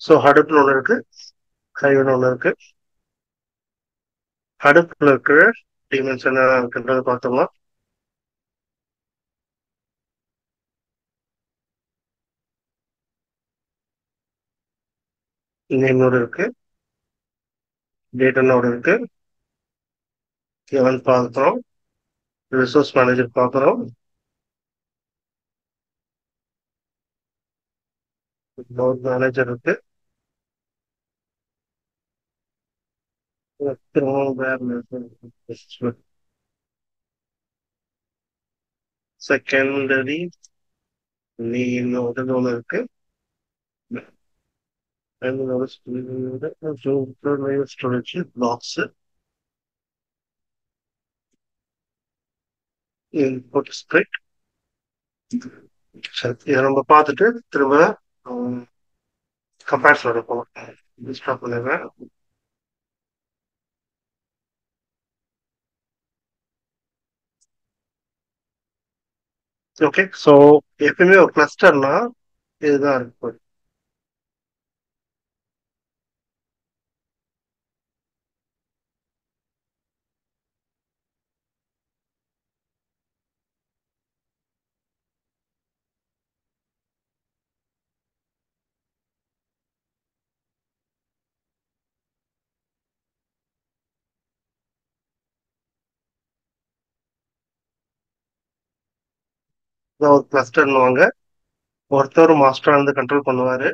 So ஹடுப்னு ஒன்று இருக்கு ஹைவ்னு ஒன்று இருக்கு ஹடுப்பில் இருக்கிற டீமன்ஸ் என்ன இருக்குன்றத பார்த்தோம்னா நேம் நோடு இருக்கு டேட்டா நோடு இருக்கு எவன் பார்க்குறோம் ரிசோர்ஸ் மேனேஜர் பார்க்குறோம் நோட் மேனேஜர் இருக்கு திரும்பவும் வேற செகண்டரி நோடு ஒன்று இருக்கு ஸ்டோரேஜ் பாக்ஸ் இன்புட் ஸ்கிரிப்ட் சரி இதை நம்ம பார்த்துட்டு திரும்ப கம்பேரிசன் எடுப்போம் ஸ்டாப் பண்ணிடுறேன் ஓகே ஸோ எப்பயுமே ஒரு கிளஸ்டர்னா இதுதான் இருக்கும் ஒரு கிளஸ்டர்னுவாங்க ஒருத்தர் மாஸ்டர் வந்து கண்ட்ரோல் பண்ணுவாரு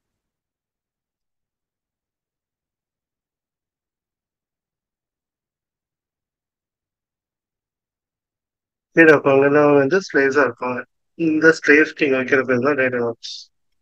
கீழே இருக்கவங்க வந்து ஸ்லேவ்ஸா இருப்பாங்க இந்த ஸ்லேவ்ஸ் நீங்க வைக்கிற பேர் தான் டேட்டா நோட்ஸ்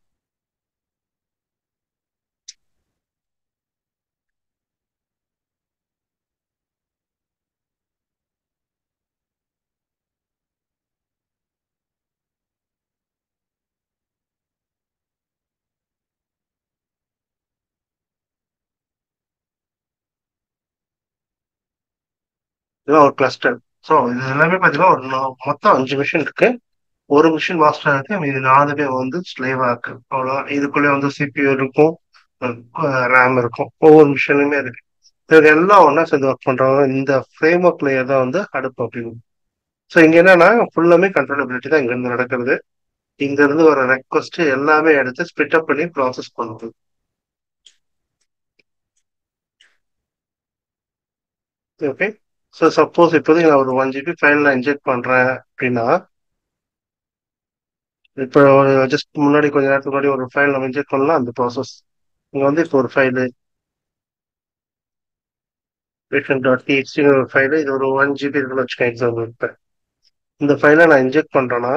இதெல்லாம் ஒரு கிளஸ்டர் ஸோ இது எல்லாமே பார்த்தீங்கன்னா ஒரு நா- மொத்தம் அஞ்சு மிஷின் இருக்கு ஒரு மிஷின் மாஸ்டர் இருக்கு மீதி நாலு பேர் வந்து ஸ்லேவா இருக்கு அவ்வளோதான் இதுக்குள்ளே வந்து சிபியூ இருக்கும் ரேம் இருக்கும் ஒவ்வொரு மிஷினுமே இருக்கு இது எல்லாம் ஒன்றா சேர்ந்து ஒர்க் பண்றாங்க இந்த ஃப்ரேம் ஒர்க் லேயர் தான் வந்து அடுப்பு அப்படின்னு ஸோ இங்க என்னன்னா ஃபுல்லாமே கண்ட்ரோலபிலிட்டி தான் இங்க இருந்து நடக்கிறது இங்க இருந்து வர ரெக்வஸ்ட் எல்லாமே எடுத்து ஸ்பிட் அப் பண்ணி ப்ராசஸ் பண்ணுது ஓகே ஸோ சப்போஸ் இப்போதைக்கு நான் ஒரு ஒன் ஜிபி ஃபைல் நான் இன்ஜெக்ட் பண்றேன் அப்படின்னா இப்போ ஒரு ஜஸ்ட் முன்னாடி கொஞ்ச நேரத்துக்கு முன்னாடி ஒரு ஃபைல் நம்ம இன்ஜெக்ட் பண்ணலாம் அந்த ப்ராசஸ் இங்க வந்து இப்போ ஒரு ஃபைலு பேஷன் டாட் டிஎக்ஸ்டிங்கிற ஒரு ஃபைலு இது ஒரு ஒன் ஜிபி இருக்குன்னு வச்சுக்கோங்க எக்ஸாம்பிள் இப்போ இந்த ஃபைலை நான் இன்ஜெக்ட் பண்றேன்னா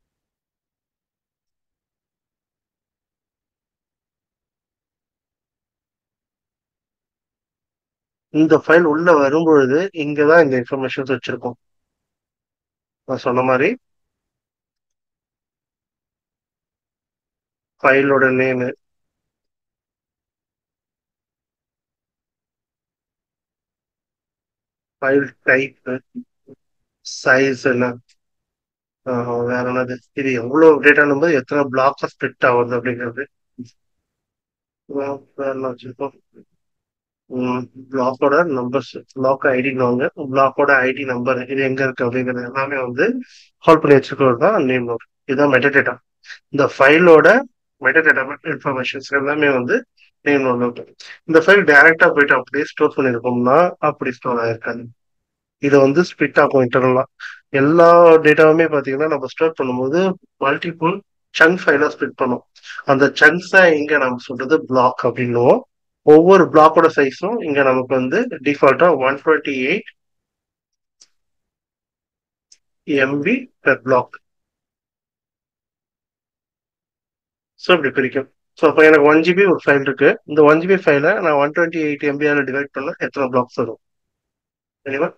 இந்த ஃபைல் உள்ள வரும்பொழுது இங்க தான் இந்த இன்ஃபர்மேஷன்ஸ் வச்சிருக்கோம் நான் சொன்ன மாதிரி ஃபைலோட நேமு ஃபைல் டைப் சைஸ் என்ன ஆஹ் வேற என்னது இது எவ்வளவு டேட்டா நம்பர் எத்தனை பிளாக்ஸ் ஸ்பிட் ஆகுது அப்படிங்கிறது வேற என்ன வச்சிருக்கோம் பிளாக்கோட நம்பர்ஸ் பிளாக் ஐடின்னுவாங்க பிளாக்கோட ஐடி நம்பர் இது எங்க இருக்கு அப்படிங்கிறது எல்லாமே வந்து ஹோல்ட் பண்ணி வச்சிருக்கிறது தான் நேம் நோட் இதுதான் மெட்டடேட்டா இந்த ஃபைலோட மெட்டடேட்டா இன்ஃபர்மேஷன்ஸ் எல்லாமே வந்து நேம் நோட் இந்த ஃபைல் டைரக்டா போயிட்டு அப்படியே ஸ்டோர் பண்ணிருக்கோம்னா அப்படி ஸ்டோர் ஆயிருக்காது இதை வந்து ஸ்பிட் ஆகும் இன்டர்னலா எல்லா டேட்டாவுமே பாத்தீங்கன்னா நம்ம ஸ்டோர் பண்ணும்போது மல்டிபிள் சங்க் ஃபைலா ஸ்பிட் பண்ணும் அந்த சங்க்ஸ் தான் இங்க நம்ம சொல்றது பிளாக் அப்படின்னுவோம் ஒவ்வொரு பிளாக்கோட சைஸும் இங்க நமக்கு வந்து டிஃபால்ட்டா one twenty eight MB per block so இப்படி பிரிக்கும் ஸோ அப்போ எனக்கு ஒன் ஜிபி ஒரு ஃபைல் இருக்கு இந்த ஒன் ஜிபி ஃபைலை நான் ஒன் டுவெண்ட்டி எயிட் எம்பியால டிவைட் பண்ண எத்தனை பிளாக்ஸ் வரும் சரிங்களா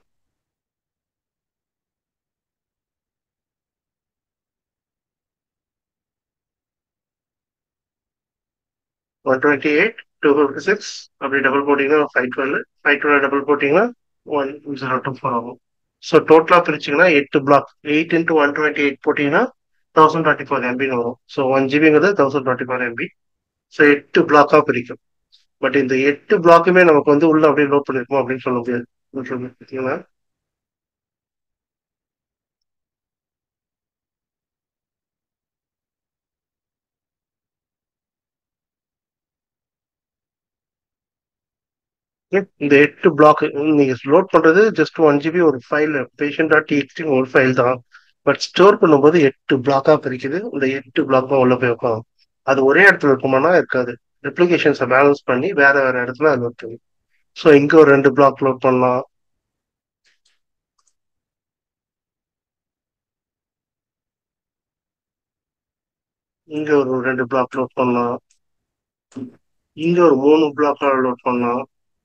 one twenty eight two fifty six அப்படி டபுள் போட்டிங்கன்னா five twelve five twelve double போட்டிங்கன்னா ஒன் ஜீரோ டூ ஃபோர் ஆகும் ஸோ டோட்டலாக பிரிச்சிங்கன்னா எட்டு block eight into one twenty eight போட்டிங்கன்னா தௌசண்ட் டுவெண்ட்டி ஃபோர் எம்பின்னு வரும் ஸோ ஒன் ஜிபிங்கிறது thousand twenty four MB so எட்டு பிளாக்கா பிரிக்கும் பட் இந்த எட்டு பிளாக்குமே நமக்கு வந்து உள்ள அப்படியே லோட் பண்ணிருக்கோம் அப்படின்னு சொல்ல முடியாது பார்த்தீங்களா இந்த எட்டு பிளாக் நீங்க லோட் பண்றது ஜஸ்ட் ஒன் ஜிபி ஒரு ஃபைல் பேஷண்ட் டாட் டிஎக்ஸ்டி ஒரு ஃபைல் தான் பட் ஸ்டோர் பண்ணும்போது எட்டு பிளாக்கா பிரிக்குது இந்த எட்டு பிளாக் தான் உள்ள போய் உட்காகும் அது ஒரே இடத்துல இருக்குமானா இருக்காது ரெப்ளிகேஷன்ஸை பேலன்ஸ் பண்ணி வேற வேற இடத்துல அது இருக்குது ஸோ இங்க ஒரு ரெண்டு பிளாக் லோட் பண்ணலாம் இங்க ஒரு ரெண்டு பிளாக் லோட் பண்ணலாம் இங்க ஒரு மூணு பிளாக் லோட் பண்ணலாம்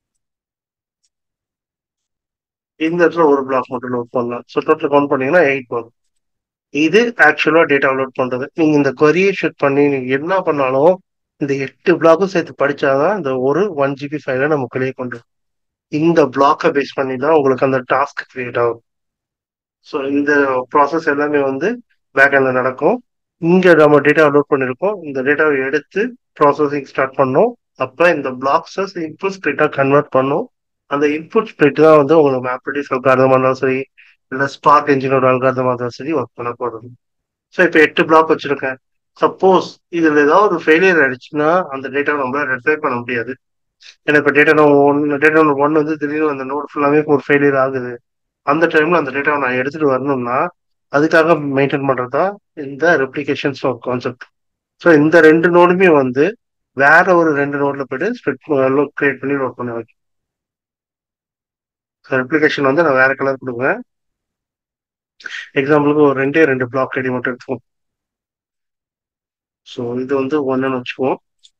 இந்த இடத்துல ஒரு பிளாக் மட்டும் லோட் பண்ணலாம் ஸோ டோட்டல் கவுண்ட் பண்ணீங்கன்னா எயிட் வரும் இது ஆக்சுவலா டேட்டா லோட் பண்றது நீங்க இந்த கொரியை ஷூட் பண்ணி நீங்க என்ன பண்ணாலும் இந்த எட்டு பிளாக்கும் சேர்த்து படிச்சாதான் இந்த ஒரு ஒன் ஜிபி ஃபைல நம்ம வெளியே கொண்டு வரும். இந்த பிளாக்கை பேஸ் பண்ணி தான் உங்களுக்கு அந்த டாஸ்க் கிரியேட் ஆகும் ஸோ இந்த ப்ராசஸ் எல்லாமே வந்து பேக் எண்ட்ல நடக்கும் இங்க நம்ம டேட்டா லோட் பண்ணிருக்கோம் இந்த டேட்டாவை எடுத்து ப்ராசஸிங் ஸ்டார்ட் பண்ணோம் அப்ப இந்த பிளாக்ஸை இன்புட் ஸ்பிரிட்டா கன்வெர்ட் பண்ணும் அந்த இன்புட் ஸ்பிரிட் தான் வந்து உங்களுக்கு மேப்ரிட்டிஸ் அல்காரதமா இருந்தாலும் சரி இல்ல ஸ்பார்க் என்ஜினோட அல்காரதமா இருந்தாலும் சரி ஒர்க் பண்ண போறது ஸோ இப்போ எட்டு பிளாக் வச்சிருக்கேன் சப்போஸ் இதுல ஏதாவது ஒரு ஃபெயிலியர் ஆயிடுச்சுன்னா அந்த டேட்டா நம்மளால ரெட்ரை பண்ண முடியாது ஏன்னா இப்போ data node one data node one வந்து திடீர்னு அந்த நோட் ஃபுல்லாமே ஒரு ஃபெயிலியர் ஆகுது அந்த டைம்ல அந்த டேட்டாவை நான் எடுத்துட்டு வரணும்னா அதுக்காக மெயின்டைன் பண்றதா இந்த ரெப்ளிகேஷன்ஸ் கான்செப்ட் ஸோ இந்த ரெண்டு நோடுமே வந்து வேற ஒரு ரெண்டு நோட்ல போயிட்டு ஸ்ப்ரெட் கிரியேட் பண்ணி லோட் பண்ண வைக்கும் ரெப்ளிகேஷன் வந்து நான் வேற கலர் கொடுக்குறேன் எக்ஸாம்பிளுக்கு ஒரு ரெண்டே ரெண்டு பிளாக் ஐடி மட்டும் எடுத்துக்குவோம் ஸோ இது வந்து ஒன்றுன்னு வச்சுக்குவோம்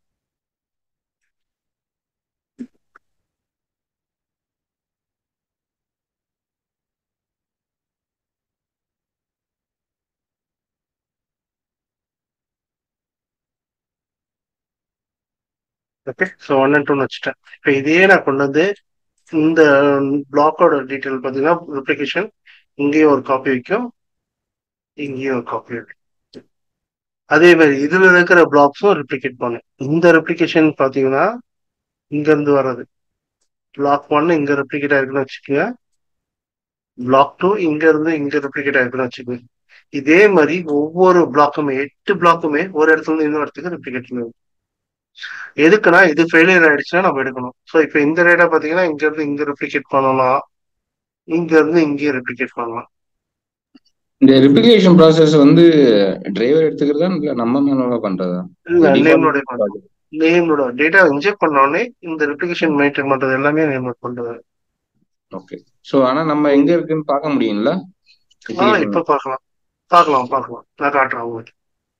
ஓகே ஸோ ஒன் அண்ட் டூன்னு வச்சுட்டேன் இப்போ இதே நான் கொண்டு வந்து இந்த பிளாக்கோட டீட்டெயில் பார்த்தீங்கன்னா ரெப்ளிகேஷன் இங்கேயும் ஒரு காப்பி வைக்கும் இங்கேயும் ஒரு காப்பி வைக்கும் அதே மாதிரி இதுல இருக்கிற பிளாக்ஸும் ரெப்ளிகேட் பண்ணும் இந்த ரெப்ளிகேஷன் பார்த்தீங்கன்னா இங்க இருந்து வர்றது பிளாக் ஒன் இங்க ரெப்ளிகேட் ஆயிருக்குன்னு வச்சுக்கோங்க பிளாக் டூ இங்க இருந்து இங்க ரெப்ளிகேட் ஆயிருக்குன்னு வச்சுக்கோங்க இதே மாதிரி ஒவ்வொரு பிளாக்குமே எட்டு பிளாக்குமே ஒரு இடத்துல இருந்து இன்னொரு இடத்துக்கு ரெப்ளிகேட் பண்ணுவோம் எதுக்குன்னா இது ஃபெயிலியர் ஆயிடுச்சுன்னா நம்ம எடுக்கணும் ஸோ இப்போ இந்த டேட்டா பார்த்தீங்கன்னா இங்க இருந்து இங்க ரெப்ளிகேட் பண்ணலாம் இங்க இருந்து இங்கேயும் ரெப்ளிகேட் பண்ணலாம் இந்த ரெப்ளிகேஷன் ப்ராசஸ் வந்து டிரைவர் எடுத்துக்கிறதா இல்ல நம்ம மேனுவலா பண்றதா இல்ல Default நேம்லோட நேம்லோட டேட்டா இன்ஜெக்ட் பண்ண உடனே இந்த ரெப்ளிகேஷன் மெயின்டைன் பண்றது எல்லாமே நேம் பண்றது ஓகே சோ ஆனா நம்ம எங்க இருக்குன்னு பார்க்க முடியும்ல ஆ Replication. இப்ப பார்க்கலாம் பார்க்கலாம் பார்க்கலாம் நான் காட்டுறேன் உங்களுக்கு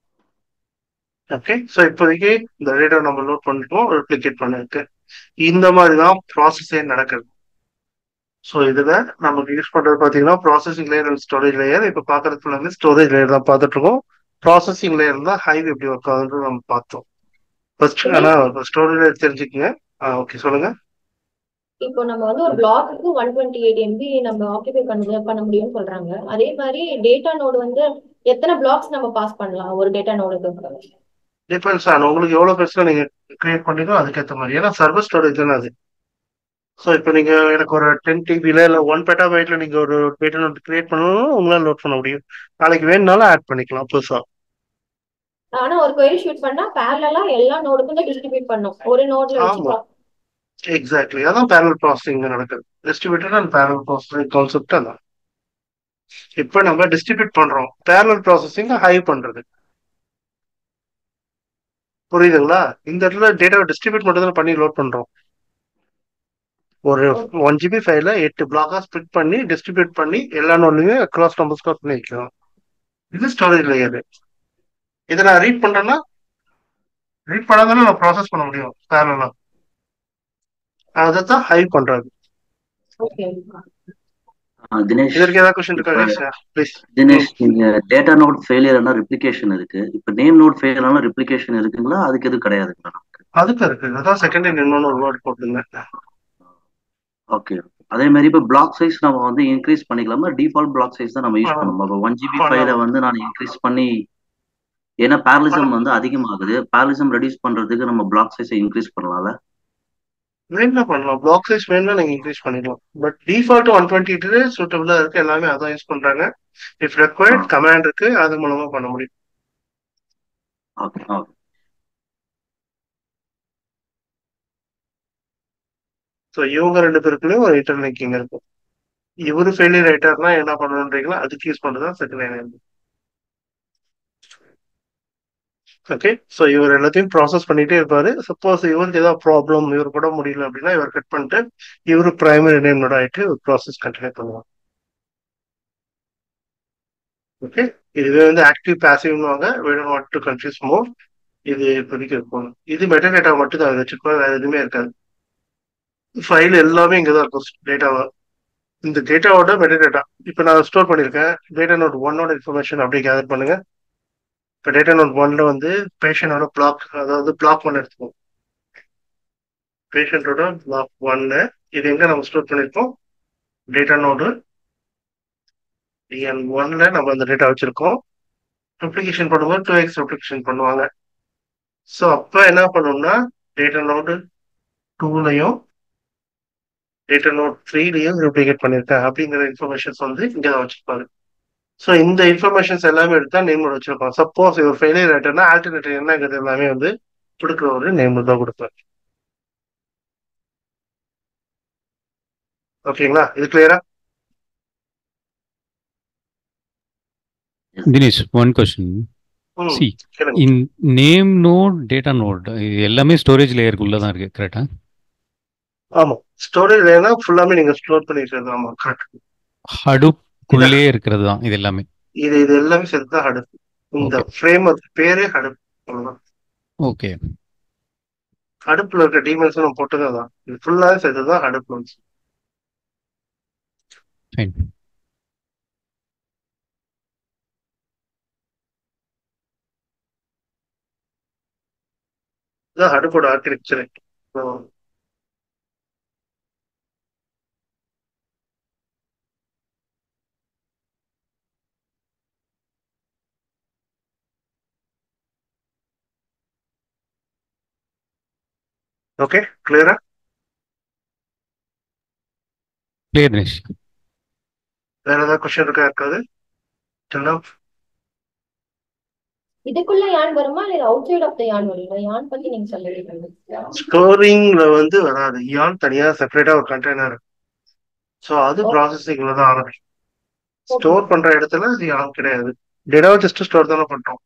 ஓகே ஸோ இப்போதைக்கு இந்த டேட்டா நம்ம லோட் பண்ணிட்டோம் ரெப்ளிகேட் பண்ணிருக்கு இந்த மாதிரி தான் ப்ராசஸே நடக்குது ஸோ இதுல நமக்கு யூஸ் பண்றது பார்த்தீங்கன்னா processing layer and storage layer இப்போ பார்க்கறது ஃபுல்லாமே ஸ்டோரேஜ் லேயர் தான் பார்த்துட்டு இருக்கோம் ப்ராசஸிங் லேயர் தான் ஹைவ் எப்படி ஒர்க் ஆகுதுன்னு நம்ம பார்த்தோம் ஃபர்ஸ்ட் ஆனால் ஸ்டோரேஜ் லேயர் தெரிஞ்சுக்கங்க ஆ ஓகே சொல்லுங்க இப்போ நம்ம வந்து ஒரு பிளாக்குக்கு ஒன் டுவெண்ட்டி எயிட் எம்பி நம்ம ஆக்கிபை பண்ண பண்ண முடியும்னு சொல்றாங்க அதே மாதிரி டேட்டா நோடு வந்து எத்தனை பிளாக்ஸ் நம்ம பாஸ் பண்ணலாம் ஒரு டேட்டா நோடுக்கு டிபெண்ட்ஸ் ஆன் உங்களுக்கு எவ்வளோ பெருசாக நீங்கள் கிரியேட் பண்ணீங்களோ அதுக்கேற்ற மாதிரி ஏன்னா சர்வர் ஸ்டோரேஜ் தானே அது ஸோ இப்போ நீங்கள் எனக்கு ஒரு டென் டிபியில் இல்லை ஒன் பெட்டா பைட்டில் நீங்கள் ஒரு டேட்டா நோட் கிரியேட் பண்ணணும் உங்களால் லோட் பண்ண முடியும் நாளைக்கு வேணுனாலும் ஆட் பண்ணிக்கலாம் புதுசாக ஆனா ஒரு query ஷூட் பண்ணா பேரலா எல்லா நோடுக்கும் தான் டிஸ்ட்ரிபியூட் பண்ணும் ஒரு நோட்ல வச்சு ஆமா. எக்ஸாக்ட்லி அதான் பேரல் ப்ராசஸிங் நடக்குது distributor and parallel processing concept அதான் இப்போ நம்ம டிஸ்ட்ரிபியூட் பண்றோம் பேரல் ப்ராசஸிங் ஹை பண்றது புரியுதுங்களா இந்த இடத்துல டேட்டாவை டிஸ்ட்ரிபியூட் மட்டும் தான் பண்ணி லோட் பண்றோம் ஒரு ஒன் ஜிபி ஃபைல எட்டு பிளாக்கா ஸ்பிட் பண்ணி டிஸ்ட்ரிபியூட் பண்ணி எல்லா நோட்லையுமே அக்ராஸ் நம்பர் ஸ்கோர் பண்ணி வைக்கிறோம் இது ஸ்டோரேஜ் லேயர் இதை நான் ரீட் பண்றேன்னா ரீட் பண்ணாதானே நான் ப்ராசஸ் பண்ண முடியும் பேரலா அதை தான் ஹை பண்றது ஓகே ஆ, தினேஷ் இதற்கு ஏதாவது கொஸ்டின் இருக்கா இப்ப ப்ளீஸ் தினேஷ் நீங்க டேட்டா நோட் ஃபெயிலியர் ஆனா ரெப்ளிகேஷன் இருக்கு இப்ப நேம் நோட் ஃபெயிலியர் ஆனா ரெப்ளிகேஷன் இருக்குங்களா அதுக்கு எதுவும் கிடையாதுங்களா அதுக்கு இருக்கு அதான் செகண்ட் இன்னொன்னு ஒரு வேர்ட் போட்டிருந்தேன் ஓகே அதே மாதிரி இப்ப பிளாக் சைஸ் நம்ம வந்து இன்க்ரீஸ் பண்ணிக்கலாமா டிஃபால்ட் பிளாக் சைஸ் தான் நம்ம யூஸ் ஆ. பண்ணணும் அப்ப ஒன் ஜிபி பண்ணலாம். ஃபைல வந்து நான் இன்க்ரீஸ் பண்ணி ஏன்னா பேரலிசம் வந்து அதிகமாகுது பேரலிசம் ரெடியூஸ் பண்றதுக்கு நம்ம பிளாக் சைஸை இன்க்ரீஸ் பண்ணலாம்ல வேணா பண்ணலாம் பிளாக் சைஸ் வேணா நீங்க இன்க்ரீஸ் பண்ணிக்கலாம் but default one twenty eight சூட்டபிளா இருக்கு எல்லாமே அதான் யூஸ் பண்றாங்க இஃப் ரெக்வயர்ட் கமாண்ட் இருக்கு அது மூலமா பண்ண முடியும் ஓகே ஓகே ஸோ இவங்க ரெண்டு பேருக்குள்ளயும் ஒரு இன்டர்லிங்கிங் இருக்கும் இவரு ஃபெயிலியர் ஆயிட்டாருன்னா என்ன பண்ணணுன்றீங்களோ அதுக்கு யூஸ் பண்றதுதான் செகண்ட் லைன் ஓகே ஸோ இவர் எல்லாத்தையும் ப்ராசஸ் பண்ணிட்டே இருப்பாரு சப்போஸ் இவருக்கு ஏதாவது ப்ராப்ளம் இவர் கூட முடியல அப்படின்னா இவர் கட் பண்ணிட்டு இவரு பிரைமரி நேம்னோட ஆயிட்டு ப்ராசஸ் கண்டினியூ பண்ணுவாங்க ஓகே இதுவே வந்து ஆக்டிவ் பேசிவ்னுவாங்க we don't want to confuse more இது இப்போதைக்கு இருக்கும் இது மெட்டா டேட்டா மட்டும் தான் வச்சிருக்கோம் வேற எதுவுமே இருக்காது ஃபைல் எல்லாமே இங்கே தான் இருக்கும் டேட்டாவா இந்த டேட்டாவோட மெட்டா டேட்டா இப்போ நான் ஸ்டோர் பண்ணியிருக்கேன் டேட்டா நோட் ஒன்னோட இன்ஃபர்மேஷன் அப்படியே கேதர் பண்ணுங்க இப்போ டேட்டா நோட் ஒன்ல வந்து பேஷண்டோட பிளாக் அதாவது பிளாக் ஒன் எடுத்துப்போம் பேஷண்டோட பிளாக் ஒன்னு இது எங்க நம்ம ஸ்டோர் பண்ணியிருக்கோம் டேட்டா நோடு டிஎன் ஒன்ல நம்ம அந்த டேட்டா வச்சிருக்கோம் ரெப்ளிகேஷன் பண்ணும்போது டூ எக்ஸ் ரெப்ளிகேஷன் பண்ணுவாங்க ஸோ அப்போ என்ன பண்ணணும்னா டேட்டா நோடு டூலையும் டேட்டா நோட் த்ரீலையும் ரெப்ளிகேட் பண்ணியிருக்கேன் அப்படிங்கிற இன்ஃபர்மேஷன்ஸ் வந்து இங்கே தான் வச்சிருப்பாரு ஸோ இந்த இன்ஃபர்மேஷன்ஸ் எல்லாமே எடுத்தா நேம் வச்சிருக்கோம் சப்போஸ் இவர் ஃபெயிலியர் ஆயிட்டர்னா ஆல்டர்னேட்டிவ் என்னங்கிறது எல்லாமே வந்து கொடுக்குற ஒரு நேம் தான் கொடுப்பாரு ஓகேங்களா இது கிளியரா தினேஷ் ஒன் கொஸ்டின் ம் சி கேளுங்க in name node data node இது எல்லாமே ஸ்டோரேஜ் லேயருக்குள்ள தான் இருக்கு கரெக்டா ஆமா ஸ்டோரேஜ் ஏன்னா ஃபுல்லாமே நீங்க ஸ்டோர் பண்ணிருக்கிறது ஆமா கரெக்ட் ஹடுக்குள்ளே இருக்கிறது தான் இது எல்லாமே இது இது எல்லாமே சேர்த்து தான் ஹடப் இந்த ஓகே ஃப்ரேம் பேரே ஹடப் அவ்வளவுதான் ஓகே ஹடப்ல இருக்க டீமெயில்ஸ் நம்ம போட்டது அதான் இது ஃபுல்லாவே சேர்த்து தான் ஹடப் நோட்ஸ் ஃபைன் இதுதான் ஹடப்போட ஆர்கிடெக்சர் ஓகே கிளியரா கிளியர் தினேஷ் வேற ஏதாவது கொஸ்டின் இருக்கா இருக்காது Till இதுக்குள்ள யான் வருமா இல்ல அவுட் சைட் ஆஃப் த யான் வருமா யான் பத்தி நீங்க சொல்லுவீங்க ஸ்டோரிங்ல வந்து வராது யான் தனியா செப்பரேட்டா ஒரு கண்டெய்னர் ஸோ அது ஓ. ப்ராசஸிங்ல தான் ஆரம்பிக்கும் ஸ்டோர் பண்ற இடத்துல அது யான் கிடையாது டேட்டாவை ஜஸ்ட் ஸ்டோர் தானே பண்றோம்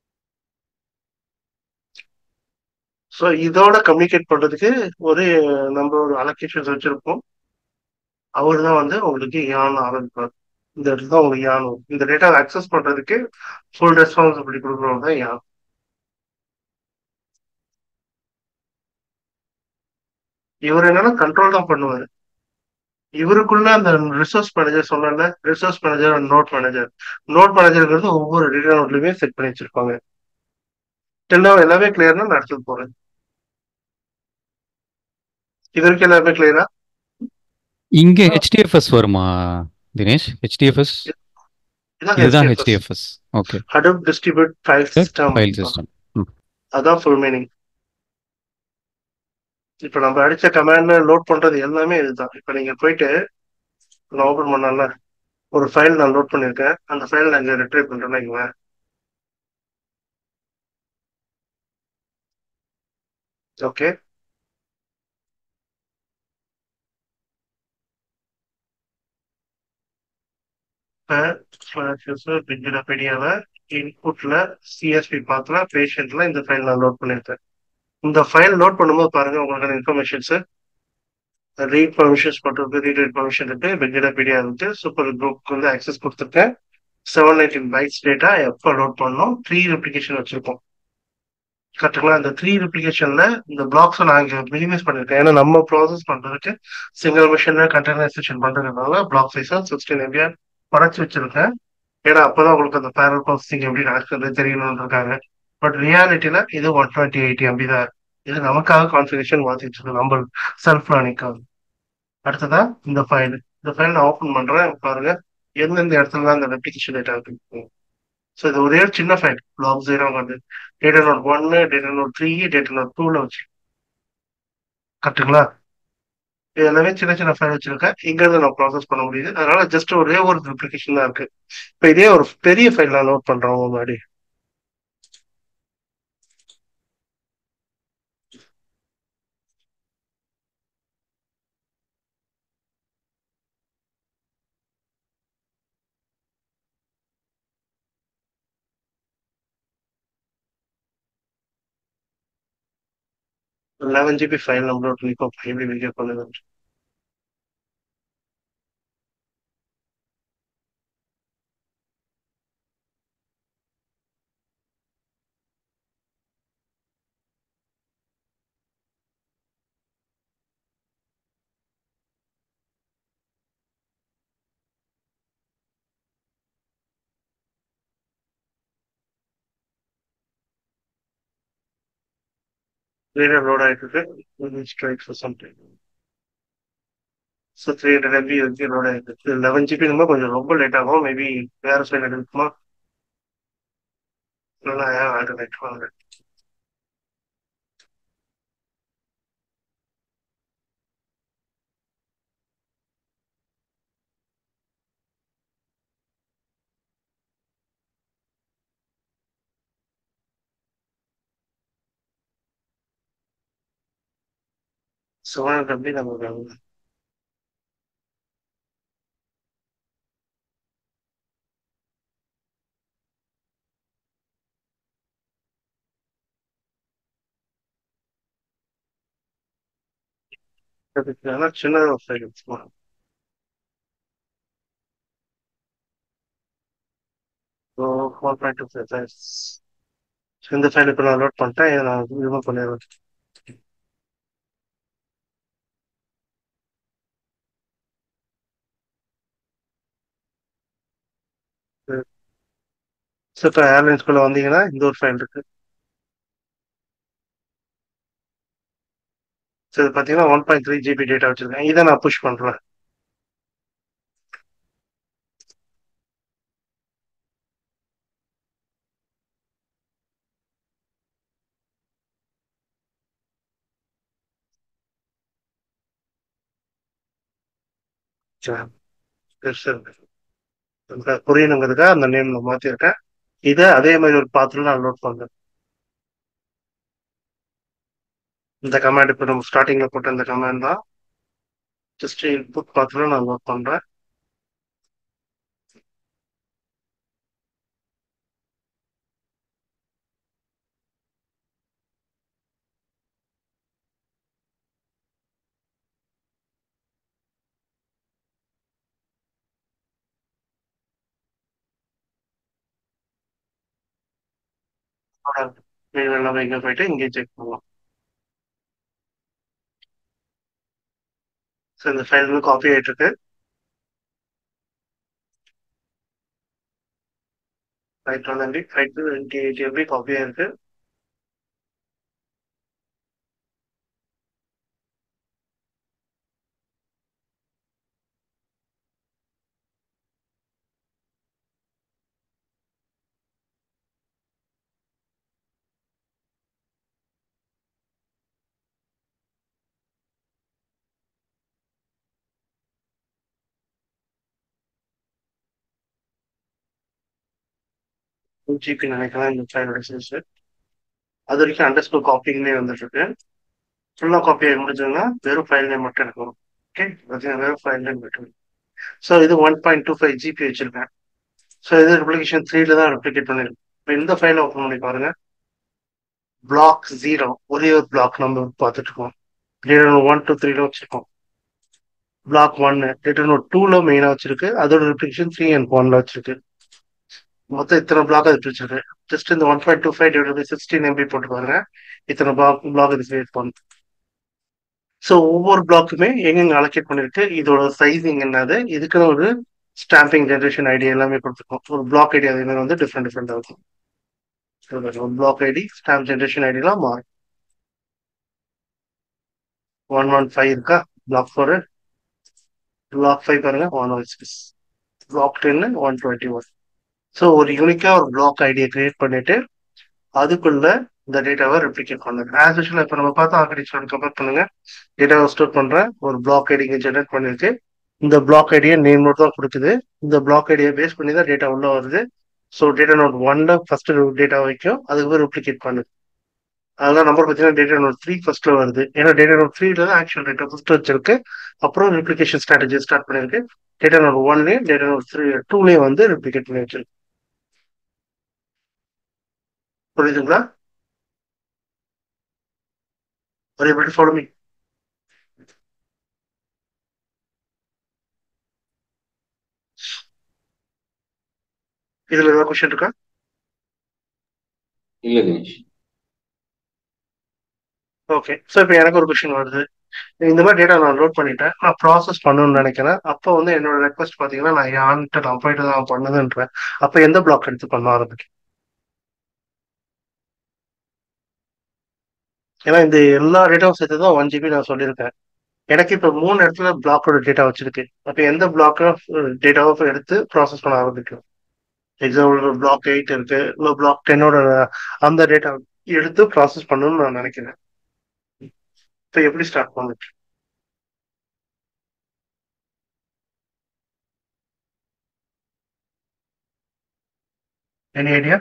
ஸோ இதோட கம்யூனிகேட் பண்றதுக்கு ஒரு நம்ம ஒரு அலோகேஷன்ஸ் வச்சிருப்போம் அவர் தான் வந்து உங்களுக்கு யான் ஆரம்பிப்பார் இந்த இடத்துல தான் உங்களுக்கு யான் வரும். இந்த டேட்டாவை அக்சஸ் பண்றதுக்கு ஃபுல் ரெஸ்பான்சிபிலிட்டி கொடுக்குறவங்க தான் யான் இவர் என்னன்னா கண்ட்ரோல் தான் பண்ணுவாரு இவருக்குள்ள அந்த ரிசோர்ஸ் மேனேஜர் சொன்னல resource manager and node manager node மேனேஜர்ங்கிறது ஒவ்வொரு டேட்டா நோட்லயுமே செட் பண்ணி வச்சிருப்பாங்க டெல்லோ எல்லாமே கிளியர்னா நான் அடுத்தது போறேன் இதற்கு எல்லாமே கிளியரா இங்க ஹெச்டிஎஃப்எஸ் வருமா தினேஷ் ஹெச்டிஎஃப்எஸ் இதுதான் HDFS okay Hadoop distribute file system file system அதான் ஃபுல் மீனிங் இப்போ நம்ம அடிச்ச கமாண்ட்ல லோட் பண்றது எல்லாமே இதுதான் இப்போ நீங்க போயிட்டு நான் ஓபன் பண்ணல ஒரு ஃபைல் நான் லோட் பண்ணிருக்கேன் அந்த ஃபைல் நான் இங்க ரிட்ரைவ் பண்றேன்னா வைங்களேன். ஓகே விக்கிபீடியாவை இன்புட்ல சிஎஸ்பி பாத்துல பேஷண்ட்ல இந்த ஃபைல் நான் லோட் பண்ணிருக்கேன் இந்த ஃபைல் லோட் பண்ணும்போது பாருங்க உங்களுக்கான இன்ஃபர்மேஷன்ஸ் ரீட் பர்மிஷன்ஸ் மட்டும் இருக்கு ரீட் ரைட் பர்மிஷன் இருக்கு விக்கிபீடியா இருக்கு சூப்பர் குரூப்க்கு வந்து ஆக்சஸ் கொடுத்துருக்கேன் செவன் நைன்டீன் பைட்ஸ் டேட்டா எப்போ லோட் பண்ணோம் த்ரீ ரெப்ளிகேஷன் வச்சிருக்கோம் கரெக்டுங்களா இந்த த்ரீ ரெப்ளிகேஷன்ல இந்த பிளாக்ஸை நான் இங்க மினிமைஸ் பண்ணிருக்கேன் ஏன்னா நம்ம ப்ராசஸ் பண்றதுக்கு சிங்கிள் மிஷின்ல கண்டெய்னரைசேஷன் பண்றதுனால பிளாக் சைஸா சிக்ஸ்டீன் எம்பிஆர் குறைச்சி வச்சிருக்கேன் ஏன்னா அப்பதான் உங்களுக்கு அந்த பேரல் ப்ராசஸிங் எப்படி நடக்குது தெரியணும்னு இருக்காங்க பட் ரியாலிட்டியில இது ஒன் டுவெண்ட்டி எயிட்டி எம்பி தான் இருக்கு. இது நமக்காக கான்ஃபிகரேஷன் மாத்திட்டு இருக்கு நம்ம செல்ஃப் லேர்னிங்காக அடுத்ததா இந்த ஃபைல் இந்த ஃபைல் நான் ஓப்பன் பண்றேன் பாருங்க எந்தெந்த இடத்துல தான் இந்த ரெப்ளிகேஷன் டேட்டா இருக்கு ஸோ இது ஒரே ஒரு சின்ன ஃபைல் பிளாக் ஜீரோ வந்து டேட்டா நோட் ஒன்னு data node three data node டூல வச்சு கரெக்டுங்களா இது எல்லாமே சின்ன சின்ன ஃபைல் வச்சிருக்கேன் இங்க இருந்து நான் ப்ராசஸ் பண்ண முடியுது அதனால ஜஸ்ட் ஒரே ஒரு அப்ளிகேஷன் தான் இருக்கு இப்போ இதே ஒரு பெரிய ஃபைல் நான் நோட் பண்றேன் முன்னாடி லெவன் ஜிபி ஃபைல் நம்மளோட இப்போ எப்படி வீடியோ பண்ணுது வீடியோ லோட் ஆயிட்டு இருக்கு strike for some time so three hundred MB இருக்கு லோட் ஆயிருக்கு லெவன் ஜிபி நம்ம கொஞ்சம் ரொம்ப லேட் ஆகும் மேபி வேற ஃபைல் இருக்குமா இல்லைன்னா ஆல்டர்னேட் வாங்க செவன் ஹண்ட்ரட் எம்பி நம்ம அதுக்கு சின்னதாக ஒரு ஃபைல் இருக்குமா so four point two five size இந்த ஃபைல் இப்போ நான் லோட் பண்ணிட்டேன் இதை நான் ரிமூவ் பண்ணிடுவேன் ஸோ இப்போ ஏர்லைன்ஸ்குள்ளே வந்தீங்கன்னா இந்த ஒரு ஃபைல் இருக்கு ஸோ இது பார்த்தீங்கன்னா one point three GB data வச்சிருக்கேன் இதை நான் புஷ் பண்ணுறேன் புரியணுங்கிறதுக்காக அந்த நேம் நான் மாற்றிருக்கேன் இதை அதே மாதிரி ஒரு பாத்தில் நான் லோட் பண்ணுறேன் இந்த கமாண்ட் இப்போ நம்ம ஸ்டார்டிங்கில் போட்ட இந்த கமாண்ட் தான் ஜஸ்ட் இன்புட் பாத்தில் நான் லோட் பண்ணுறேன் எல்லாமே இங்கே போயிட்டு இங்கே செக் பண்ணலாம் ஸோ இந்த ஃபைல் வந்து காப்பி ஆகிட்டு இருக்கு right one MB five to twenty eight MB copy ஆயிருக்கு ஜிபி நினைக்கலாம் இந்த ஃபைலோட சைஸ் அது வரைக்கும் அண்டர் ஸ்கோர் காப்பிங்லேயே வந்துட்டு இருக்கு ஃபுல்லாக காப்பி ஆகி முடிஞ்சதுன்னா வெறும் ஃபைல் நேம் மட்டும் இருக்கும் ஓகே பார்த்தீங்கன்னா வெறும் ஃபைல் நேம் மட்டும் ஸோ இது one point two five GB வச்சிருக்கேன் ஸோ இது ரெப்ளிகேஷன் த்ரீல தான் ரெப்ளிகேட் பண்ணிருக்கேன் இப்போ இந்த ஃபைலை ஓப்பன் பண்ணி பாருங்க பிளாக் ஜீரோ ஒரே ஒரு பிளாக் நம்ம பார்த்துட்டு இருக்கோம் டேட்டா நோட் ஒன் டூ த்ரீல வச்சிருக்கோம் பிளாக் ஒன்னு டேட்டா நோட் டூல மெயினாக வச்சிருக்கு அதோட ரெப்ளிகேஷன் த்ரீ அண்ட் ஒன்ல வச்சிருக்கு மொத்தம் இத்தனை பிளாக் அது பிரிச்சிருக்கு ஜஸ்ட் இந்த one point two five divide by sixteen MB போட்டு பாருங்க இத்தனை பிளாக் பிளாக் இது கிரியேட் பண்ணும் ஸோ ஒவ்வொரு பிளாக்குமே எங்கெங்க அலோகேட் பண்ணிருக்கு இதோட சைஸிங் என்னது இதுக்குன்னு ஒரு ஸ்டாம்பிங் ஜென்ரேஷன் ஐடி எல்லாமே கொடுத்துருக்கோம் ஒரு பிளாக் ஐடி அது வந்து டிஃப்ரெண்ட் டிஃப்ரெண்ட் இருக்கும் ஒரு பிளாக் ஐடி ஸ்டாம்ப் ஜென்ரேஷன் ஐடிலாம் மாறும் ஒன் ஒன் ஃபைவ் இருக்கா பிளாக் ஃபோர் பிளாக் ஃபைவ் பாருங்க ஒன் ஒன் சிக்ஸ் பிளாக் டென்னு ஒன் டுவெண்ட்டி ஒன் ஸோ ஒரு யூனிக்கா ஒரு பிளாக் ஐடியை கிரியேட் பண்ணிட்டு அதுக்குள்ள இந்த டேட்டாவை ரெப்ளிகேட் பண்ணுங்க ஆஸ் யூஷுவல் இப்போ நம்ம பார்த்தா ஆர்கிடெக்சர் கம்பேர் பண்ணுங்க டேட்டாவை ஸ்டோர் பண்றேன் ஒரு பிளாக் ஐடி இங்கே ஜெனரேட் பண்ணிருக்கு இந்த பிளாக் ஐடியை நேம் நோட் தான் கொடுக்குது இந்த பிளாக் ஐடியை பேஸ் பண்ணி தான் டேட்டா உள்ள வருது ஸோ டேட்டா நோட் ஒன்ல ஃபர்ஸ்ட் டேட்டா வைக்கும் அதுக்கு ரெப்ளிகேட் பண்ணுது அதெல்லாம் நம்பர் பார்த்தீங்கன்னா டேட்டா நோட் த்ரீ ஃபர்ஸ்ட்ல வருது ஏன்னா டேட்டா நோட் த்ரீல தான் ஆக்சுவல் டேட்டா ஃபர்ஸ்ட் வச்சிருக்கு அப்புறம் ரெப்ளிகேஷன் ஸ்ட்ராட்டஜி ஸ்டார்ட் பண்ணிருக்கு டேட்டா நோட் ஒன்லயும் டேட்டா நோட் த்ரீ டூலயும் வந்து ரெப்ளிகேட் பண்ணி வச்சிருக்கு புரியுதுங்களா Are you able to follow me? இதுல ஏதாவது கொஸ்டின் இருக்கா இல்ல தினேஷ் ஓகே ஸோ இப்போ எனக்கு ஒரு கொஸ்டின் வருது இந்த மாதிரி டேட்டா நான் லோட் பண்ணிட்டேன் நான் ப்ராசஸ் பண்ணணும்னு நினைக்கிறேன் அப்போ வந்து என்னோட ரெக்வஸ்ட் பார்த்தீங்கன்னா நான் யான்ட்டு நான் போயிட்டு தான் பண்ணுதுன்றேன் அப்போ எந்த பிளாக் எடுத்து பண்ண ஆரம்பிக்கும் ஏன்னா இந்த எல்லா டேட்டாவும் சேர்த்து தான் ஒன் ஜிபி நான் சொல்லியிருக்கேன் எனக்கு இப்போ மூணு இடத்துல பிளாக்கோட டேட்டா வச்சிருக்கு அப்போ எந்த பிளாக் டேட்டாவை எடுத்து ப்ராசஸ் பண்ண ஆரம்பிக்கும் எக்ஸாம்பிள் பிளாக் எயிட் இருக்கு இல்லை பிளாக் டென்னோட அந்த டேட்டா எடுத்து ப்ராசஸ் பண்ணணும்னு நான் நினைக்கிறேன் இப்போ எப்படி ஸ்டார்ட் பண்ணுச்சு எனி ஐடியா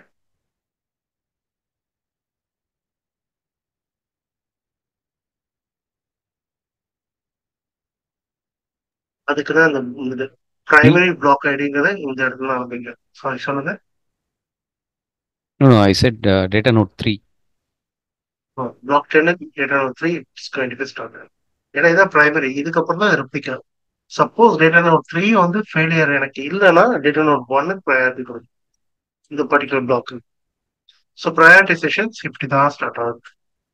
அதுக்கு தான் இந்த இது பிரைமரி பிளாக் ஐடிங்கிறத இந்த இடத்துல ஆரம்பிங்க சாரி சொல்லுங்க No, no, I said uh, data node 3. Block டென்னு data node three it's twenty five start ஏன்னா இதான் பிரைமரி இதுக்கப்புறம் தான் replica suppose data node three வந்து ஃபெயிலியர் எனக்கு இல்லைன்னா டேட்டா நோட் ஒன்னு ப்ரையாரிட்டி கொடுக்கும் இந்த பர்டிகுலர் பிளாக்கு ஸோ ப்ரையாரிட்டைசேஷன்ஸ் இப்படி தான் ஸ்டார்ட் ஆகுது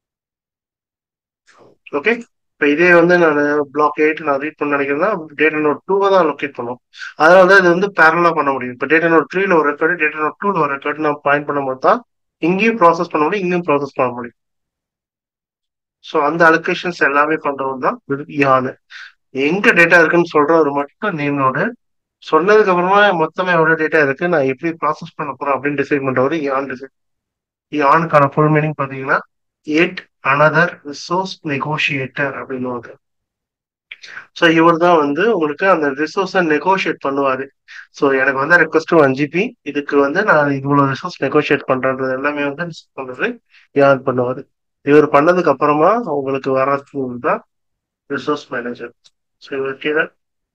ஓகே இப்போ இதே வந்து நான் பிளாக் எயிட் நான் ரீட் பண்ண நினைக்கிறேன்னா டேட்டா நோட் டூவை தான் லொக்கேட் பண்ணும் அதனால தான் இது வந்து பேரலாக பண்ண முடியும் இப்போ டேட்டா நோட் த்ரீல ஒரு ரெக்கார்டு டேட்டா நோட் டூல ஒரு ரெக்கார்டு நான் பாயிண்ட் பண்ணும்போது தான் இங்கேயும் ப்ராசஸ் பண்ண முடியும் இங்கேயும் ப்ராசஸ் பண்ண முடியும் ஸோ அந்த அலோகேஷன்ஸ் எல்லாமே பண்றது தான் யானு எங்க டேட்டா இருக்குன்னு சொல்றவர் மட்டும் நேமோட சொன்னதுக்கு அப்புறமா மொத்தமா எவ்வளவு டேட்டா இருக்கு நான் எப்படி ப்ராசஸ் பண்ண போறேன் அப்படின்னு டிசைட் பண்றவர் யான் டிசைட் யானுக்கான ஃபுல் மீனிங் பாத்தீங்கன்னா எட் அனதர் ரிசோர்ஸ் நெகோஷியேட்டர் அப்படின்னு ஸோ இவர் தான் வந்து உங்களுக்கு அந்த ரிசோர்ஸை நெகோஷியேட் பண்ணுவாரு ஸோ எனக்கு வந்து ரெக்வஸ்ட் ஒன் ஜிபி இதுக்கு வந்து நான் இவ்வளோ ரிசோர்ஸ் நெகோஷியேட் பண்றது எல்லாமே வந்து பண்றது யான் பண்ணுவாரு இவர் பண்ணதுக்கு அப்புறமா உங்களுக்கு வர்றது தான் ரிசோர்ஸ் மேனேஜர் ஸோ இவர் கீழே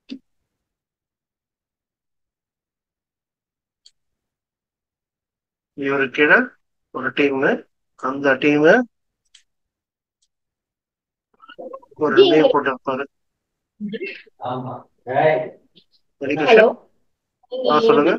இவர் கீழே ஒரு டீம் அந்த டீம் ஒரு நேம் போட்டு வைப்பாரு ஹலோ ஆ சொல்லுங்க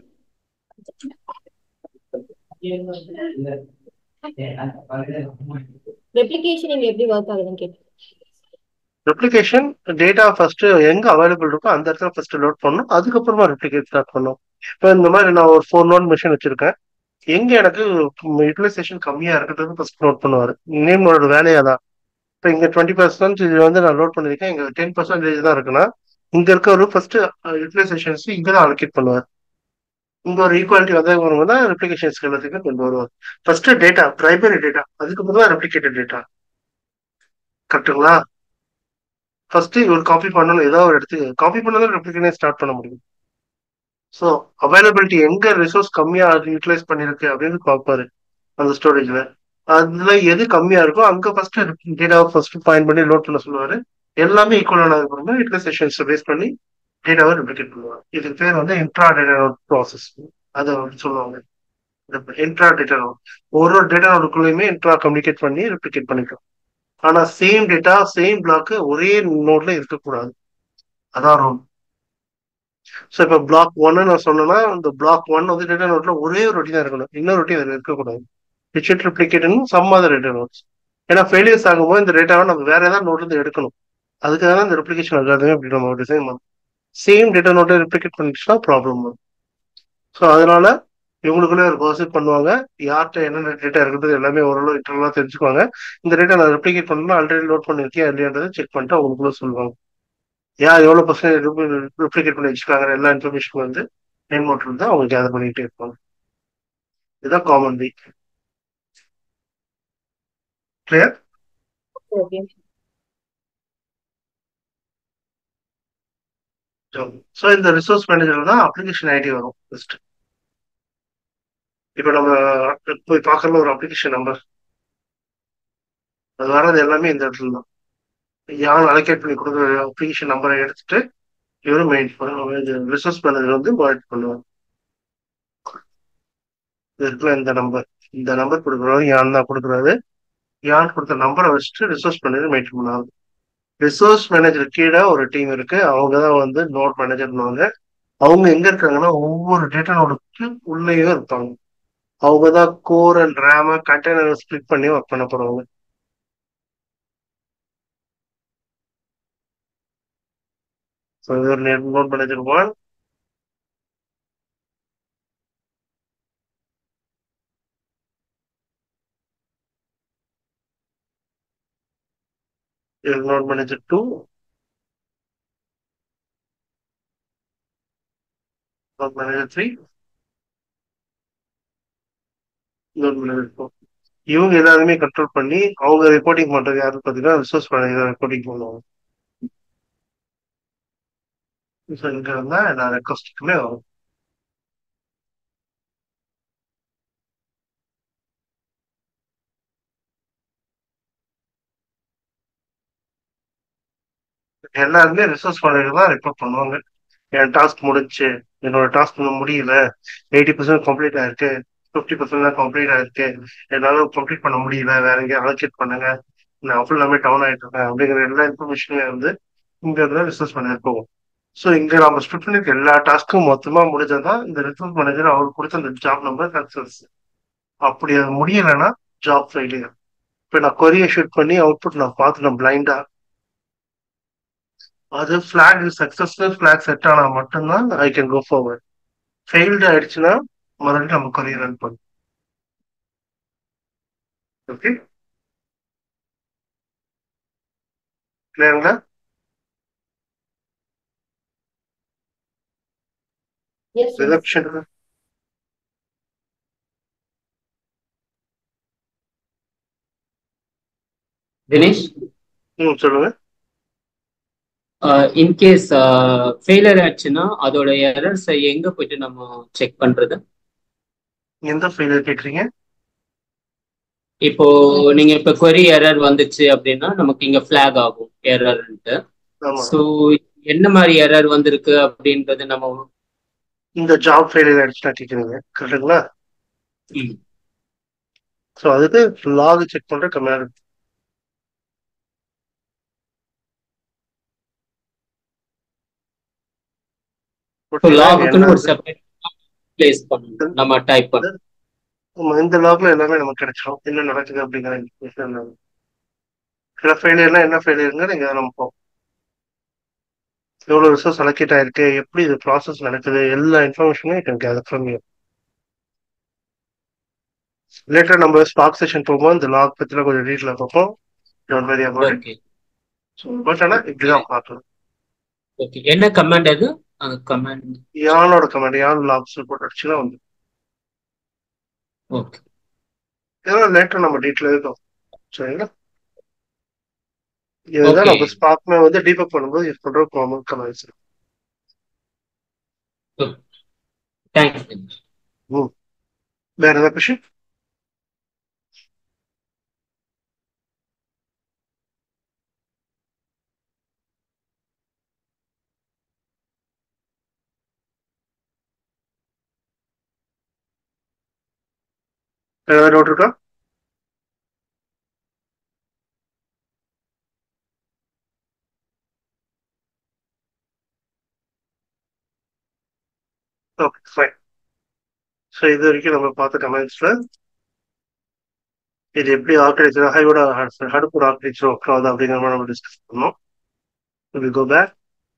ரெப்ளிகேஷன் இங்க எப்படி ஒர்க் ஆகுதுன்னு கேட்டேன் ரெப்ளிகேஷன் டேட்டா ஃபர்ஸ்ட் எங்க அவைலபிள் இருக்கோ அந்த இடத்துல ஃபர்ஸ்ட் லோட் பண்ணணும் அதுக்கப்புறமா ரெப்ளிகேட் ஸ்டார்ட் பண்ணும் இப்போ இந்த மாதிரி நான் ஒரு ஃபோர் நோட் மிஷின் வச்சிருக்கேன் எங்க எனக்கு யூட்டிலைசேஷன் கம்மியா இருக்கிறது ஃபர்ஸ்ட் நோட் பண்ணுவாரு நேமோட வேலையா தான் இப்போ இங்க டுவெண்ட்டி பர்சன்ட் இது வந்து நான் லோட் பண்ணிருக்கேன் இங்க டென் பர்சன்டேஜ் தான் இருக்குன்னா இங்க இருக்கவர் ஃபர்ஸ்ட் யூட்டிலைசேஷன்ஸ் இங்க தான் அலோகேட் பண்ணுவார் இங்க ஒரு ஈக்குவாலிட்டி வந்ததுக்கு அப்புறமா தான் ரெப்ளிகேஷன்ஸ் எல்லாத்துக்குமே கொண்டு வருவார் ஃபர்ஸ்ட் டேட்டா பிரைமரி டேட்டா அதுக்கப்புறம் தான் ரெப்ளிகேட்டட் டேட்டா கரெக்டுங்களா ஃபர்ஸ்ட் இவர் காப்பி பண்ணணும் ஏதோ ஒரு இடத்துக்கு காப்பி பண்ணதான் ரெப்ளிகேஷன் ஸ்டார்ட் பண்ண முடியும் ஸோ அவைலபிலிட்டி எங்க ரிசோர்ஸ் கம்மியா யூட்டிலைஸ் பண்ணிருக்கு அப்படின்னு பார்ப்பாரு அந்த ஸ்டோரேஜ்ல அதுல எது கம்மியா இருக்கோ அங்க ஃபர்ஸ்ட் டேட்டாவை ஃபர்ஸ்ட் பாயிண்ட் பண்ணி லோட் பண்ண சொல்லுவாரு எல்லாமே ஈக்குவல் ஆனதுக்கு அப்புறமா யூட்டிலைசேஷன்ஸ் பேஸ் பண்ணி டேட்டாவை ரெப்ளிகேட் பண்ணுவாங்க இதுக்கு பேர் வந்து இன்ட்ரா டேட்டா நோட் ப்ராசஸ் அதை வந்து சொல்லுவாங்க இன்ட்ரா டேட்டா நோட் ஒரு ஒரு டேட்டா நோட்டுக்குள்ளேயுமே இன்ட்ரா கம்யூனிகேட் பண்ணி ரெப்ளிகேட் பண்ணிக்கலாம் ஆனா சேம் டேட்டா சேம் பிளாக் ஒரே நோட்ல இருக்கக்கூடாது அதான் ரூல் ஸோ இப்போ பிளாக் ஒன்னு நான் சொன்னேன்னா இந்த பிளாக் ஒன் வந்து டேட்டா நோட்ல ஒரே ஒரு ரொட்டி தான் இருக்கணும் இன்னொரு ரொட்டி அதில் இருக்கக்கூடாது டிஜிட் ரிப்ளிகேட்னு சம் அதர் டேட்டா நோட்ஸ் ஏன்னா ஃபெயிலியர்ஸ் ஆகும்போது இந்த டேட்டாவை நம்ம வேற ஏதாவது நோட்ல இருந்து எடுக்கணும் அதுக்காக தான் இந்த ரிப்ளிகேஷன் ஆகாதுமே அப்படி நம்ம டிசைன் பண்ணோம் சேம் டேட்டா நோட்டை ரிப்ளிகேட் பண்ணிச்சுன்னா ப்ராப்ளம் வரும் ஸோ அதனால இவங்களுக்குள்ளே ஒரு பர்சன் பண்ணுவாங்க யார்கிட்ட என்னென்ன டேட்டா இருக்குது எல்லாமே ஓரளவு இன்டர்னலாக தெரிஞ்சுக்குவாங்க இந்த டேட்டா நான் ரெப்ளிகேட் பண்ணணும் ஆல்ரெடி லோட் பண்ணிருக்கேன் இல்லையான்றதை செக் பண்ணிட்டு அவங்களுக்குள்ள சொல்லுவாங்க யார் எவ்வளோ பர்சன்ட் ரெப்ளிகேட் பண்ணி வச்சுக்காங்க எல்லா இன்ஃபர்மேஷன் வந்து நேம் மோட்டர் தான் அவங்க கேதர் பண்ணிக்கிட்டே இருப்பாங்க இதுதான் காமன் வீக் கிளியர் ஓகே ஸோ இந்த ரிசோர்ஸ் மேனேஜர்ல தான் அப்ளிகேஷன் ஐடி வரும் ஃபர்ஸ்ட் இப்போ நம்ம போய் பார்க்கற ஒரு அப்ளிகேஷன் நம்பர் அது வர்றது எல்லாமே இந்த இடத்துல தான் யார் அலோகேட் பண்ணி கொடுக்குற அப்ளிகேஷன் நம்பரை எடுத்துட்டு இவரும் மெயின் இது ரிசோர்ஸ் மேனேஜர் வந்து மானிட் பண்ணுவாங்க இதுக்குள்ள இந்த நம்பர் இந்த நம்பர் கொடுக்குறவர் யான் தான் கொடுக்குறாரு யான் கொடுத்த நம்பரை வச்சுட்டு ரிசோர்ஸ் மேனேஜர் மெயின்டைன் பண்ணுவாங்க ரிசோர்ஸ் மேனேஜர் கீழே ஒரு டீம் இருக்கு அவங்க தான் வந்து நோட் மேனேஜர்னுவாங்க அவங்க எங்க இருக்காங்கன்னா ஒவ்வொரு டேட்டா நோடுக்கு உள்ளேயும் இருப்பாங்க அவங்க தான் core and RAM container split பண்ணி ஒர்க் பண்ண போறவங்க ஸோ இது ஒரு நோட் மேனேஜர் ஒன் இது node manager two node manager three node manager four இவங்க எல்லாருமே கண்ட்ரோல் பண்ணி அவங்க ரிப்போர்ட்டிங் பண்றது யாரு பார்த்தீங்கன்னா ரிசோர்ஸ் மேனேஜர் ரிப்போர்ட்டிங் பண்ணுவாங்க ஸோ இங்க இருந்தா எல்லா ரெக்வஸ்ட்டுக்குமே வரும் எல்லாருமே ரிசோர்ஸ் மேனேஜர் தான் ரிப்போர்ட் பண்ணுவாங்க என் டாஸ்க் முடிஞ்சு என்னோட டாஸ்க் இன்னும் முடியல எயிட்டி பர்சன்ட் கம்ப்ளீட் ஆயிருக்கு ஃபிஃப்டி பர்சன்ட் தான் கம்ப்ளீட் ஆயிருக்கு என்னால கம்ப்ளீட் பண்ண முடியல வேற எங்கேயும் அலோகேட் பண்ணுங்க நான் ஃபுல் எல்லாமே டவுன் ஆயிட்டு இருக்கேன் அப்படிங்கிற எல்லா இன்ஃபர்மேஷனுமே வந்து இங்க இருந்து ரிசோர்ஸ் மேனேஜர் போகும் ஸோ இங்க நம்ம ஸ்பிட் பண்ணிருக்க எல்லா டாஸ்க்கும் மொத்தமா முடிஞ்சதான் இந்த ரிசோர்ஸ் மேனேஜர் அவர் கொடுத்த அந்த ஜாப் நம்பர் சக்சஸ் அப்படி அது முடியலைன்னா ஜாப் ஃபெயிலியர் இப்போ நான் கொரியை ஷூட் பண்ணி அவுட்புட் நான் பார்த்துட்டேன் பிளைண்டா அது ஃபிளாக் சக்சஸ்ஃபுல் ஃபிளாக் செட் ஆனா மட்டும்தான் I can go forward failed ஆயிடுச்சுன்னா மறுபடியும் நம்ம கொரியர் ரன் பண்ணும் ஓகே கிளியருங்களா எஸ் ரிசப்ஷன் தினேஷ் ம் சொல்லுங்க இன்கேஸ் ஃபெயிலியர் ஆச்சுன்னா அதோட எரர்ஸ் எங்க போயிட்டு நம்ம செக் பண்றது எந்த ஃபெயிலியர் கேக்குறீங்க இப்போ நீங்க இப்ப query எரர் வந்துச்சு அப்படின்னா நமக்கு இங்க ஃபிளாக் ஆகும் எரர்ன்ட்டு ஆமா ஸோ என்ன மாதிரி எரர் வந்திருக்கு அப்படின்றது நம்ம இந்த ஜாப் ஃபெயிலியர் ஆயிடுச்சுன்னா கேக்குறீங்க கரெக்டுங்களா ம், ஸோ அதுக்கு லாக் செக் பண்ற கமாண்ட் இப்போ லாகுக்குன்னு ஒரு செப்பரேட் பிளேஸ் பண்ணணும் நம்ம டைப் பண்ணணும் ஆமா, இந்த லாக்ல எல்லாமே நமக்கு கிடைச்சிடும் என்ன நடக்குது அப்படிங்கிற இன்ஃபர்மேஷன் சில ஃபெயிலியர்னா என்ன ஃபெயிலியருங்க நீங்க நம்ம பார்ப்போம் எவ்வளவு ரிசோர்ஸ் அலோகேட் ஆயிருக்கு எப்படி இது ப்ராசஸ் நடக்குது எல்லா இன்ஃபர்மேஷனும் can gather from you later நம்ம ஸ்பாக் செஷன் போகும்போது இந்த லாக் பத்தில கொஞ்சம் டீட்டெயில பார்ப்போம் don't worry about okay but ஆனா இப்படிதான் பார்க்கணும் ஓகே என்ன கமாண்ட் அது அந்த கமாண்ட் யானோட கமெண்ட் யான் லாக்ஸ் ரிப்போர்ட் அடிச்சுன்னா வந்து ஓகே இதெல்லாம் லேட்டர் நம்ம டீட்டெயில் இருக்கும் சரிங்களா இதுதான் Okay. நம்ம ஸ்பாக்மே வந்து டீபக் பண்ணும்போது யூஸ் பண்ற காமன் கமெண்ட்ஸ் தேங்க்ஸ் தினேஷ் வேற ஏதாவது கொஸ்டின் ஏதாவது டவுட் இருக்கா ஓகே ஃபைன் ஸோ இது வரைக்கும் நம்ம பார்த்த கமெண்ட்ஸ்ல இது எப்படி ஆர்கிடெக்சர் ஹைவோட ஹடுப்போட ஆர்கிடெக்சர் ஒர்க் ஆகுது அப்படிங்கிற மாதிரி நம்ம டிஸ்கஸ் பண்ணோம் வில் கோ பேக்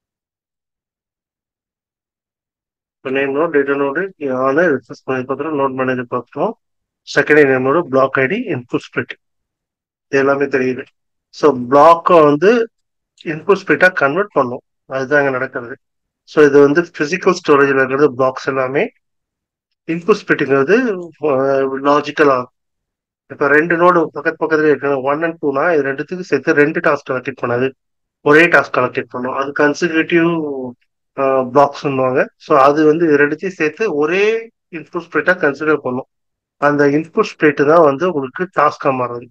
இப்போ நேம் நோட் டேட்டா நோடு ஆன ரிசர்ச் பண்ணி பார்த்துட்டு நோட் மேனேஜர் பார்த்துட்டோம் second name node block ID input split இது எல்லாமே தெரியுது ஸோ பிளாக்கை வந்து இன்புட் ஸ்பிரிட்டாக கன்வெர்ட் பண்ணும் அதுதான் இங்கே நடக்கிறது ஸோ இது வந்து பிசிக்கல் ஸ்டோரேஜில் இருக்கிறது பிளாக்ஸ் எல்லாமே இன்புட் ஸ்பிளிட்டுங்கிறது லாஜிக்கலா இப்ப ரெண்டு நோடு பக்கத்து பக்கத்துல இருக்கு ஒன் அண்ட் டூனா இது ரெண்டுத்துக்கு சேர்த்து ரெண்டு டாஸ்க் அலோகேட் பண்ணாது ஒரே டாஸ்க் அலோகேட் பண்ணும் அது கன்சிக்யூட்டிவ் பிளாக்ஸ்ன்னுவாங்க ஸோ அது வந்து இது ரெண்டுத்தையும் சேர்த்து ஒரே இன்புட் ஸ்பிளிட்டா கன்சிடர் பண்ணும் அந்த இன்புட் ஸ்பிளிட் தான் வந்து உங்களுக்கு டாஸ்கா மாறுது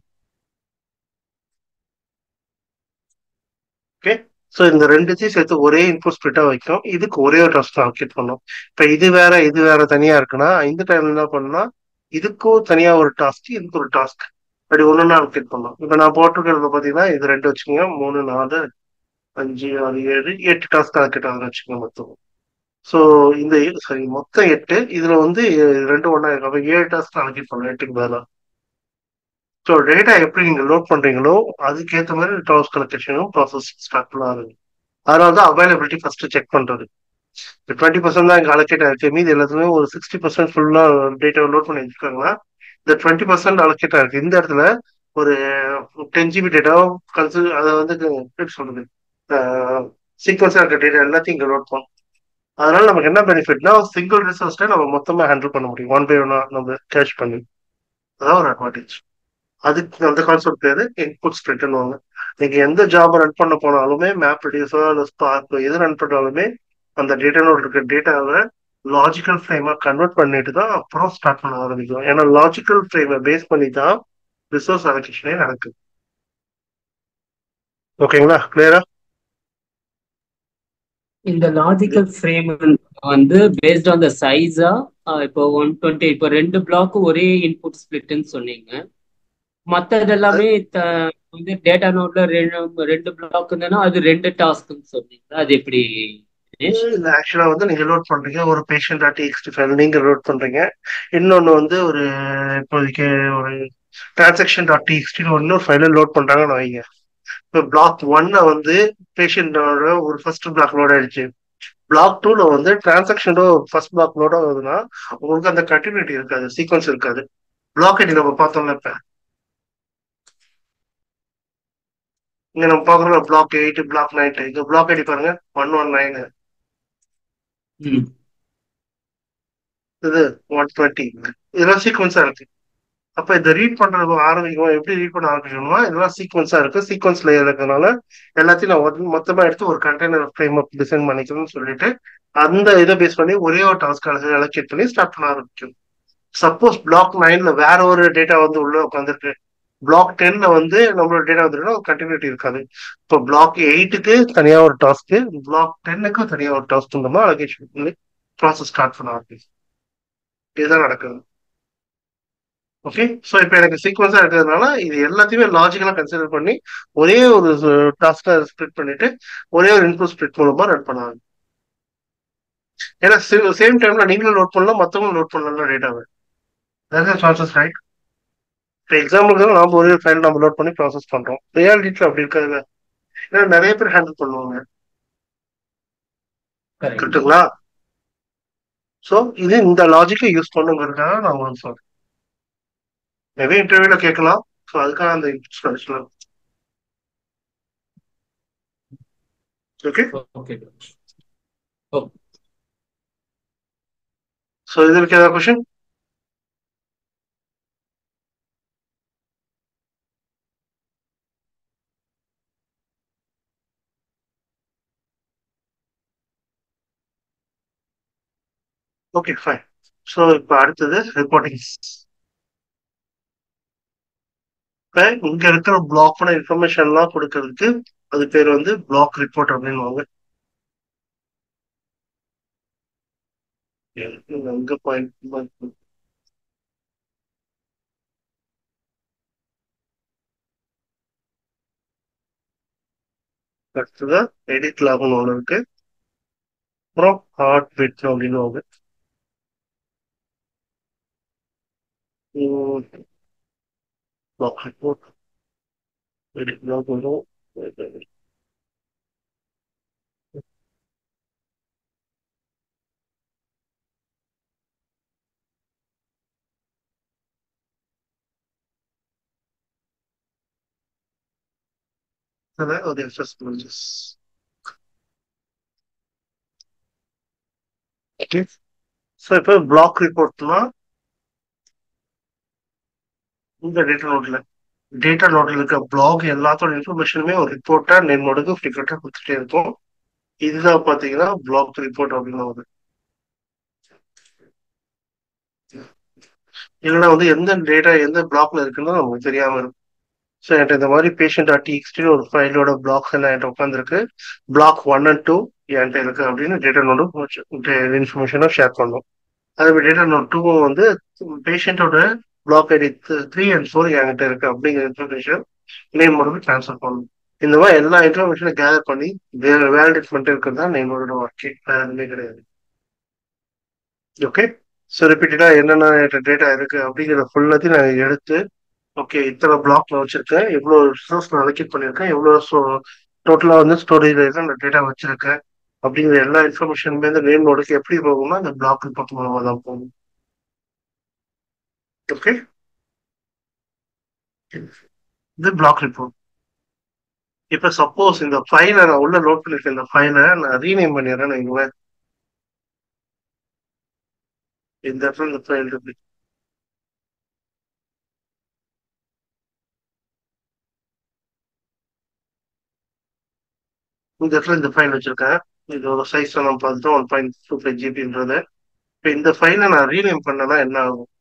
ஓகே ஸோ இந்த ரெண்டுத்தையும் சேர்த்து ஒரே இன்புட் ஸ்பிளிட்டா வைக்கும் இதுக்கு ஒரே ஒரு டாஸ்க் அலோகேட் பண்ணும் இப்போ இது வேற இது வேற தனியா இருக்குன்னா இந்த டைம்ல என்ன பண்ணா இதுக்கும் தனியா ஒரு டாஸ்க் இதுக்கு ஒரு டாஸ்க் அப்படி ஒன்னொன்னா அலோகேட் பண்ணலாம் இப்போ நான் போட்டிருக்கிறது பார்த்தீங்கன்னா இது ரெண்டு வச்சுக்கோங்க மூணு நாலு அஞ்சு ஆறு ஏழு எட்டு டாஸ்க் அலோகேட் ஆகுதுன்னு வச்சுக்கோங்க மொத்தம் ஸோ இந்த சாரி மொத்தம் எட்டு இதுல வந்து ரெண்டு ஒன்றா இருக்கு அப்போ ஏழு டாஸ்க் அலோகேட் பண்ணலாம் எட்டுக்கு பதிலாக ஸோ டேட்டா எப்படி நீங்க லோட் பண்றீங்களோ அதுக்கேற்ற மாதிரி டாஸ்க் கலெக்ஷனும் ப்ராசஸ் ஸ்டார்ட் பண்ணாது அதனால தான் அவைலபிலிட்டி ஃபர்ஸ்ட் செக் பண்றது டுவெண்ட்டி பர்சன்ட் தான் இங்கே அலோகேட் ஆயிருக்கு மீது எல்லாத்துலயுமே ஒரு சிக்ஸ்டி பர்சன்ட் ஃபுல்லா டேட்டா லோட் பண்ணி வச்சிருக்காங்கன்னா இந்த டுவெண்ட்டி பர்சன்ட் அலோகேட் ஆயிருக்கு இந்த இடத்துல ஒரு டென் ஜிபி டேட்டா கன்சிடர் அதை வந்து எப்படி சொல்றது சீக்வன்ஸா இருக்க டேட்டா எல்லாத்தையும் இங்கே லோட் பண்ணும் அதனால நமக்கு என்ன பெனிஃபிட்னா சிங்கிள் ரிசோர்ஸ்ல நம்ம மொத்தமா ஹேண்டில் பண்ண முடியும் ஒன் பை ஒன்னா நம்ம கேஷ் பண்ணி அதான் ஒரு அட்வான்டேஜ் அதுக்கு அந்த கான்செப்ட் பேரு இன்புட் ஸ்பிரிட்னுவாங்க நீங்க எந்த ஜாப் ரன் பண்ண போனாலுமே மேப் ரெடியூஸோ இல்லை ஸ்பார்க் எது ரன் பண்ணாலுமே அந்த டேட்டானோட இருக்க டேட்டாவை லாஜிக்கல் ஃப்ரேமா கன்வெர்ட் பண்ணிட்டு தான் அப்புறம் ஸ்டார்ட் பண்ண ஆரம்பிக்கும் ஏன்னா லாஜிக்கல் ஃப்ரேமை பேஸ் பண்ணி தான் ரிசோர்ஸ் அலோகேஷனே நடக்குது ஓகேங்களா கிளியரா இந்த லாஜிக்கல் ஃப்ரேம் வந்து பேஸ்ட் ஆன் த சைஸா இப்போ ஒன் டுவெண்ட்டி இப்போ ரெண்டு பிளாக் ஒரே இன்புட் ஸ்பிளிட்னு சொன்னீங்க மற்றது எல்லாமே த- வந்து டேட்டா நோட்ல ரெண்டு ரெண்டு பிளாக் இருந்ததுன்னா அது ரெண்டு டாஸ்க்னு சொன்னீங்க அது எப்படி தினேஷ்? இல்ல ஆக்சுவலா வந்து நீங்க லோட் பண்றீங்க ஒரு பேஷண்ட் டாட் எக்ஸ்டி ஃபைல் நீங்க லோட் பண்றீங்க இன்னொன்னு வந்து ஒரு இப்போதைக்கு ஒரு டிரான்சாக்ஷன் டாட் டிஎக்ஸ்டின்னு இன்னொரு ஃபைல லோட் பண்றாங்கன்னு வைங்க இப்போ பிளாக் ஒன்ல வந்து பேஷண்டோட ஒரு ஃபர்ஸ்ட் பிளாக் லோட் ஆயிடுச்சு பிளாக் டூல வந்து டிரான்சாக்ஷனோட ஃபர்ஸ்ட் பிளாக் லோட் ஆகுதுன்னா உங்களுக்கு அந்த கண்டினியூட்டி இருக்காது சீக்வன்ஸ் இருக்காது பிளாக் ஐடி நம்ம பார்த்தோம்ல இப்ப இங்க நம்ம பாக்குறோம் பிளாக் எயிட் பிளாக் நைன் இங்க பிளாக் ஐடி பாருங்க ஒன் ஒன் நைன் ம் இது ஒன் டுவெண்ட்டி இதெல்லாம் சீக்வன்ஸா இருக்கு அப்ப இதை ரீட் பண்றது ஆரம்பிக்கும் எப்படி ரீட் பண்ண ஆரம்பிக்கணும்னா இதெல்லாம் சீக்வன்ஸா இருக்கு சீக்வன்ஸ் லேயர் இருக்கனால எல்லாத்தையும் நான் ஒரு- மொத்தமா எடுத்து ஒரு கண்டெய்னர் ஃப்ரேம் அப் டிசைன் பண்ணிக்கணும்னு சொல்லிட்டு அந்த இதை பேஸ் பண்ணி ஒரே ஒரு டாஸ்க் அலோகேட் பண்ணி ஸ்டார்ட் பண்ண ஆரம்பிக்கும் சப்போஸ் பிளாக் நைன்ல வேற ஒரு டேட்டா வந்து உள்ள உட்காந்துருக்கு பிளாக் டென்ல வந்து நம்மளோட டேட்டா வந்துருன்னா கண்டினியூட்டி இருக்காது இப்போ பிளாக் எயிட்டுக்கு தனியா ஒரு டாஸ்க் பிளாக் டென்னுக்கு தனியா ஒரு டாஸ்க் இந்த மாதிரி அலோகேஷன் பண்ணி ப்ராசஸ் ஸ்டார்ட் பண்ண ஆரம்பிக்கும் இதுதான் நடக்குது ஓகே ஸோ இப்போ எனக்கு சீக்வன்ஸா இருக்கிறதுனால இது எல்லாத்தையுமே லாஜிக்கலா கன்சிடர் பண்ணி ஒரே ஒரு டாஸ்கா ஸ்ப்ளிட் பண்ணிட்டு ஒரே ஒரு இன்புட் ஸ்ப்ளிட் மூலமா ரன் பண்ணாங்க ஏன்னா சேம் டைம்ல நீங்களும் லோட் பண்ணலாம் மத்தவங்களும் லோட் பண்ணலாம் டேட்டாவை சான்சஸ் ரைட் இப்போ எக்ஸாம்பிளுக்கு நாம ஒரே ஃபைல் நம்ம லோட் பண்ணி ப்ராசஸ் பண்றோம் ரியாலிட்டியில் அப்படி இருக்காது ஏன்னா நிறைய பேர் ஹேண்டில் பண்ணுவாங்க correct. கரெக்டுங்களா ஸோ இது இந்த லாஜிக்கை யூஸ் பண்ணுங்கிறதுக்காக நான் உங்களுக்கு சொல்றேன் மேபி இன்டர்வியூல கேட்கலாம் ஸோ அதுக்காக அந்த இன்ஸ்ட்ரக்ஷன் ஓகே ஓகே ஸோ இதற்கு ஏதாவது கொஷின் ஓகே ஃபைன் ஸோ இப்போ அடுத்தது ரிப்போர்ட்டிங்ஸ் இப்போ இங்க இருக்கிற பிளாக்னோட இன்ஃபர்மேஷன்லாம் கொடுக்கறதுக்கு அது பேர் வந்து பிளாக் ரிப்போர்ட் அப்படின்னு அங்க பாயிண்ட் அடுத்தது எடிட் லாக்னு ஒன்று இருக்கு அப்புறம் ஹார்ட் பிட் அப்படின்னு ஒன்று பிளாக் ரிப்போர்ட் எடிட் லாக் வரும் Hello, oh, there's just images. Okay. So இப்போ பிளாக் ரிப்போர்ட்னா இந்த டேட்டா நோட்ல டேட்டா நோட்ல இருக்க பிளாக் எல்லாத்தோட இன்ஃபர்மேஷனுமே ஒரு ரிப்போர்ட்டா நெட் நோடுக்கு ஃப்ரீக்வெண்டா கொடுத்துட்டே இருக்கும் இதுதான் பாத்தீங்கன்னா பிளாக் ரிப்போர்ட் அப்படின்னு வருது இல்லைன்னா வந்து எந்த டேட்டா எந்த பிளாக்ல இருக்குன்னு நமக்கு தெரியாம இருக்கும் ஸோ என்கிட்ட இந்த மாதிரி பேஷண்ட் டாட் டிஎக்ஸ்டின்னு ஒரு ஃபைலோட பிளாக்ஸ் எல்லாம் என்கிட்ட உட்காந்துருக்கு பிளாக் ஒன் அண்ட் டூ என்கிட்ட இருக்கு அப்படின்னு டேட்டா நோடு இன்ஃபர்மேஷனாக ஷேர் பண்ணோம் அதே டேட்டா நோட் டூவும் வந்து பேஷண்டோட block ID three and four என்கிட்ட இருக்கு அப்படிங்கிற இன்ஃபர்மேஷன் நேம் மோடுக்கு ட்ரான்ஸ்ஃபர் பண்ணணும் இந்த மாதிரி எல்லா இன்ஃபர்மேஷனும் கேதர் பண்ணி வேலிடேட் பண்ணிட்டு இருக்கிறது தான் நேம் மோடோட ஒர்க்கே வேற எதுவுமே கிடையாது ஓகே ஸோ ரிப்பீட்டடா என்னென்ன டேட்டா இருக்கு அப்படிங்கிற ஃபுல்லாத்தையும் நான் எடுத்து ஓகே இத்தனை பிளாக்ல வச்சிருக்கேன் எவ்வளோ ரிசோர்ஸ் நான் அலோகேட் பண்ணியிருக்கேன் எவ்வளோ டோட்டலா வந்து ஸ்டோரேஜ் அந்த டேட்டா வச்சிருக்கேன் அப்படிங்கிற எல்லா இன்ஃபர்மேஷனுமே இந்த நேம் நோடுக்கு எப்படி போகும்னா அந்த பிளாக் ரிப்போர்ட் மூலமா தான் போகும் ஓகே இது பிளாக் ரிப்போர்ட் இப்ப சப்போஸ் இந்த ஃபைலை நான் உள்ள லோட் பண்ணிருக்கேன் இந்த ஃபைலை நான் ரீநேம் பண்ணிடுறேன் வைங்களேன் இந்த இடத்துல இந்த ஃபைல் இருக்கு இந்த இடத்துல இந்த ஃபைல் வச்சிருக்கேன் இதோட சைஸ் நம்ம பார்த்துட்டோம் ஒன் பாயிண்ட் டூ ஃபைவ் ஜிபின்றது இப்போ இந்த ஃபைலை நான் ரீநேம் பண்ணனா என்ன ஆகும்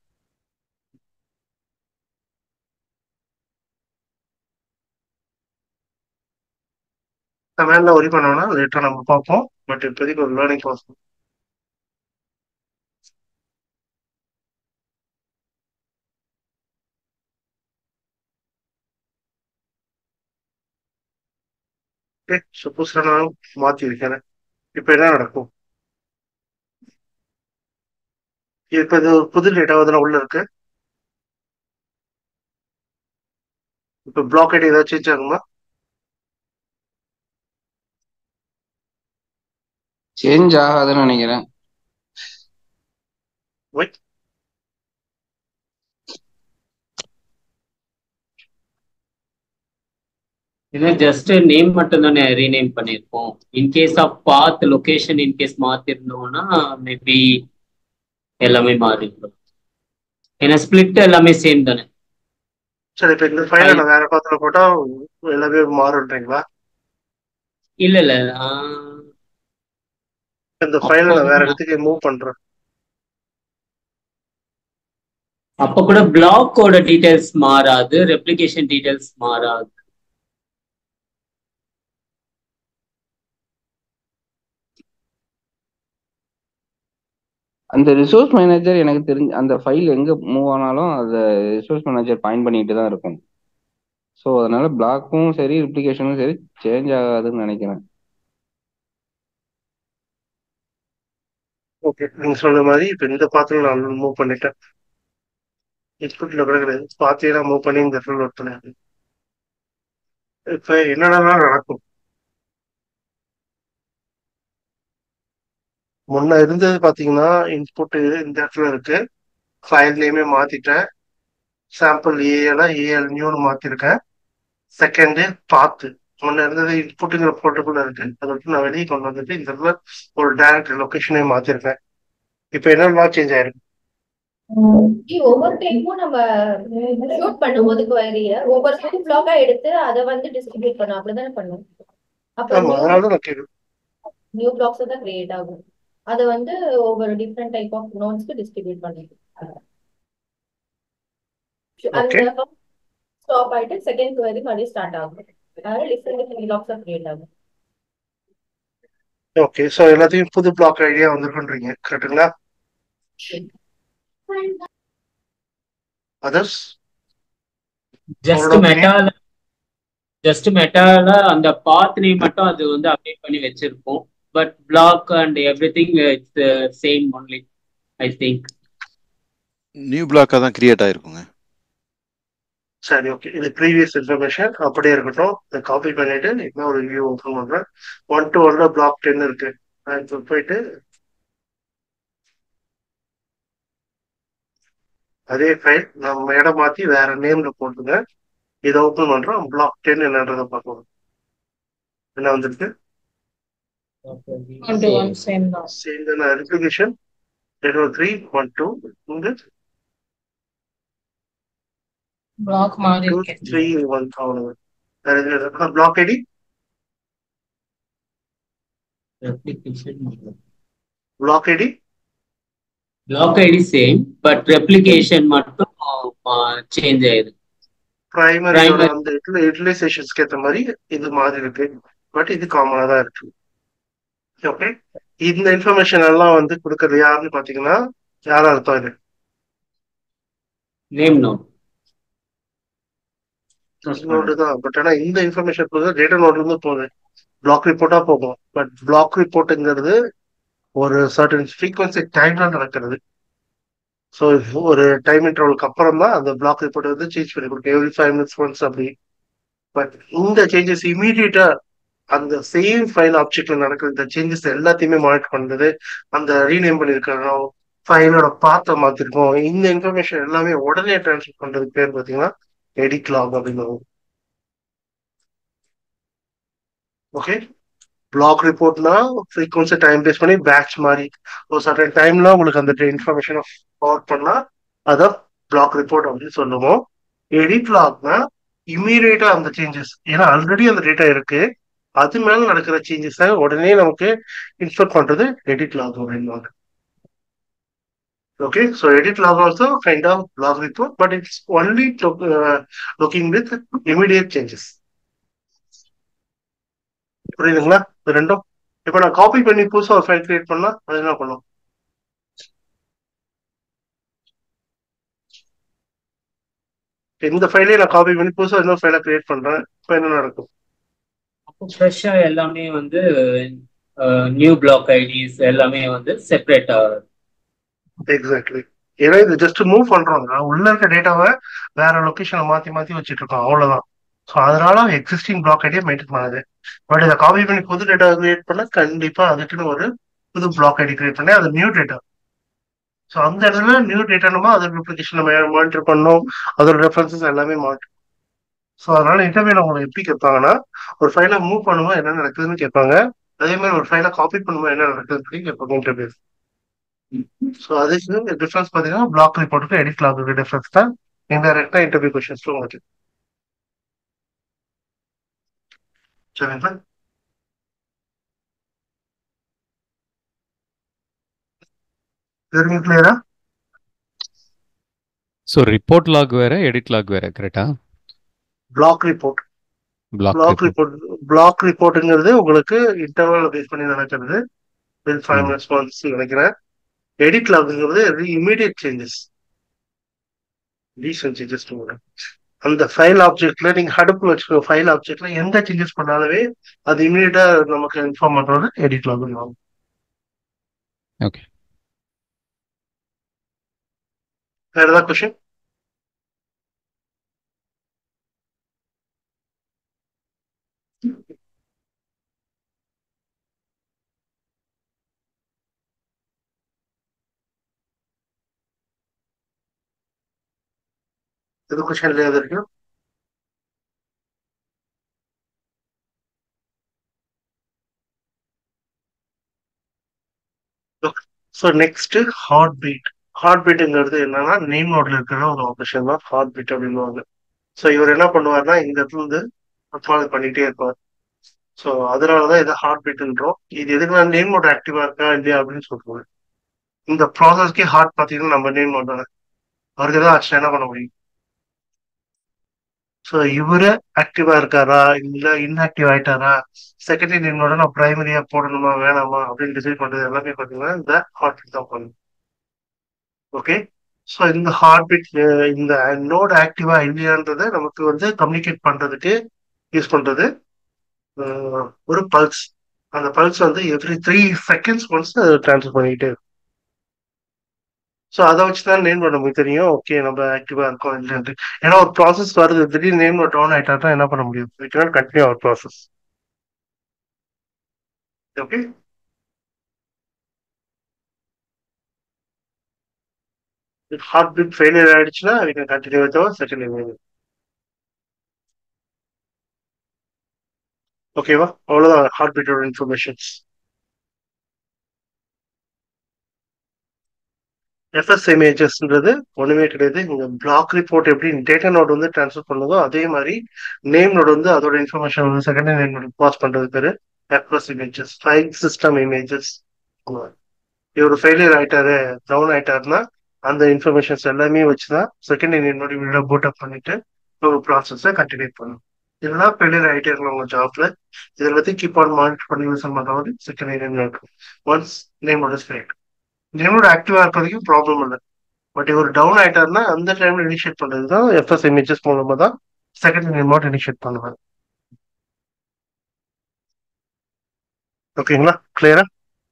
நான் வேலை ஒரி பண்ணோம்னா லேட்டாக நம்ம பார்ப்போம் பட் இப்போதைக்கு ஒரு லேர்னிங் ப்ராசஸ் ஓகே சப்போஸ் நான் மாற்றிருக்கேன் இப்போ என்ன நடக்கும் இப்போ இது ஒரு புது டேட்டா வந்து உள்ள இருக்கு இப்போ பிளாக் ஐடி ஏதாவது சேஞ்ச் ஆகுமா சேஞ்ச் ஆகாதுன்னு நினைக்கிறேன் ஒய் இது ஜஸ்ட் நேம் மட்டும் தானே ரீநேம் பண்ணியிருக்கோம் in case of path location in case மாத்திருந்தோம்னா மேபி எல்லாமே மாறி இருக்கும் ஏன்னா ஸ்பிளிட் எல்லாமே சேம் தானே சரி இப்போ இந்த ஃபைலை நான் வேற பாத்துல போட்டா எல்லாமே மாறுன்றீங்களா இல்ல இல்ல ஆஹ், இந்த ஃபைலை நான் வேற அப்போ- இடத்துக்கு மூவ் பண்றேன் அப்ப கூட பிளாக்கோட டீடைல்ஸ் மாறாது ரெப்ளிகேஷன் டீடைல்ஸ் மாறாது அந்த ரிசோர்ஸ் மேனேஜர் எனக்கு தெரிஞ்சு அந்த ஃபைல் எங்க மூவ் ஆனாலும் அந்த ரிசோர்ஸ் மேனேஜர் பாயிண்ட் பண்ணிட்டு தான் இருக்கும் ஸோ அதனால பிளாக்கும் சரி ரிப்ளிகேஷனும் சரி சேஞ்ச் ஆகாதுன்னு நினைக்கிறேன் ஓகே நீங்க சொன்ன மாதிரி இப்போ இந்த பாத்துல நான் மூவ் பண்ணிட்டேன் இன்புட்ல கூட கிடையாது பாத்தியே நான் மூவ் பண்ணி இந்த இடத்துல லோட் பண்ணிட்டேன் இப்போ என்னென்னலாம் நடக்கும் முன்ன இருந்தது பாத்தீங்கன்னா இன்புட் இந்த இடத்துல இருக்கு ஃபைல் நேமே மாத்திட்டேன் சாம்பிள் ஏஎல்லாம் ஏஎல் நியூன்னு மாத்திருக்கேன் செகண்ட் பாத்து முன்ன இருந்தது இன்புட்டுங்கிற போர்ட்டுக்குள்ள இருக்கு அதை விட்டு நான் வெளியே கொண்டு வந்துட்டு இந்த இடத்துல ஒரு டைரக்ட் லொகேஷனே மாத்திருக்கேன் இப்போ என்னெல்லாம் சேஞ்ச் ஆயிருக்கு ஒவ்வொரு டைமும் நம்ம ஷூட் பண்ணும்போது query-ய ஒவ்வொரு புது பிளாக்கா எடுத்து அதை வந்து டிஸ்ட்ரிபியூட் பண்ணும் அப்படிதானே பண்ணும் அப்ப ஆமா அதனால தான் நான் கேட்குறேன் நியூ பிளாக்ஸ் தான் கிரியேட் ஆகும் அதை வந்து ஒவ்வொரு டிஃப்ரெண்ட் டைப் ஆஃப் நோட்ஸ்க்கு டிஸ்ட்ரிபியூட் பண்ணும் Okay. அந்த ஸ்டாப் ஆயிட்டு செகண்ட் query மறுபடியும் ஸ்டார்ட் ஆகும் அதனால டிஃப்ரெண்ட் டிஃப்ரெண்ட் பிளாக்ஸ் தான் கிரியேட் ஆகும் ஓகே ஸோ எல்லாத்தையும் புது பிளாக் ஐடியா வந்திருக்குன்றீங்க கரெக்டுங்களா அதர்ஸ் ஜஸ்ட் உங்களோட மெட்டால ஜஸ்ட் மெட்டால அந்த பாத் நேம் மட்டும் அது வந்து அப்டேட் பண்ணி வச்சிருப்போம் but block and everything it's same only I think new பிளாக்காக தான் கிரியேட் ஆயிருக்குங்க சரி ஓகே இது ப்ரீவியஸ் இன்ஃபர்மேஷன் அப்படியே இருக்கட்டும் இதை காப்பி பண்ணிட்டு இன்னும் ஒரு வியூ ஓப்பன் பண்றேன் ஒன் டு ஒன்ல பிளாக் டென் இருக்கு நான் இப்போ போயிட்டு அதே ஃபைல் நம்ம இடம் மாத்தி வேற நேம்ல போட்டுங்க இதை ஓப்பன் பண்றோம் பிளாக் டென் என்னன்றதை பார்க்கலாம் என்ன வந்திருக்கு One to one, same now. Same தானே replication data three one two இங்க பிளாக் மாதிரி டூ இருக்கேன் த்ரீ ஒன் அவ்வளவு block ID replication block ID block ID same but replication மட்டும் சேஞ்ச் ஆயிருக்கு பிரைமரியோட Primary. அந்த யூட்டிலைசேஷன்ஸ்க்கு ஏற்ற மாதிரி இது மாதிரி இருக்கு பட் இது காமனா தான் இருக்கு ஓகே இந்த இன்ஃபர்மேஷன் எல்லாம் வந்து கொடுக்கறது யாருன்னு பாத்தீங்கன்னா யாரா அர்த்தம் இது நேம் நோட் நோடு தான் பட் ஆனா இந்த இன்ஃபர்மேஷன் போது டேட்டா நோட்ல இருந்து போகுது பிளாக் ரிப்போர்ட்டா போகும் பட் பிளாக் ரிப்போர்ட்டுங்கிறது ஒரு சர்டன் ஃப்ரீக்வன்சி டைம்ல நடக்கிறது ஸோ ஒரு டைம் இன்டர்வலுக்கு அப்புறம் தான் அந்த பிளாக் ரிப்போர்ட் வந்து சேஞ்ச் பண்ணி கொடுக்கும் எவ்ரி ஃபைவ் மினிட்ஸ் ஒன்ஸ் அப்படி பட் இந்த சேஞ்சஸ் இமீடியட்டா அந்த சேம் ஃபைல் ஆப்ஜெக்ட்ல நடக்கிற இந்த சேஞ்சஸ் எல்லாத்தையுமே மானிட்டர் பண்றது அந்த ரீநேம் பண்ணிருக்கிறோம் ஃபைலோட பாத்தை மாத்திருக்கோம் இந்த இன்ஃபர்மேஷன் எல்லாமே உடனே ட்ரான்ஸ்ஃபர் பண்றதுக்கு பேர் பாத்தீங்கன்னா எடிட் லாக் அப்படின்னு ஓகே பிளாக் ரிப்போர்ட்னா ஃப்ரீக்வன்சி டைம் பேஸ் பண்ணி பேட்ச் மாதிரி ஒரு சர்டன் டைம்ல உங்களுக்கு அந்த இன்ஃபர்மேஷனை ஃபார்வர்ட் பண்ணா அதான் பிளாக் ரிப்போர்ட் அப்படின்னு சொல்லுவோம் எடிட் லாக்னா இம்மீடியட்டா அந்த சேஞ்சஸ் ஏன்னா ஆல்ரெடி அந்த டேட்டா இருக்கு அது மேல நடக்கிற சேஞ்சஸை உடனே நமக்கு இன்ஸ்பெக்ட் பண்றது எடிட் லாக் அப்படின்வாங்க okay so edit log also kind of log report but it's only looking with immediate changes புரியுதுங்களா இது ரெண்டும் இப்போ நான் காப்பி பண்ணி புதுசாக ஒரு ஃபைல் கிரியேட் பண்ணா அது என்ன பண்ணும் இந்த ஃபைலே நான் காப்பி பண்ணி புதுசாக இன்னொரு ஃபைலை கிரியேட் பண்றேன் இப்போ என்ன நடக்கும் அப்போ ஃப்ரெஷ்ஷா எல்லாமே வந்து நியூ பிளாக் ஐடிஸ் எல்லாமே வந்து செப்பரேட் ஆகுது எக்ஸாக்ட்லி ஏன்னா இது ஜஸ்ட் மூவ் பண்றோங்க உள்ள இருக்க டேட்டாவை வேற லொகேஷன்ல மாத்தி மாத்தி வச்சுட்டு இருக்கோம் அவ்வளவுதான் ஸோ அதனால எக்ஸிஸ்டிங் பிளாக் ஐடியா மெயின்டைன் பண்ணுது பட் இதை காப்பி பண்ணி புது டேட்டா கிரியேட் பண்ண கண்டிப்பா அதுக்குன்னு ஒரு புது பிளாக் ஐடி கிரியேட் பண்ணி அது நியூ டேட்டா ஸோ அந்த இடத்துல நியூ டேட்டா நம்ம அதோட ரிப்ளிகேஷன் மானிட்டர் பண்ணோம் அதோட ரெஃபரன்சஸ் எல்லாமே மானிட்டர் ஸோ அதனால இன்டர்வியூல உங்களுக்கு எப்படி கேட்பாங்கன்னா ஒரு ஃபைலை மூவ் பண்ணும்போது என்ன நடக்குதுன்னு கேட்பாங்க அதே மாதிரி ஒரு ஃபைலை காப்பி பண்ணும்போது என்ன நடக்குதுன்னு கேட்பாங்க இன்டர்வியூ ஸோ அதுக்கு டிஃபரன்ஸ் பார்த்தீங்கன்னா பிளாக் ரிப்போர்ட்டுக்கு எடிட் லாக்கு டிஃபரன்ஸ் தான் இன்டெரக்டா இன்டர்வியூ கொஸ்டின்ஸ் உங்களுக்கு சரிங்களா தெரியும் கிளியரா ஸோ ரிப்போர்ட் லாக் வேற எடிட் லாக் வேற கரெக்டா block report block block report block ரிப்போர்ட்டுங்கிறது உங்களுக்கு இன்டர்வல் பேஸ் பண்ணி நடக்கிறது வித் ஃபைவ் ம். மினிட்ஸ் ஒன்ஸ் நினைக்கிறேன் எடிட் லாக்ங்கிறது இமீடியட் சேஞ்சஸ் ரீசன்ட் சேஞ்சஸ் அந்த ஃபைல் ஆப்ஜெக்ட்ல நீங்க ஹடப்புல வச்சுக்கோ ஃபைல் ஆப்ஜெக்ட்ல எந்த சேஞ்சஸ் பண்ணாலுமே அது இமீடியட்டா நமக்கு இன்ஃபார்ம் பண்றது எடிட் லாக் ஓகே வேற ஏதாவது கொஸ்டின் எது கொஸ்டின் இல்லையா இருக்கு so next heart beat heart பீட்டுங்கிறது என்னன்னா நேம் நோட்ல இருக்கிற ஒரு ஆப்ரேஷன் தான் ஹார்ட் பீட் அப்படின்னுவாங்க ஸோ இவர் என்ன பண்ணுவார்னா இந்த இடத்துல இருந்து ஃபாலோ பண்ணிட்டே இருப்பார் ஸோ அதனாலதான் இதை ஹார்ட் பீட்ன்றோம் இது எதுக்கு நான் நேம் நோட் ஆக்டிவா இருக்கா இல்லையா அப்படின்னு சொல்லுவாங்க இந்த ப்ராசஸ்க்கே ஹார்ட் பார்த்தீங்கன்னா நம்ம நேம் நோட் தானே அவருக்கு ஏதாவது ஆச்சுன்னா என்ன பண்ண முடியும் ஸோ இவரு ஆக்டிவா இருக்காரா இல்ல இன்ஆக்டிவ் ஆயிட்டாரா செகண்டரி நேமோட நான் பிரைமரியா போடணுமா வேணாமா அப்படின்னு டிசைட் பண்றது எல்லாமே பாத்தீங்கன்னா இந்த ஹார்ட் பீட் தான் பண்ணும் ஓகே ஸோ இந்த ஹார்ட் பீட் இந்த நோட் ஆக்டிவா இல்லையான்றதை நமக்கு வந்து கம்யூனிகேட் பண்றதுக்கு யூஸ் பண்றது அஹ், ஒரு பல்ஸ் அந்த பல்ஸ் வந்து every three seconds once transfer பண்ணிக்கிட்டே இருக்கும் ஸோ அதை வச்சு தான் நேம் நோட் நமக்கு தெரியும் ஓகே நம்ம ஆக்டிவா இருக்கோம் இல்லைன்ட்டு ஏன்னா ஒரு ப்ராசஸ் வருது திடீர்னு நேம் நோட் ஆன் ஆயிட்டா தான் என்ன பண்ண முடியும் we can continue our process okay heart beat failure ஆயிடுச்சுன்னா we can continue with our second image ஓகேவா அவ்வளவுதான் ஹார்ட் பீட்டோட இன்ஃபர்மேஷன்ஸ் எஃப்எஸ் இமேஜஸ்ன்றது ஒண்ணுமே கிடையாது இங்க பிளாக் ரிப்போர்ட் எப்படி டேட்டா நோட் வந்து ட்ரான்ஸ்ஃபர் பண்ணுதோ அதே மாதிரி நேம் நோட் வந்து அதோட இன்ஃபர்மேஷன் வந்து செகண்ட் நேம் நோட் பாஸ் பண்றது பேரு FS images file system images இவர் ஃபெயிலியர் ஆயிட்டாரு டவுன் ஆயிட்டாருன்னா அந்த இன்ஃபர்மேஷன்ஸ் எல்லாமே வச்சுதான் செகண்ட் நேம் நோட் இவரோட பூட் அப் பண்ணிட்டு ஒரு ப்ராசஸை கண்டினியூ பண்ணும் இதெல்லாம் ஃபெயிலியர் ஆகிட்டே இருக்கணும் உங்க ஜாப்ல இதை எல்லாத்தையும் கீப் ஆன் மானிட்டர் பண்ணி யூஸ் பண்ணுறது second name node once name node is failed நேமோட ஆக்டிவா இருக்கிறதுக்கும் ப்ராப்ளம் இல்லை பட் இவர் டவுன் ஆயிட்டாருன்னா அந்த டைம்ல இனிஷியேட் பண்றது தான் எஃப்எஸ் இமேஜஸ் மூலமா தான் செகண்ட் நேமோட் இனிஷியேட் பண்ணுவாங்க ஓகேங்களா கிளியரா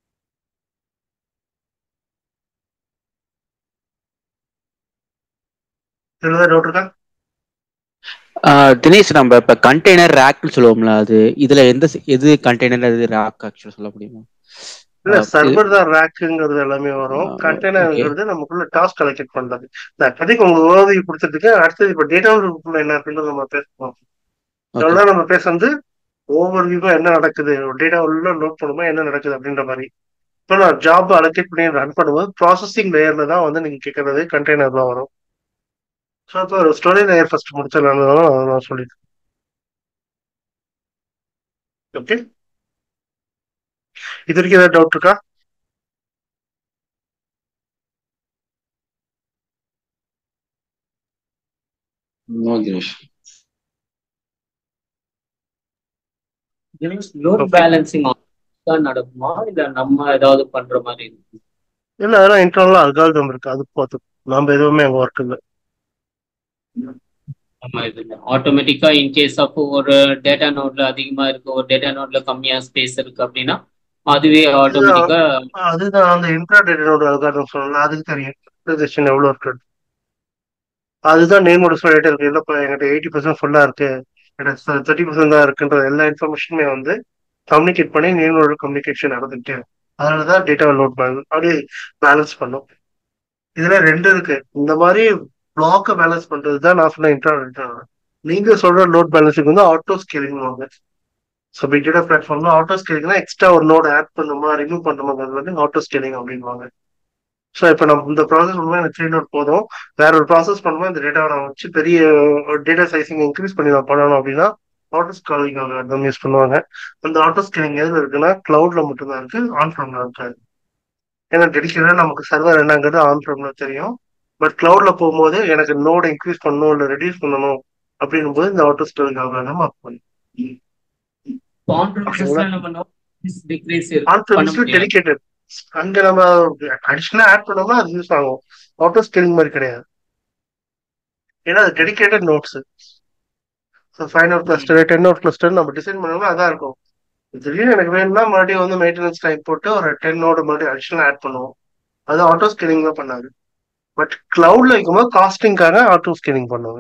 இதுல டவுட் இருக்கா ஆஹ் தினேஷ் நம்ம இப்ப கண்டெய்னர் ரேக்னு சொல்லுவோம்ல அது இதுல எந்த சி- எது கண்டெய்னர் எது ரேக் ஆக்சுவலா சொல்ல முடியுமா இல்ல ஆஹ் இது- சர்வர் தான் ரேக்குங்கிறது எல்லாமே வரும் ஆ, கண்டெய்னர்ங்கிறது நமக்குள்ள டாஸ்க் கலெக்ட் பண்றது நான் இப்போதைக்கு உங்க ஓவி கொடுத்துட்டு அடுத்தது இப்ப டேட்டா என்ன இருக்குன்னு நம்ம பேசுவோம் ஓகே இதெல்லாம் நம்ம பேசுறது ஓவர் வியூவா என்ன நடக்குது டேட்டா உள்ள நோட் பண்ணும்போது என்ன நடக்குது அப்படின்ற மாதிரி இப்போ நான் ஜாப் அலோகேட் பண்ணி ரன் பண்ணும்போது ப்ராசஸிங் லேயர்ல தான் வந்து நீங்க கேட்கறது கண்டெய்னர்லாம் வரும் ஸோ இப்போ ஒரு ஸ்டோரேஜ் லேயர் ஃபர்ஸ்ட் முடிச்சிடலாம் நான் சொல்லிட்டேன் ஓகே இது வரைக்கும் ஏதாவது டவுட் இருக்கா no Dinesh load Okay. Balancing தான் நடக்குமா இல்ல நம்ம ஏதாவது பண்ற மாதிரி இருக்கும் இல்ல அதெல்லாம் இன்டர்னலா அல்காரிதம் இருக்கு அது பார்த்து நம்ம எதுவுமே அங்க ஒர்க் இல்லை நம்ம இது ஆட்டோமேட்டிக்கா இன் கேஸ் ஆஃப் ஒரு டேட்டா நோட்ல அதிகமா இருக்கு ஒரு டேட்டா நோட்ல கம்மியா ஸ்பேஸ் இருக்கு அப்படின்னா அதுவே ஆட்டோமேட்டிக்கா அதுதான் அந்த இன்ட்ரா டேட்டோட அல்காரிதம் சொல்லலாம் அதுக்கு தெரியும் ப்ரெசன்டேஷன் எவ்வளவு இருக்கு அதுதான் நேமோட சொல்லிட்டு இருக்கு இல்லப்பா என்கிட்ட எயிட்டி பர்சன்ட் ஃபுல்லா இருக்கு என்கிட்ட தேர்ட்டி பர்சன்ட் தான் இருக்குன்ற எல்லா இன்ஃபர்மேஷனுமே வந்து கம்யூனிகேட் பண்ணி நேமோட கம்யூனிகேஷன் நடந்துட்டு இருக்கு. அதனாலதான் டேட்டா லோட் பேலன்ஸ் அப்படி பேலன்ஸ் பண்ணும் இதுல ரெண்டு இருக்கு இந்த மாதிரி பிளாக்க பேலன்ஸ் பண்றது தான் நான் சொன்ன இன்ட்ரா டேட்டா நீங்க சொல்ற லோட் பேலன்ஸிங் வந்து ஆட்டோ ஸ்கேலிங் வாங்க ஸோ பிக் டேட்டா பிளாட்ஃபார்ம்ல ஆட்டோ ஸ்கேலிங்னா எக்ஸ்ட்ரா ஒரு நோட் ஆட் பண்ணுமா ரிமூவ் பண்ணுமா அது வந்து ஆட்டோ ஸ்கேலிங் அப்படின்வாங்க ஸோ இப்போ நம்ம இந்த ப்ராசஸ் பண்ணும்போது எனக்கு த்ரீ நோட் போதும் வேற ஒரு ப்ராசஸ் பண்ணும்போது இந்த டேட்டாவை நான் வச்சு பெரிய டேட்டா சைஸிங் இன்க்ரீஸ் பண்ணி நான் பண்ணணும் அப்படின்னா ஆட்டோ ஸ்கேலிங் அல்காரிதம் யூஸ் பண்ணுவாங்க அந்த ஆட்டோ ஸ்கேலிங் எதுல இருக்குன்னா கிளவுட்ல மட்டும்தான் இருக்கு ஆன் ஃப்ரம்ல இருக்காது ஏன்னா டெடிக்கேட்டா நமக்கு சர்வர் என்னங்கிறது ஆன் ஃப்ரம்ல தெரியும் பட் கிளவுட்ல போகும்போது எனக்கு நோட் இன்க்ரீஸ் பண்ணணும் இல்லை ரெடியூஸ் பண்ணணும் அப்படின்னும் போது இந்த ஆட்டோ ஸ்கேலிங் அல்காரிதம் ஆஃப் பண்ணி ஆன் ப்ரிமிசஸ்ல நம்ம நோட் டிக்ரீஸ் ஆன் பண்ண ப்ரெமிஸ்ல முடியாது டெடிக்கேட்டட் அங்க நம்ம அடிஷனலா ஆட் பண்ணோம்னா அது யூஸ் ஆகும் ஆட்டோ ஸ்கேலிங் மாதிரி கிடையாது ஏன்னா அது dedicated nodes so five node cluster ten node cluster நம்ம டிசைன் பண்ணோம்னா அதான் இருக்கும் திடீர்னு எனக்கு வேணும்னா மறுபடியும் வந்து மெயின்டெனன்ஸ் டைம் போட்டு ஒரு டென் நோடு மறுபடியும் அடிஷனல் ஆட் பண்ணுவோம் அது ஆட்டோ ஸ்கேலிங் தான் பண்ணாது பட் கிளவுட்ல இருக்கும்போது காஸ்டிங்காக ஆட்டோ ஸ்கேலிங் பண்ணுவாங்க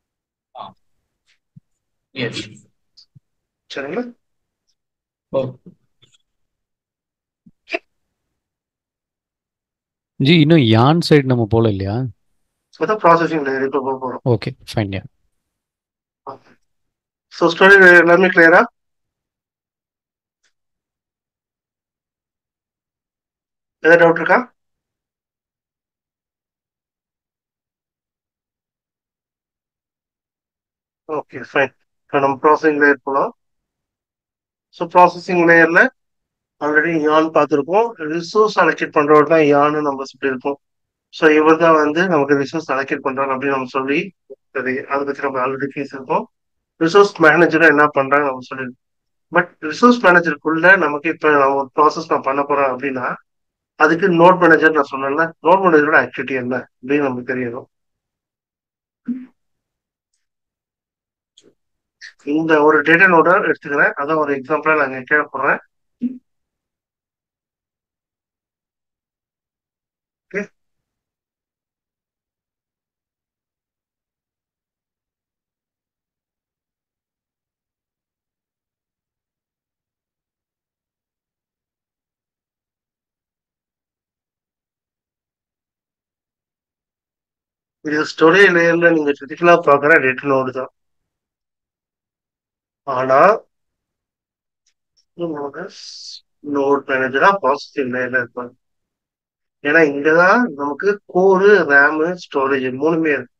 எஸ் சரிங்களா ஜி இன்னும் யான் சைடு நம்ம போல இல்லையா அதான் ப்ராசஸிங் லேயர் இப்போ போக போகிறோம் okay fine yeah so story எல்லாமே கிளியரா ஏதாவது டவுட் இருக்கா ஓகே ஃபைன் இப்போ நம்ம ப்ராசஸிங் லேயர் போகலாம் ஸோ ப்ராசஸிங் லேயர்ல ஆல்ரெடி யான் பார்த்துருக்கோம் ரிசோர்ஸ் அலோகேட் பண்றவர் தான் யான்னு நம்ம சொல்லியிருக்கோம் ஸோ இவர் தான் வந்து நமக்கு ரிசோர்ஸ் அலோகேட் பண்றாரு அப்படின்னு நம்ம சொல்லி சரி அதை பத்தி நம்ம ஆல்ரெடி பேசியிருக்கோம் ரிசோர்ஸ் மேனேஜரும் என்ன பண்றாங்க நம்ம சொல்லியிருக்கோம் பட் ரிசோர்ஸ் மேனேஜருக்குள்ள நமக்கு இப்போ நான் ஒரு ப்ராசஸ் நான் பண்ண போறேன் அப்படின்னா அதுக்கு நோட் மேனேஜர் நான் சொன்னேன்ல நோட் மேனேஜரோட ஆக்டிவிட்டி என்ன அப்படின்னு நமக்கு தெரியணும் இந்த ஒரு டேட்டா நோட எடுத்துக்கிறேன் அதான் ஒரு எக்ஸாம்பிளா நாங்கள் கேட்க போறேன் ஓகே இது ஸ்டோரேஜ் லேயர்ல நீங்க பிசிக்கலா பாக்குற டேட்டா நோடு தான் ஆனா நோட் மேனேஜரா ப்ராசஸிங் லேயர்ல இருப்பாங்க ஏன்னா இங்கதான் நமக்கு கோரு ரேமு ஸ்டோரேஜ் மூணுமே இருக்கு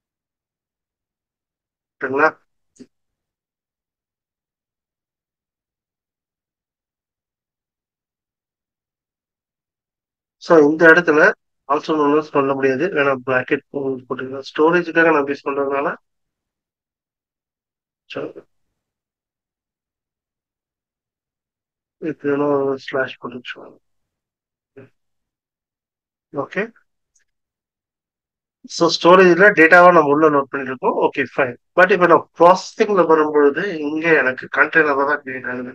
சரிங்களா ஸோ இந்த இடத்துல ஆல்சோ ஒன்றும் சொல்ல முடியாது வேணா ப்ராக்கெட் போட்டுக்கலாம் ஸ்டோரேஜுக்காக நான் பேஸ் பண்றதுனால இது ஸ்லாஷ் போட்டு வச்சுக்கோங்க ஓகே ஸோ ஸ்டோரேஜில் டேட்டாவை நம்ம உள்ள நோட் பண்ணிருக்கோம் ஓகே ஃபைன் பட் இப்போ நான் ப்ராசஸிங்ல வரும்பொழுது இங்கே எனக்கு கண்டெய்னர் தான் கிரியேட் ஆகுது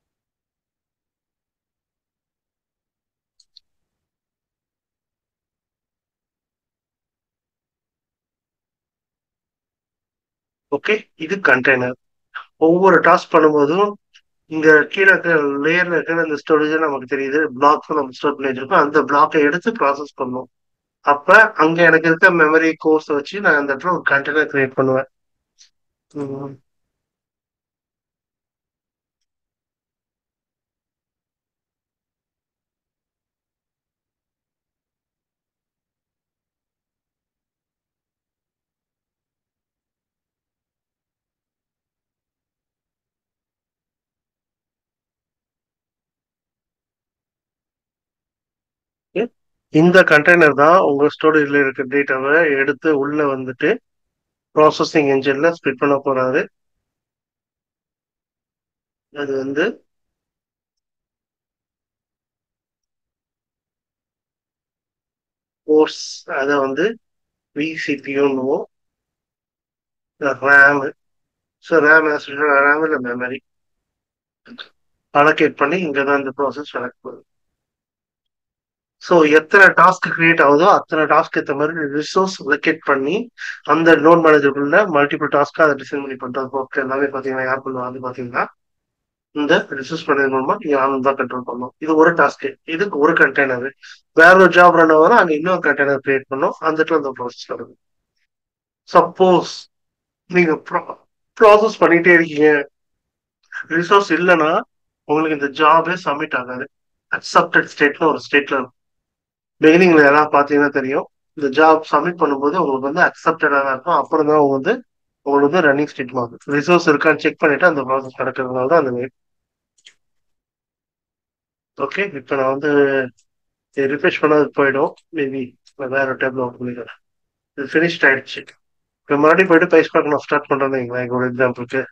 ஓகே இது கண்டெய்னர் ஒவ்வொரு டாஸ்க் பண்ணும்போதும் இங்க கீழே இருக்கிற லேயர்ல இருக்கிற இந்த ஸ்டோரேஜ் நமக்கு தெரியுது பிளாக்ஸ் நம்ம ஸ்டோர் பண்ணி வச்சிருக்கோம் அந்த பிளாக்கை எடுத்து ப்ராசஸ் பண்ணும் அப்ப அங்க எனக்கு இருக்க மெமரி கோர்ஸ் வச்சு நான் அந்த இடத்துல ஒரு கண்டெய்னர் கிரியேட் பண்ணுவேன் ம். Okay. இந்த கண்டெய்னர் தான் உங்க ஸ்டோரேஜ்ல இருக்க டேட்டாவை எடுத்து உள்ள வந்துட்டு ப்ராசஸிங் என்ஜின்ல ஸ்பிட் பண்ண போறாரு அது வந்து கோர்ஸ் அதை வந்து விசிபியூன்னுவோம் ரேமு ஸோ ரேம் ரேம் இல்லை மெமரி அலோகேட் பண்ணி இங்கே தான் இந்த ப்ராசஸ் நடக்குது ஸோ எத்தனை டாஸ்க் கிரியேட் ஆகுதோ அத்தனை டாஸ்க் ஏற்ற மாதிரி ரிசோர்ஸ் அலோகேட் பண்ணி அந்த லோன் மேனேஜருக்குள்ள மல்டிபிள் டாஸ்க்காக அதை டிசைன் பண்ணி பண்ணுறது ஒர்க் எல்லாமே பார்த்தீங்கன்னா யார் பண்ணுவாங்க பார்த்தீங்கன்னா இந்த ரிசோர்ஸ் மேனேஜர் மூலமா யாரும் தான் கண்ட்ரோல் பண்ணணும் இது ஒரு டாஸ்க் இதுக்கு ஒரு கண்டெய்னர் வேற ஒரு ஜாப் ரன் ஆகும் அங்கே இன்னொரு கண்டெய்னர் கிரியேட் பண்ணும் அந்த இடத்துல அந்த ப்ராசஸ் நடக்கும் சப்போஸ் நீங்க ப்ராசஸ் பண்ணிட்டே இருக்கீங்க ரிசோர்ஸ் இல்லைன்னா உங்களுக்கு இந்த ஜாபே சப்மிட் ஆகாது அக்செப்டட் ஸ்டேட்ல ஒரு ஸ்டேட்ல இருக்கும் பிகினிங்ல யாராவது பார்த்தீங்கன்னா தெரியும் இந்த ஜாப் சப்மிட் பண்ணும்போது உங்களுக்கு வந்து அக்செப்டடாக தான் இருக்கும் அப்புறம் தான் அவங்க வந்து உங்களுக்கு வந்து ரன்னிங் ஸ்டேட் ஆகும் ரிசோர்ஸ் இருக்கான்னு செக் பண்ணிட்டு அந்த ப்ராசஸ் நடக்கிறதுனால தான் அந்த ஓகே இப்போ நான் வந்து ரிஃப்ரெஷ் பண்ணது போயிடும் மேபி வேற டேப்ல ஒர்க் பண்ணிக்கிறேன் இது ஃபினிஷ்ட் ஆயிடுச்சு இப்போ மறுபடியும் போயிட்டு பேஸ் பார்க்க நான் ஸ்டார்ட் பண்றேன்னு வைங்களேன் ஒரு எக்ஸாம்பிளுக்கு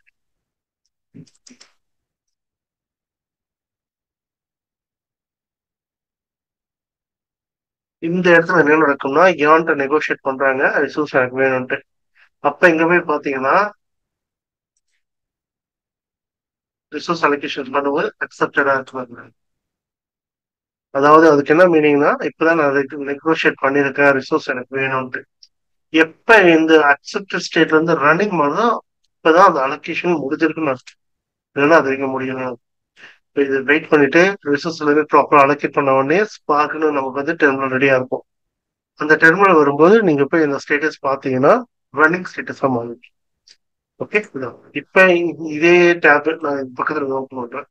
இந்த இடத்துல என்ன நடக்கும்னா யான்ட்ட நெகோஷியேட் பண்றாங்க ரிசோர்ஸ் எனக்கு வேணும்ட்டு அப்ப இங்க போய் பாத்தீங்கன்னா ரிசோர்ஸ் அலோகேஷன் பண்ணும்போது அக்செப்டடா இருக்கு அதாவது அதுக்கு என்ன மீனிங்னா இப்பதான் நான் நெகோஷியேட் பண்ணிருக்கேன் ரிசோர்ஸ் எனக்கு வேணும்ட்டு எப்ப இந்த அக்செப்டட் ஸ்டேட்ல இருந்து ரன்னிங் பண்ணா இப்பதான் அந்த அலோகேஷன் முடிஞ்சிருக்குன்னு அர்த்தம் இல்லைன்னா அது வரைக்கும் முடியணும் இப்போ இது வெயிட் பண்ணிட்டு ரிசோர்ஸ் எல்லாமே ப்ராப்பரா அலோகேட் பண்ண உடனே ஸ்பார்க்னு நமக்கு வந்து டெர்மினல் ரெடியா இருக்கும் அந்த டெர்மினல் வரும்போது நீங்க போய் இந்த ஸ்டேட்டஸ் பாத்தீங்கன்னா ரன்னிங் ஸ்டேட்டஸா மாறும் ஓகே இப்ப இதே டேப் நான் பக்கத்துல ஓப்பன் பண்றேன்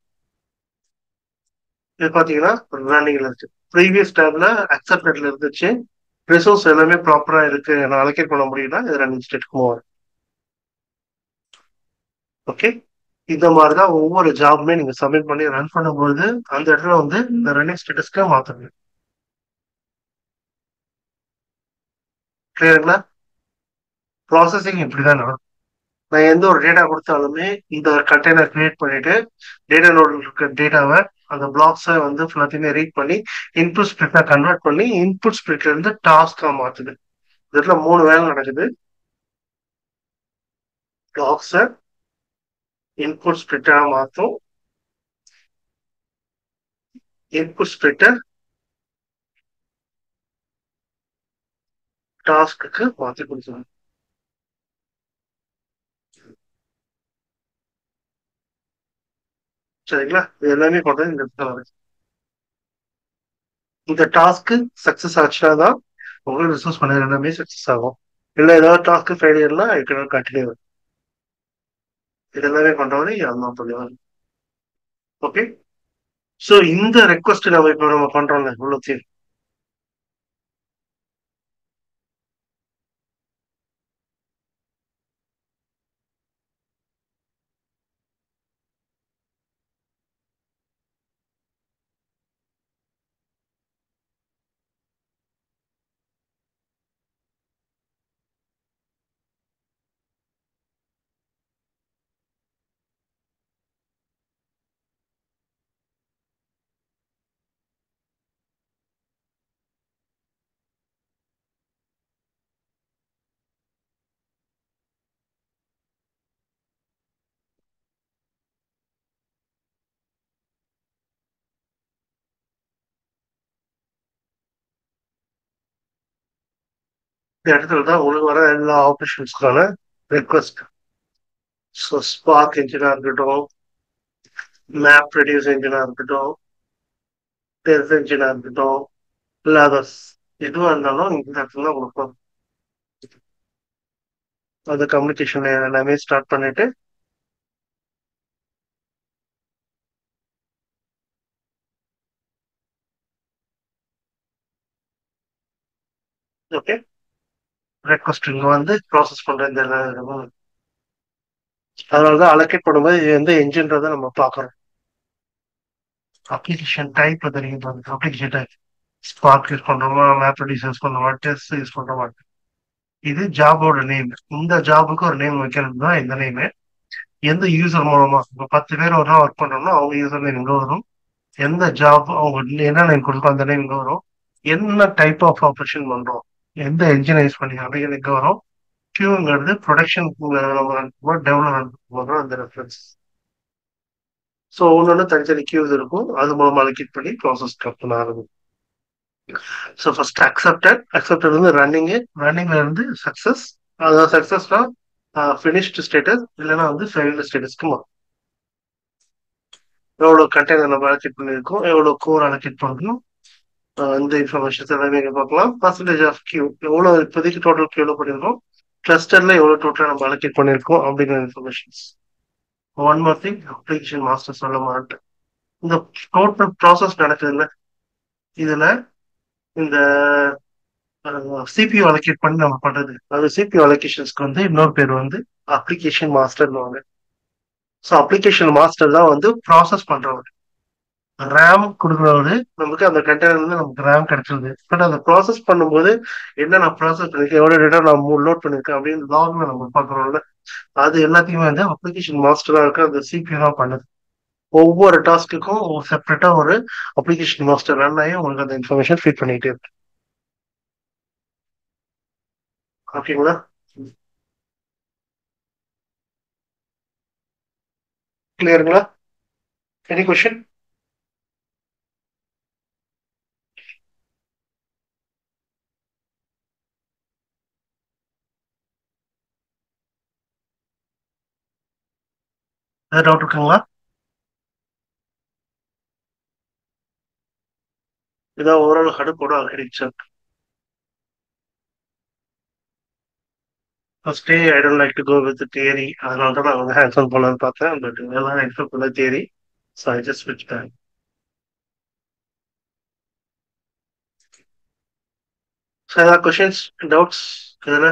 இது பாத்தீங்கன்னா ரன்னிங்ல இருக்கு ப்ரீவியஸ் டேப்ல அக்செப்டட்ல இருந்துச்சு ரிசோர்ஸ் எல்லாமே ப்ராப்பரா இருக்கு நான் அலோகேட் பண்ண முடியும்னா இது ரன்னிங் ஸ்டேட்டுக்கு மூவ் ஓகே இந்த மாதிரிதான் ஒவ்வொரு ஜாபுமே நீங்க சப்மிட் பண்ணி ரன் பண்ணும்போது அந்த இடத்துல வந்து இந்த ரன்னிங் ஸ்டேட்டஸ்க்கு மாத்துங்க கிளியருங்களா ப்ராசஸிங் இப்படிதான் நடக்கும் நான் எந்த ஒரு டேட்டா கொடுத்தாலுமே இந்த கண்டெய்னர் கிரியேட் பண்ணிட்டு டேட்டா நோட் இருக்க டேட்டாவை அந்த பிளாக்ஸை வந்து ஃபுல்லாத்தையுமே ரீட் பண்ணி இன்புட் ஸ்பிரிட்டா கன்வெர்ட் பண்ணி இன்புட் ஸ்பிரிட்ல இருந்து டாஸ்கா மாத்துது இதுல மூணு வேலை நடக்குது பிளாக்ஸை இன்புட் ஸ்பிரிட்டா மாத்தும் இன்புட் ஸ்பிரிட்டை டாஸ்க்கு மாத்தி கொடுத்துருங்க சரிங்களா இது எல்லாமே கொண்டது இந்த இடத்துல வருது இந்த டாஸ்க்கு சக்சஸ் ஆச்சுன்னா தான் உங்களுக்கு ரிசோர்ஸ் பண்ண எல்லாமே சக்சஸ் ஆகும் இல்லை ஏதாவது டாஸ்க்கு ஃபெயிலியர்னா இது கண்டினியூ இது எல்லாமே கொண்டவரை அம்மா பண்ணுவாங்க ஓகே ஸோ இந்த ரெக்வஸ்ட் நம்ம இப்போ நம்ம பண்றோம்ல இவ்வளோத்தையும் இந்த இடத்துல தான் உங்களுக்கு வர எல்லா ஆப்ரேஷன்ஸ்க்கான ரெக்வஸ்ட் ஸோ ஸ்பார்க் என்ஜினாக இருக்கட்டும் மேப் ரெடியூஸ் என்ஜினாக இருக்கட்டும் டெஸ்ட் என்ஜினாக இருக்கட்டும் இல்லை அதர்ஸ் எதுவாக இருந்தாலும் இந்த இடத்துல தான் கொடுப்போம் அந்த கம்யூனிகேஷன் எல்லாமே ஸ்டார்ட் பண்ணிட்டு ஓகே ரெக்வஸ்ட் இங்க வந்து ப்ராசஸ் பண்ற இந்த அதனாலதான் அலோகேட் பண்ணும்போது இது எந்த என்ஜின்றதை நம்ம பார்க்கறோம் அப்ளிகேஷன் டைப் தெரியும் அப்ளிகேஷன் டைப் ஸ்பார்க் யூஸ் பண்றோமா மேப் யூஸ் பண்றோமா டெஸ்ட் யூஸ் பண்றோமா இது ஜாபோட நேம் இந்த ஜாபுக்கு ஒரு நேம் வைக்கிறது தான் இந்த நேம் எந்த யூசர் மூலமா இப்போ பத்து பேர் ஒரு நாள் ஒர்க் பண்றோம்னா அவங்க யூசர் நேம் இங்க வரும் எந்த ஜாப் அவங்க என்ன நேம் கொடுக்கும் அந்த நேம் இங்க வரும் என்ன டைப் ஆஃப் ஆப்ரேஷன் பண்றோம் எந்த என்ஜின் யூஸ் பண்ணி அப்படிங்கிறது இங்க வரும் கியூங்கிறது ப்ரொடக்ஷன் நம்ம டெவலப்மெண்ட் பண்றோம் அந்த ரெஃபரன்ஸ் ஸோ ஒன்னொன்று தனித்தனி கியூஸ் இருக்கும் அது மூலமா அலோகேட் பண்ணி ப்ராசஸ் கட் பண்ண ஆரம்பிக்கும் ஸோ ஃபர்ஸ்ட் அக்செப்டட் அக்செப்டட் வந்து ரன்னிங்கு ரன்னிங்ல இருந்து சக்சஸ் அதாவது சக்சஸ்னா ஃபினிஷ்டு ஸ்டேட்டஸ் இல்லைன்னா வந்து ஃபெயில்டு ஸ்டேட்டஸ்க்கு மாறும் எவ்வளோ கண்டெய்னர் நம்ம அலோகேட் பண்ணியிருக்கோம் எவ்வளோ கோர் அலோகேட் பண்ணணும் இந்த இன்ஃபர்மேஷன்ஸ் எல்லாமே இங்கே பார்க்கலாம் பர்சன்டேஜ் ஆஃப் கியூ எவ்வளோ இப்போதைக்கு டோட்டல் கியூல பண்ணியிருக்கோம் கிளஸ்டர்ல எவ்வளோ டோட்டலாக நம்ம அலோகேட் பண்ணியிருக்கோம் அப்படிங்கிற informations one more thing application master சொல்ல மாட்டேன் இந்த டோட்டல் ப்ராசஸ் நடக்குதுல்ல இதுல இந்த சிபியூ அலோகேட் பண்ணி நம்ம பண்றது அது சிபியூ அலோகேஷன்ஸ்க்கு வந்து இன்னொரு பேர் வந்து அப்ளிகேஷன் மாஸ்டர்னு ஸோ அப்ளிகேஷன் மாஸ்டர் தான் வந்து ப்ராசஸ் பண்றவர் ரேம் கொடுக்குறவரு நமக்கு அந்த கண்டெய்னர் வந்து நமக்கு ரேம் கிடைச்சிருது பட் அந்த ப்ராசஸ் பண்ணும்போது என்ன நான் ப்ராசஸ் பண்ணிருக்கேன் எவ்வளோ டேட்டா நான் லோட் பண்ணிருக்கேன் அப்படின்னு லாக்ல நம்ம பார்க்குறோம்ல அது எல்லாத்தையுமே வந்து அப்ளிகேஷன் மாஸ்டரா இருக்க அந்த சிபியூ தான் பண்ணுது ஒவ்வொரு டாஸ்க்குக்கும் செப்பரேட்டா ஒரு அப்ளிகேஷன் மாஸ்டர் ரன் ஆகி உங்களுக்கு அந்த இன்ஃபர்மேஷன் ஃபீட் பண்ணிட்டே இருக்கு ஓகேங்களா கிளியருங்களா எனி கொஸ்டின் ஏதாவது டவுட் இருக்குங்களா இதான் ஓவரால் ஹடுப்போட ஆர்கிடெக்சர் ஃபர்ஸ்டே I don't like to go with theory அதனால தான் நான் வந்து ஹேண்ட்ஸ் ஆன் பண்ணலான்னு பார்த்தேன் பட் எல்லாம் எக்ஸ்பெக்ட் பண்ண தியரி ஸோ ஐ ஜஸ்ட் ஸ்விட்ச் பேக் ஸோ ஏதாவது கொஷின்ஸ் டவுட்ஸ் இதில்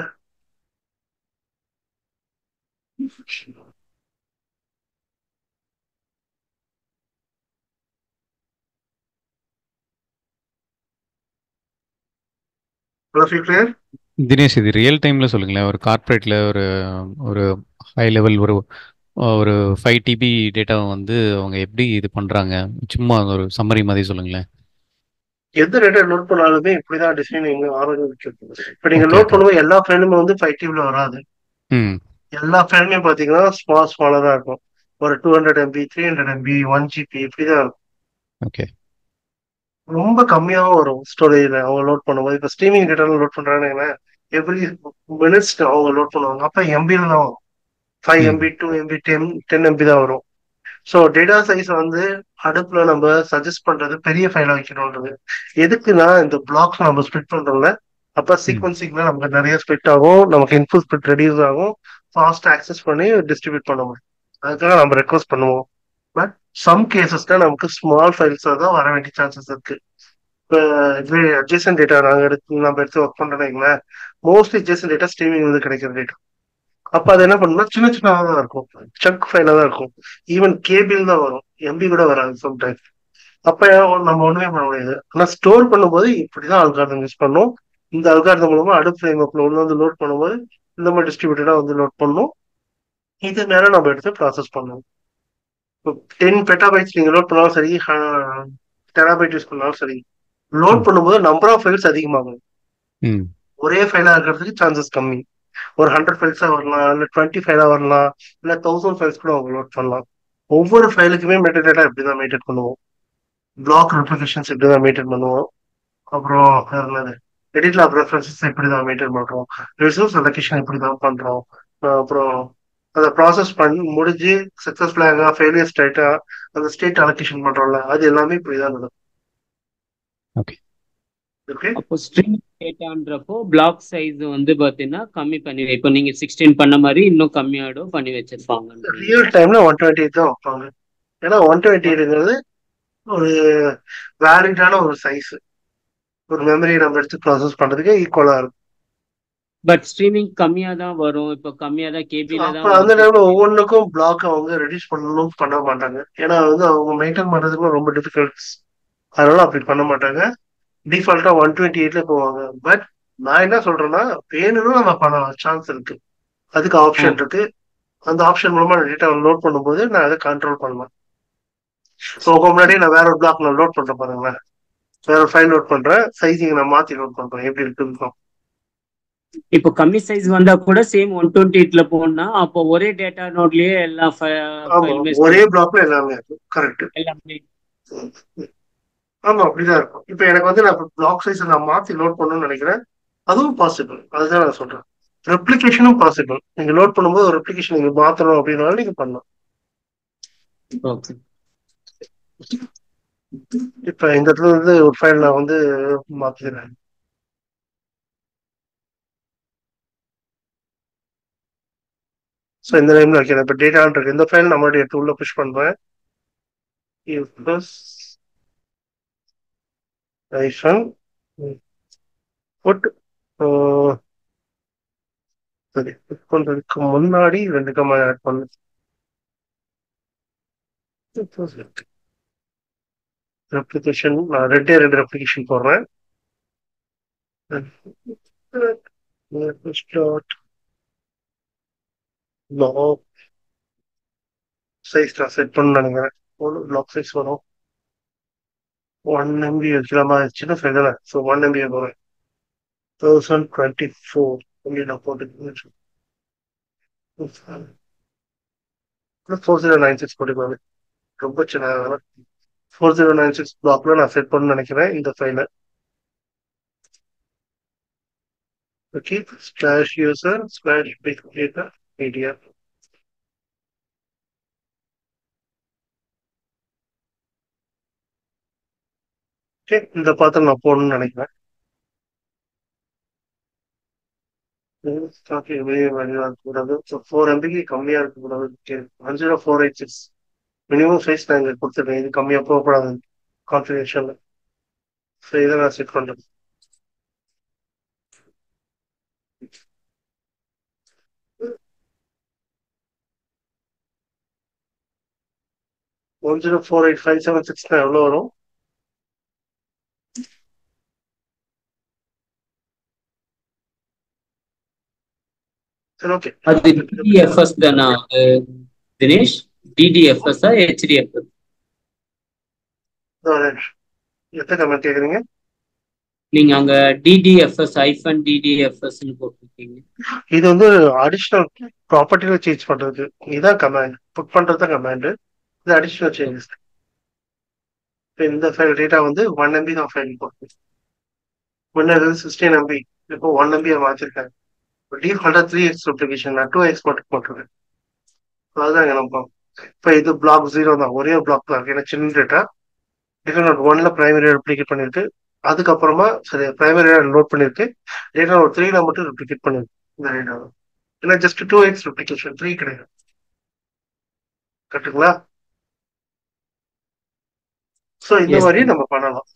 கிளியர் தினேஷ் இது ரியல் டைம்ல சொல்லுங்களேன் ஒரு கார்ப்பரேட்ல ஒரு ஒரு ஹை லெவல் ஒரு ஒரு ஃபைவ் டிபி டேட்டாவை வந்து அவங்க எப்படி இது பண்றாங்க சும்மா ஒரு சம்மரி மாதிரி சொல்லுங்களேன் எந்த டேட்டா லோட் பண்ணாலுமே இப்படிதான் டிசைன் எங்க ஆரம்பிக்கும் இப்ப நீங்க Okay, லோட் okay. பண்ணும்போது எல்லா ஃபைலுமே வந்து ஃபைவ் டிபில வராது ம் எல்லா ஃபைலுமே பாத்தீங்கன்னா ஸ்மால் ஸ்மாலரா இருக்கும் ஒரு two hundred MB three hundred MB one GB இப்படிதான் இருக்கும் ஓகே ரொம்ப கம்மியாவும் வரும் ஸ்டோரேஜ்ல அவங்க லோட் பண்ணும்போது இப்ப ஸ்ட்ரீமிங் டேட்டா லோட் பண்றாங்கன்னா எவ்ரி மினிட்ஸ் அவங்க லோட் பண்ணுவாங்க அப்ப எம்பில தான் வரும் ஃபைவ் ம். MB two MB ten ten MB தான் வரும் ஸோ டேட்டா சைஸ் வந்து அடுப்புல நம்ம சஜஸ்ட் பண்றது பெரிய ஃபைலா வைக்கணும்ன்றது எதுக்குன்னா இந்த பிளாக்ஸ் நம்ம ஸ்ப்ளிட் பண்றோம்ல அப்ப சீக்வன்சிங்ல நமக்கு நிறைய ஸ்ப்ளிட் ஆகும் நமக்கு இன்புட் ஸ்ப்ளிட் ரெடியூஸ் ஆகும் ஃபாஸ்ட் ஆக்சஸ் பண்ணி டிஸ்ட்ரிபியூட் பண்ண முடியும் அதுக்காக நம்ம ரெக்வஸ்ட் பண்ணுவோம் பட் சம் கேசஸ்ல நமக்கு ஸ்மால் ஃபைல்ஸ் தான் வர வேண்டிய சான்சஸ் இருக்கு இப்போ இது அட்ஜேசன் டேட்டா நாங்கள் எடுத்து நம்ம எடுத்து ஒர்க் பண்றோம்னா மோஸ்ட்லி அட்ஜேசன் டேட்டா ஸ்ட்ரீமிங் வந்து கிடைக்கிற டேட்டா அப்ப அது என்ன பண்ணணும்னா சின்ன சின்னதாக தான் இருக்கும் சங்க் ஃபைலாக தான் இருக்கும் ஈவன் கேபிள் தான் வரும் எம்பி கூட வராது சம்டைம்ஸ் அப்ப நம்ம ஒண்ணுமே பண்ண முடியாது ஆனா ஸ்டோர் பண்ணும்போது இப்படிதான் அல்காரதம் யூஸ் பண்ணோம் இந்த அல்காரதம் மூலமா அடுப்பு ஃப்ரேம் உள்ள வந்து லோட் பண்ணும்போது இந்த மாதிரி டிஸ்ட்ரிபியூட்டடா வந்து லோட் பண்ணும் இது நேரம் நம்ம எடுத்து ப்ராசஸ் பண்ணுவோம் இப்போ டென் பெட்டாபைட்ஸ் நீங்க லோட் பண்ணாலும் சரி டெராபைட் யூஸ் பண்ணாலும் சரி லோட் பண்ணும்போது நம்பர் ஆஃப் ஃபைல்ஸ் அதிகமாகும் ம் ஒரே ஃபைலா இருக்கிறதுக்கு சான்சஸ் கம்மி ஒரு ஹண்ட்ரட் ஃபைல்ஸா வரலாம் இல்ல டுவெண்ட்டி ஃபைலா வரலாம் இல்ல தௌசண்ட் ஃபைல்ஸ் கூட அவங்க லோட் பண்ணலாம் ஒவ்வொரு ஃபைலுக்குமே மெட்டர் டேட்டா இப்படிதான் மெயின்டைன் பண்ணுவோம் பிளாக் நோட்டிஃபிகேஷன்ஸ் இப்படிதான் மெயின்டைன் பண்ணுவோம் அப்புறம் வேற என்னது எடிட் லேப் ரெஃபரன்சஸ் இப்படி தான் மெயின்டைன் பண்றோம் ரிசோர்ஸ் அலோகேஷன் இப்படி தான் பண்றோம் அஹ் அப்புறம் அதை ப்ராசஸ் பண்ணி முடிஞ்சு சக்சஸ்ஃபுல்லாக ஃபெயிலியர் ஸ்டேட்டா அந்த ஸ்டேட் அலோகேஷன் பண்றோம்ல அது எல்லாமே இப்படி தான் நடக்கும் ஓகே ஓகே அப்போ ஸ்ட்ரிங் டேட்டான்றப்போ பிளாக் சைஸ் வந்து பாத்தீங்கன்னா கம்மி பண்ணி இப்போ நீங்க சிக்ஸ்டீன் பண்ண மாதிரி இன்னும் கம்மியாடும் பண்ணி வச்சிருப்பாங்க ரியல் டைம்ல ஒன் டுவெண்ட்டி எயிட் தான் வைப்பாங்க ஏன்னா ஒன் டுவெண்ட்டி எயிட்ங்கிறது ஒரு வேலிடான ஒரு சைஸ் ஒரு மெமரி நம்ம எடுத்து ப்ராசஸ் பண்றதுக்கு ஈக்குவலா இருக்கும் பட் ஸ்ட்ரீமிங் கம்மியா தான் வரும் இப்போ கம்மியா தான் கேபில தான் அப்ப அந்த டைம்ல ஒவ்வொன்றுக்கும் பிளாக் அவங்க ரெடியூஸ் பண்ணணும் பண்ண மாட்டாங்க ஏன்னா வந்து அவங்க மெயின்டைன் பண்றதுக்கு ரொம்ப டிஃபிகல்ட்ஸ் அதனால அப்படி பண்ண மாட்டாங்க டிஃபால்ட்டா ஒன் டுவெண்ட்டி எயிட்ல போவாங்க பட் நான் என்ன சொல்றேன்னா வேணும்னு நம்ம பண்ணலாம் சான்ஸ் இருக்கு அதுக்கு ஆப்ஷன் இருக்கு அந்த ஆப்ஷன் மூலமா டேட்டா லோட் பண்ணும்போது நான் அதை கண்ட்ரோல் பண்ணலாம் ஸோ உங்க முன்னாடியே நான் வேற ஒரு பிளாக் நான் லோட் பண்றேன் பாருங்களேன் வேற ஒரு ஃபைல் லோட் பண்றேன் சைஸிங் நான் மாத்தி லோட் பண்றேன் எப்படி இருக்குன்னு இப்போ கம்மி சைஸ் வந்தா கூட சேம் ஒன் டுவெண்ட்டி எயிட்ல போனா அப்போ ஒரே டேட்டா நோட்லயே எல்லா ஆமா ஃபைலுமே ஒரே பிளாக்ல எல்லாமே இருக்கும் கரெக்ட் எல்லாமே ஆமா அப்படிதான் இருக்கும் இப்போ எனக்கு வந்து நான் பிளாக் சைஸ் நான் மாத்தி லோட் பண்ணணும்னு நினைக்கிறேன் அதுவும் பாசிபிள் அதுதான் நான் சொல்றேன் ரெப்ளிகேஷனும் பாசிபிள் நீங்க லோட் பண்ணும்போது ஒரு ரெப்ளிகேஷன் நீங்க மாத்தணும் அப்படின்னாலும் நீங்க பண்ணலாம் ஓகே இப்ப இந்த இடத்துல வந்து ஒரு ஃபைல் நான் வந்து மாத்திக்கிறேன் ஸோ இந்த டைம்ல வைக்கிறேன் இப்போ டேட்டான்றது இந்த ஃபைல் நம்மளுடைய எடுத்து உள்ள புஷ் பண்றேன் ப்ளஸ் ஐஃபன் புட் சரி புட் பண்றதுக்கு முன்னாடி ரெண்டு கமா ஆட் பண்ணு ரெப்ளிகேஷன் நான் ரெண்டே ரெண்டு ரெப்ளிகேஷன் போடுறேன் டாட் பிளாக் சைஸ் நான் செட் பண்ண நினைக்கிறேன் ஒரு பிளாக் சைஸ் வரும் ஒன் எம்பி வைக்கலாமா சின்ன ஃபைல் தானே ஸோ ஒன் எம்பி போகிறேன் தௌசண்ட் டுவெண்ட்டி ஃபோர் எம்பி நான் போட்டு ஃபோர் ஜீரோ நைன் சிக்ஸ் போட்டுக்கலாம் ரொம்ப சின்ன ஃபோர் ஜீரோ நைன் சிக்ஸ் பிளாக்ல நான் செட் பண்ண நினைக்கிறேன் இந்த ஃபைலை okay slash user slash big data media okay இந்த பாத்திரம் நான் போடணும்னு நினைக்கிறேன் வெளியே வெளியாக இருக்கக்கூடாது ஸோ ஃபோர் எம்பிக்கு கம்மியாக இருக்கக்கூடாது one zero four eight six minimum size நான் இங்கே கொடுத்துருக்கேன் இது கம்மியாக போகக்கூடாது கான்ஃபிகரேஷனில் ஸோ இதை நான் செட் பண்ணுறேன் one zero four eight five seven சிக்ஸ்னா எவ்வளோ வரும் சரி ஓகே அது டிடிஎஃப்எஸ் தானா அது தினேஷ் டிடிஎஃப்எஸ் ஹெச்டிஎஃப்எஸ் எத்தனை கமெண்ட் கேட்குறீங்க நீங்க அங்க டிடிஎஃப்எஸ் ஐஃபன் டிடிஎஃப்எஸ் போட்டிருக்கீங்க இது வந்து அடிஷ்னல் ப்ராப்பர்ட்டியில சேஞ்ச் பண்றது இதுதான் கமாண்ட் புட் பண்றது தான் கமாண்ட் இது அடிஷ்னல் சேஞ்சஸ் இப்போ இந்த ஃபைல் டேட்டா வந்து ஒன் எம்பி தான் ஃபைல் போட்டு முன்னாடி சிக்ஸ்டீன் எம்பி இப்போ ஒன் எம்பியை மாற்றிருக்காங்க இப்போ டிஃபால்ட்டா த்ரீ எக்ஸ் அப்ளிகேஷன் நான் டூ எக்ஸ் மட்டும் போட்டிருக்கேன் அதுதான் நம்ம இப்போ இது பிளாக் ஜீரோ தான் ஒரே பிளாக் தான் இருக்கு ஏன்னா சின்ன டேட்டா டேட்டா நோட் ஒன்ல பிரைமரி ரெப்ளிகேட் பண்ணிருக்கு அதுக்கப்புறமா சரி பிரைமரி லோட் பண்ணிருக்கு டேட்டா நோட் த்ரீல மட்டும் ரெப்ளிகேட் பண்ணிருக்கு இந்த டேட்டா ஏன்னா just two x replication three கிடையாது கரெக்டுங்களா ஸோ இந்த Yes, மாதிரி sir. நம்ம பண்ணலாம்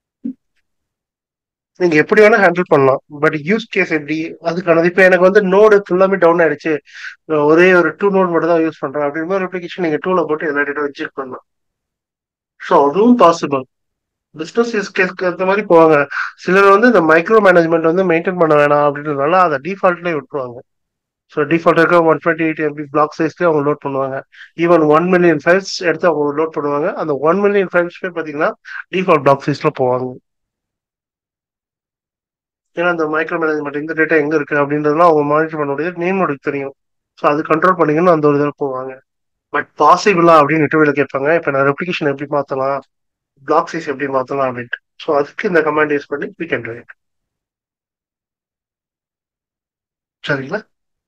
நீங்க எப்படி வேணா ஹேண்டில் பண்ணலாம் பட் யூஸ் கேஸ் எப்படி அதுக்கானது இப்போ எனக்கு வந்து நோடு ஃபுல்லாமே டவுன் ஆயிடுச்சு நான் ஒரே ஒரு டூ நோட் மட்டும் தான் யூஸ் பண்றேன் அப்படின்ற மாதிரி அப்ளிகேஷன் நீங்க டூல போட்டு எல்லா டேட்டா செக் பண்ணலாம் ஸோ அதுவும் பாசிபிள் பிஸ்னஸ் யூஸ் கேஸ்க்கு ஏற்ற மாதிரி போவாங்க சிலர் வந்து இந்த மைக்ரோ மேனேஜ்மெண்ட் வந்து மெயின்டைன் பண்ண வேணாம் அப்படின்றதுனால அதை டிஃபால்ட்லேயே விட்டுருவாங்க ஸோ டிஃபால்ட் இருக்க one twenty eight MB block சைஸ்லேயே அவங்க லோட் பண்ணுவாங்க ஈவன் ஒன் மில்லியன் ஃபைல்ஸ் எடுத்து அவங்க லோட் பண்ணுவாங்க அந்த ஒன் மில்லியன் ஃபைல்ஸ்மே பார்த்தீங்கன்னா டிஃபால்ட் பிளாக் சைஸ்ல போவாங்க ஏன்னா அந்த மைக்ரோ மேனேஜ்மெண்ட் இந்த டேட்டா எங்க இருக்கு அப்படின்றதுலாம் அவங்க மானிட்டர் பண்ண முடியாது நேம் நோடுக்கு தெரியும் ஸோ அது கண்ட்ரோல் பண்ணீங்கன்னா அந்த ஒரு இதில் போவாங்க பட் பாசிபிளா அப்படின்னு இன்டர்வியூல கேட்பாங்க இப்போ நான் ரெப்ளிகேஷன் எப்படி மாத்தலாம் பிளாக் சைஸ் எப்படி மாத்தலாம் அப்படின்ட்டு ஸோ அதுக்கு இந்த கமாண்ட் யூஸ் பண்ணி we can do it சரிங்களா